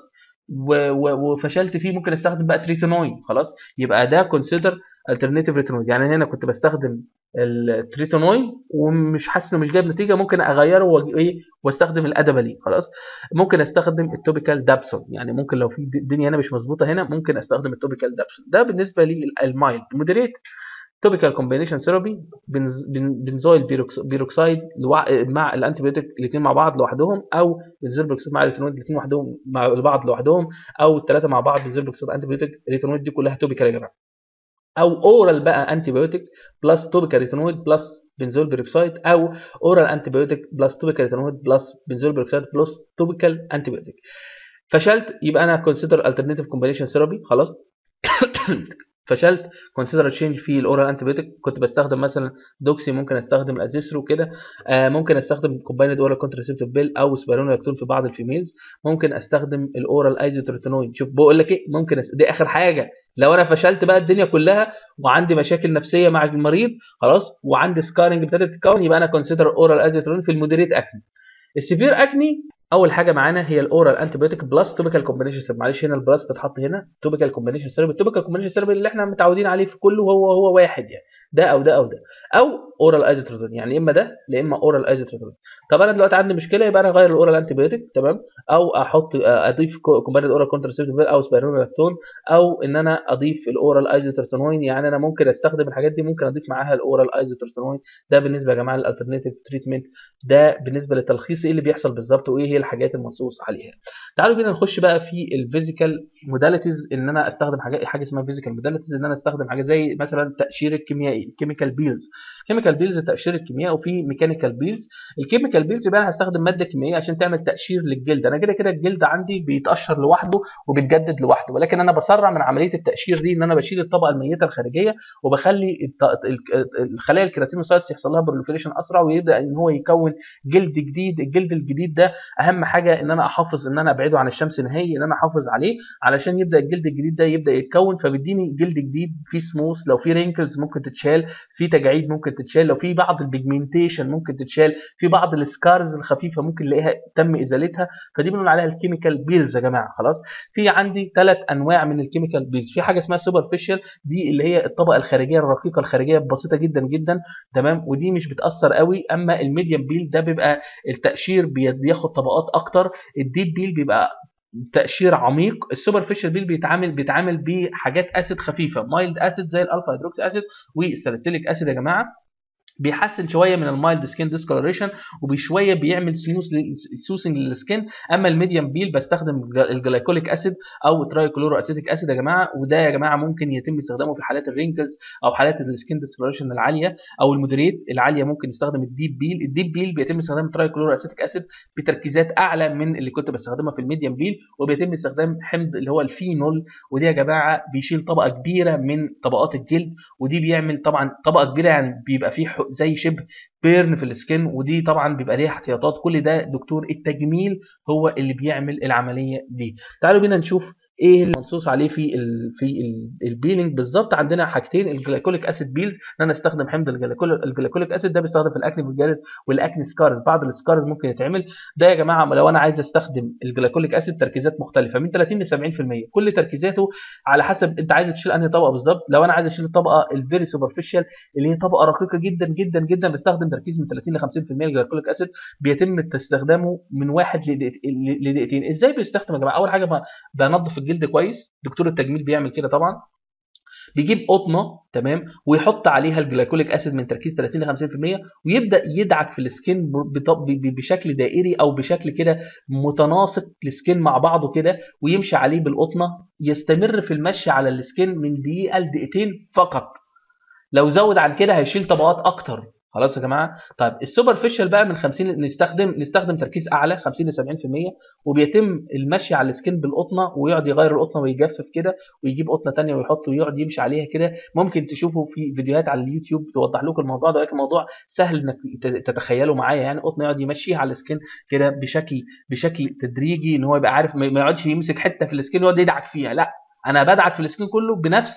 Speaker 1: وفشلت فيه ممكن استخدم بقى تريتينويد خلاص يبقى ده كونسيدر الترناتيف ريتينويد يعني هنا كنت بستخدم التريتونويد ومش حاسس انه مش جايب نتيجه ممكن اغيره وايه واستخدم الادبالين خلاص ممكن استخدم التوبيكال دابسون يعني ممكن لو في الدنيا هنا مش مظبوطه هنا ممكن استخدم التوبيكال دابسون ده بالنسبه للمايلد مودريت توبيكال كومبينيشن ثيرابي بنزويل بيروكسايد مع الانتيبيوتيك الاثنين مع بعض لوحدهم او بنزول بيروكسيد مع الريتينويد الاثنين لوحدهم مع بعض لوحدهم او الثلاثه مع بعض بنزول بيروكسيد انتيبيوتيك الريتينويد دي كلها توبيكال يا جماعه او اورال بقى انتي بايوتيك بلس توبيكال ريتينويد بلس بنزول بيروكسيد او اورال انتي بايوتيك بلس توبيكال ريتينويد بلس بنزول بيروكسيد بلس توبيكال انتي بايوتيك فشلت يبقى انا كونسيدر الترناتيف كومبينيشن ثيرابي خلاص فشلت كونسيدر تشينج في الاورال انتي بايوتيك كنت بستخدم مثلا دوكسي ممكن استخدم الازيثرو كده آه ممكن استخدم كومبايند اورال كونترسيبتيف بيل او سبيرونولاكتون في بعض الفيميلز ممكن استخدم الاورال ايزوتريتينويد شوف بقول لك ايه ممكن أس... دي اخر حاجه لو انا فشلت بقى الدنيا كلها وعندي مشاكل نفسيه مع المريض خلاص وعندي سكارنج ابتدت تتكون يبقى انا كونسيدر اورال ازيترون في المودريت اكني السيفير اكني اول حاجه معانا هي الاورال انتي بايوتيك بلس توبيكال كومبينيشن سيرب معلش هنا البلس تتحط هنا توبيكال كومبينيشن سيرب التوبيكال كومبينيشن سيرب اللي احنا متعودين عليه في كله هو هو واحد يعني ده او ده او ده او اورال ازيترون يعني اما ده يا اما اورال ازيترون طب انا دلوقتي عندي مشكله يبقى انا اغير الاورال انتي بايوتيك تمام او احط اضيف كومبايند اورال كونترسيبتيف او سبيرونولاكتون او ان انا اضيف الاورال ايزوترتينوين يعني انا ممكن استخدم الحاجات دي ممكن اضيف معاها الاورال ايزوترتينوين ده بالنسبه يا جماعه للالترناتيف تريتمنت ده بالنسبه للتلخيص ايه اللي بيحصل بالظبط وايه هي الحاجات المنصوص عليها تعالوا بينا نخش بقى في الفيزيكال موداليتيز ان انا استخدم حاجات حاجه اسمها فيزيكال موداليتيز ان انا استخدم حاجات زي مثلا التاشير الكيميائي الكيميكال بيلز كيميكال بيلز التاشير الكيميائي وفي ميكانيكال بيلز الكيميكال بيلز بقى انا هستخدم ماده كيميائيه عشان تعمل تاشير للجلد انا كده كده الجلد عندي بيتقشر لوحده وبيتجدد لوحده ولكن انا بسرع من عمليه التاشير دي ان انا بشيل الطبقه الميته الخارجيه وبخلي الخلايا الكيراتينوسايتس يحصل لها بروليفريشن اسرع ويبدا ان هو يكون جلد جديد الجلد الجديد ده اهم حاجه ان انا احافظ ان انا ابعده عن الشمس نهائي ان انا احافظ عليه علشان يبدا الجلد الجديد ده يبدا يتكون فبيديني جلد جديد فيه سموث لو في رينكلز ممكن تتشال في تجاعيد ممكن تتشال لو في بعض البيجمنتيشن ممكن تتشال في بعض السكارز الخفيفه ممكن نلاقيها تم ازالتها فدي بنقول عليها الكيميكال بيلز يا جماعه خلاص في عندي ثلاث انواع من الكيميكال بيلز في حاجه اسمها سوبرفيشال دي اللي هي الطبقه الخارجيه الرقيقه الخارجيه بسيطه جدا جدا تمام ودي مش بتاثر قوي اما الميديم بيل ده بيبقى التقشير بياخد طبقات اكتر الديب بيل بيبقى تقشير عميق السوبرفيشال بيل بيتعامل بيتعامل بحاجات اسيد خفيفه مايلد اسيد زي الالفا هيدروكسي اسيد والساليسيليك اسيد يا جماعه بيحسن شويه من المايلد سكين ديسكولوريشن وبشويه بيعمل سموث سوسنج للسكين اما الميديم بيل بستخدم الجلايكوليك اسيد او ترايكلورو اسيتيك اسيد يا جماعه وده يا جماعه ممكن يتم استخدامه في حالات الرينكلز او حالات السكين ديسكولوريشن العاليه او المودريت العاليه ممكن نستخدم الديب بيل الديب بيل بيتم استخدام ترايكلورو اسيتيك اسيد بتركيزات اعلى من اللي كنت بستخدمها في الميديم بيل وبيتم استخدام حمض اللي هو الفينول ودي يا جماعه بيشيل طبقه كبيره من طبقات الجلد ودي بيعمل طبعا طبقه كبيره يعني بيبقى فيه زي شبه بيرن في السكين ودي طبعا بيبقى ليها احتياطات كل ده دكتور التجميل هو اللي بيعمل العمليه دي تعالوا بينا نشوف ايه المنصوص عليه في ال في ال البيلينج بالظبط عندنا حاجتين الجلايكوليك اسيد بيلز ان انا استخدم حمض الجلايكوليك اسيد ده بيستخدم في الاكني فولجاريس والاكني سكارز بعض السكارز ممكن يتعمل ده يا جماعه لو انا عايز استخدم الجلايكوليك اسيد تركيزات مختلفه من 30 ل 70% كل تركيزاته على حسب انت عايز تشيل انهي طبقه بالظبط لو انا عايز اشيل الطبقه الفيري سوبرفيشال اللي هي طبقه رقيقه جدا جدا جدا بستخدم تركيز من 30 ل 50% الجلايكوليك اسيد بيتم استخدامه من واحد لدقيقتين ازاي بيستخدم يا جماعه اول حاجه بنظف الجلد كويس دكتور التجميل بيعمل كده طبعا بيجيب قطنه تمام ويحط عليها الجلايكوليك اسيد من تركيز 30 ل 50% ويبدا يدعك في السكين بشكل دائري او بشكل كده متناسق السكين مع بعضه كده ويمشي عليه بالقطنه يستمر في المشي على السكين من دقيقه لدقيقتين فقط لو زود عن كده هيشيل طبقات اكتر خلاص يا جماعه طيب السوبرفيشال بقى من 50 نستخدم نستخدم تركيز اعلى 50 ل 70% وبيتم المشي على السكين بالقطنه ويقعد يغير القطنه ويجفف كده ويجيب قطنه ثانيه ويحط ويقعد يمشي عليها كده ممكن تشوفوا في فيديوهات على اليوتيوب توضح لكم الموضوع ده ولكن الموضوع سهل انك تتخيلوا معايا يعني قطنه يقعد يمشيها على السكين كده بشكل بشكل تدريجي ان هو يبقى عارف ما يقعدش يمسك حته في السكين ويقعد يدعك فيها لا انا بدعك في السكين كله بنفس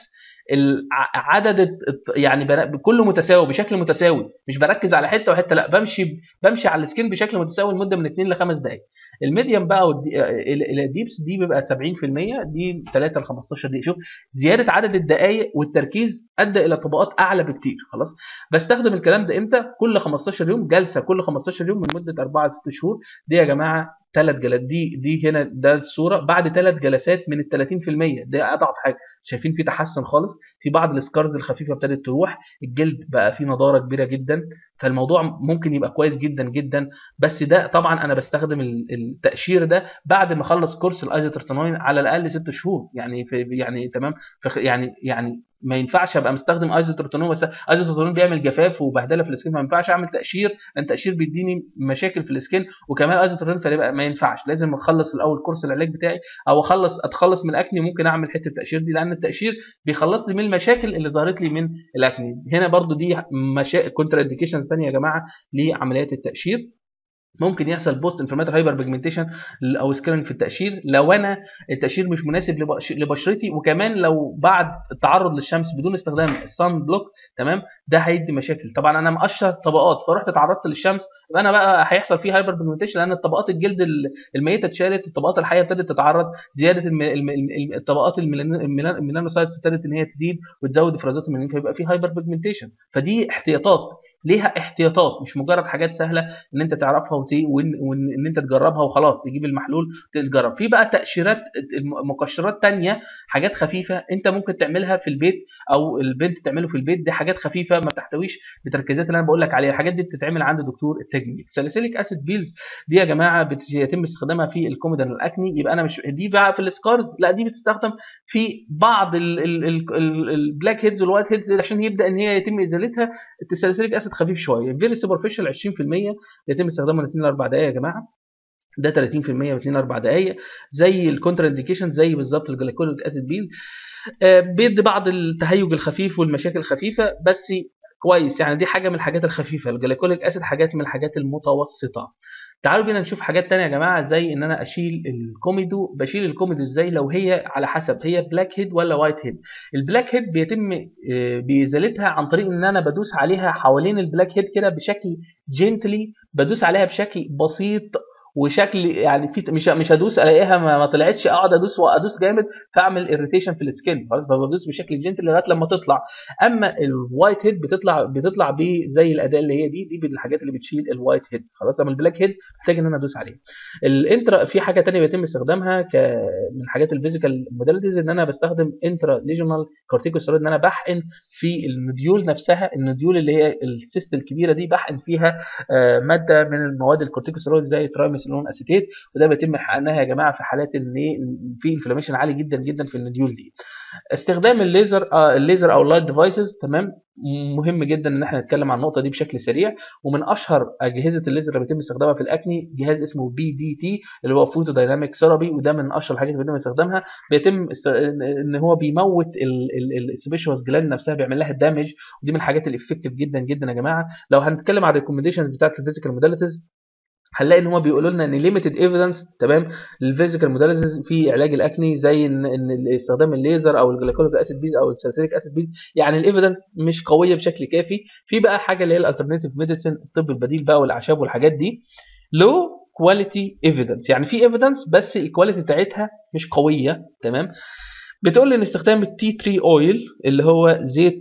Speaker 1: عدد يعني كله متساوي بشكل متساوي مش بركز على حته وحته لا بمشي بمشي على السكين بشكل متساوي لمده من 2 ل 5 دقائق الميديم بقى الديبس دي بيبقى 70% دي 3 ل 15 دقيقه شوف زياده عدد الدقائق والتركيز ادى الى طبقات اعلى بكتير خلاص بستخدم الكلام ده امتى كل 15 يوم جلسه كل 15 يوم من مده 4 ل 6 شهور دي يا جماعه ثلاث جلسات دي دي هنا ده الصوره بعد ثلاث جلسات من ال 30% ده اضعف حاجه شايفين في تحسن خالص في بعض السكارز الخفيفه ابتدت تروح الجلد بقى فيه نضاره كبيره جدا فالموضوع ممكن يبقى كويس جدا جدا بس ده طبعا انا بستخدم التاشير ده بعد ما اخلص كورس الايزوترتانوين على الاقل ست شهور يعني في يعني تمام في يعني يعني ما ينفعش ابقى مستخدم ايزوترتانون بس ايزوترتانون بيعمل جفاف وبهدله في السكين ما ينفعش اعمل تاشير لان التاشير بيديني مشاكل في السكين وكمان ايزوترتانون فيبقى ما ينفعش لازم اخلص الاول كورس العلاج بتاعي او اخلص اتخلص من الاكني ممكن اعمل حته التاشير دي لان التاشير بيخلص لي من المشاكل اللي ظهرت لي من الاكني هنا برضو دي مشا... كونترا انديكيشنز ثانيه يا جماعه لعمليات التاشير ممكن يحصل بوست انفلاماتوري هايبر بيجمنتيشن او سكرينج في التاشير لو انا التاشير مش مناسب لبشرتي وكمان لو بعد التعرض للشمس بدون استخدام الصن بلوك تمام ده هيدي مشاكل طبعا انا مقشر طبقات فرحت اتعرضت للشمس يبقى انا بقى هيحصل فيه هايبر بيجمنتيشن لان الطبقات الجلد الميته اتشالت الطبقات الحيه ابتدت تتعرض زياده الطبقات الميلانوسايتس ابتدت ان هي تزيد وتزود افرازات الميلانين فيبقى فيه هايبر بيجمنتيشن فدي احتياطات ليها احتياطات مش مجرد حاجات سهله ان انت تعرفها وتي وان, وإن انت تجربها وخلاص تجيب المحلول تجرب في بقى تاشيرات مقشرات تانية حاجات خفيفه انت ممكن تعملها في البيت او البنت تعمله في البيت دي حاجات خفيفه ما بتحتويش بتركيزات اللي انا بقول لك عليها الحاجات دي بتتعمل عند دكتور التجميل ساليسيليك اسيد بيلز دي يا جماعه بيتم استخدامها في الكوميدان الاكني يبقى انا مش دي بقى في السكارز لا دي بتستخدم في بعض البلاك هيدز والوايت هيدز عشان يبدا ان هي يتم ازالتها الساليسيليك اسيد خفيف شويه فيري سوبرفيشال 20% يتم استخدامه من 2 ل 4 دقائق يا جماعه ده 30% من 2 ل 4 دقائق زي الكونترا انديكيشن زي بالظبط الجلايكوليك اسيد بيل آه بيدي بعض التهيج الخفيف والمشاكل الخفيفه بس كويس يعني دي حاجه من الحاجات الخفيفه الجلايكوليك اسيد حاجات من الحاجات المتوسطه تعالوا بينا نشوف حاجات تانية يا جماعة زي ان انا اشيل الكوميدو بشيل الكوميدو ازاي لو هي على حسب هي بلاك هيد ولا وايت هيد البلاك هيد بيتم بازالتها عن طريق ان انا بدوس عليها حوالين البلاك هيد كده بشكل جنتلي بدوس عليها بشكل بسيط وشكل يعني في مش مش هدوس الاقيها ما, ما طلعتش اقعد ادوس وادوس جامد فاعمل اريتيشن في السكين خلاص بدوس بشكل جنتل لغايه لما تطلع اما الوايت هيد بتطلع بتطلع بيه زي الاداه اللي هي دي دي من الحاجات اللي بتشيل الوايت هيد خلاص اما البلاك هيد محتاج ان انا ادوس عليه الانترا في حاجه ثانيه بيتم استخدامها ك من حاجات الفيزيكال موداليتيز ان انا بستخدم انترا ليجونال كورتيكوستيرويد ان انا بحقن في النديول نفسها النديول اللي هي السيست الكبيره دي بحقن فيها ماده من المواد الكورتيكوستيرويد زي ترايميثيلون اسيتيت وده بيتم حقنها يا جماعه في حالات ان في انفلاميشن عالي جدا جدا في النديول دي استخدام الليزر آه الليزر او اللايت ديفايسز تمام مهم جدا ان احنا نتكلم عن النقطه دي بشكل سريع ومن اشهر اجهزه الليزر اللي بيتم استخدامها في الاكني جهاز اسمه بي دي تي اللي هو فوتو دايناميك ثيرابي وده من اشهر الحاجات اللي بيتم استخدامها بيتم است... ان هو بيموت السبيشوس جلاند نفسها بيعمل لها دامج ودي من الحاجات الافكتيف جدا جدا يا جماعه لو هنتكلم عن الريكومنديشنز بتاعت الفيزيكال موداليتيز هنلاقي ان هم بيقولوا لنا ان ليميتد ايفيدنس تمام للفيزيكال موداليتيز في علاج الاكني زي ان ان استخدام الليزر او الجلايكوليك اسيد بيز او الساليسيليك اسيد بيز يعني الايفيدنس مش قويه بشكل كافي في بقى حاجه اللي هي الالترناتيف ميديسن الطب البديل بقى والاعشاب والحاجات دي لو كواليتي ايفيدنس يعني في ايفيدنس بس الكواليتي بتاعتها مش قويه تمام بتقول لي ان استخدام التي تري اويل اللي هو زيت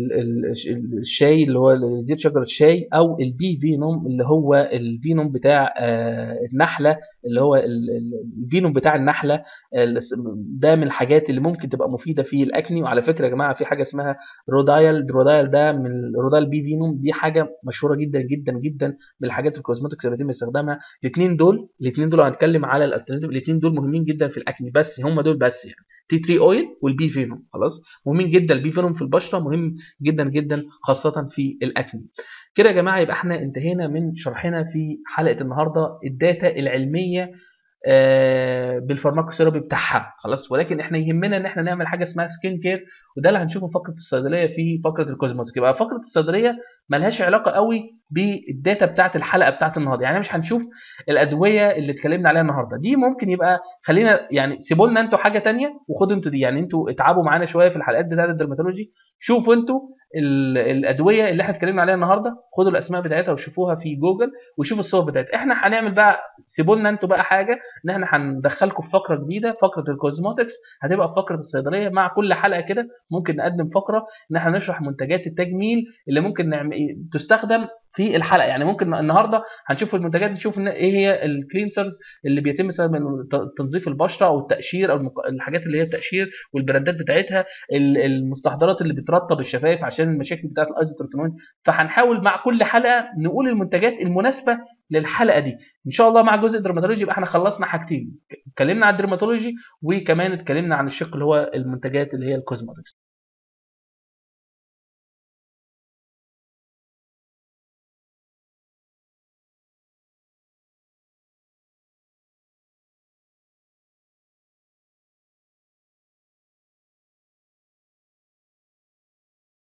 Speaker 1: الشاي اللي هو زيت شجره الشاي او البي فينوم اللي هو الفينوم بتاع النحله اللي هو الفينوم بتاع النحله ده من الحاجات اللي ممكن تبقى مفيده في الاكني وعلى فكره يا جماعه في حاجه اسمها رودايل رودايل ده من رودايل بي فينوم دي حاجه مشهوره جدا جدا جدا من الحاجات الكوزمتكس اللي بيتم استخدامها الاثنين دول الاثنين دول هنتكلم على الالترناتيف الاثنين دول مهمين جدا في الاكني بس هم دول بس يعني تي تري اويل والبي فينوم خلاص مهمين جدا البي فينوم في البشره مهم جدا جدا خاصه في الاكني كده يا جماعه يبقى احنا انتهينا من شرحنا في حلقه النهارده الداتا العلميه بالفارماكوثيرابي بتاعها خلاص ولكن احنا يهمنا ان احنا نعمل حاجه اسمها سكين كير وده اللي هنشوفه في فقره الصيدليه في فقره الكوزموتيك يبقى فقره الصيدليه ملهاش علاقه قوي بالداتا بتاعه الحلقه بتاعه النهارده يعني مش هنشوف الادويه اللي اتكلمنا عليها النهارده دي ممكن يبقى خلينا يعني سيبوا لنا انتوا حاجه ثانيه وخدوا انتوا دي يعني انتوا اتعبوا معانا شويه في الحلقات بتاعه الدرماتولوجي شوفوا انتوا الادويه اللي احنا اتكلمنا عليها النهارده خدوا الاسماء بتاعتها وشوفوها في جوجل وشوفوا الصور بتاعتها احنا هنعمل بقى سيبوا لنا انتوا بقى حاجه ان احنا هندخلكم في فقره جديده فقره الكوزموتكس هتبقى في فقره الصيدليه مع كل حلقه كده ممكن نقدم فقره ان احنا نشرح منتجات التجميل اللي ممكن نعمل تستخدم في الحلقه يعني ممكن النهارده هنشوف المنتجات نشوف ايه هي الكلينسرز اللي بيتم استخدام تنظيف البشره او التقشير او الحاجات اللي هي التقشير والبراندات بتاعتها المستحضرات اللي بترطب الشفايف عشان المشاكل بتاعه الايزوتروتينوين فهنحاول مع كل حلقه نقول المنتجات المناسبه للحلقه دي ان شاء الله مع جزء الدرماتولوجي يبقى احنا خلصنا حاجتين اتكلمنا عن الدرماتولوجي وكمان اتكلمنا عن الشق اللي هو المنتجات اللي هي الكوزموتكس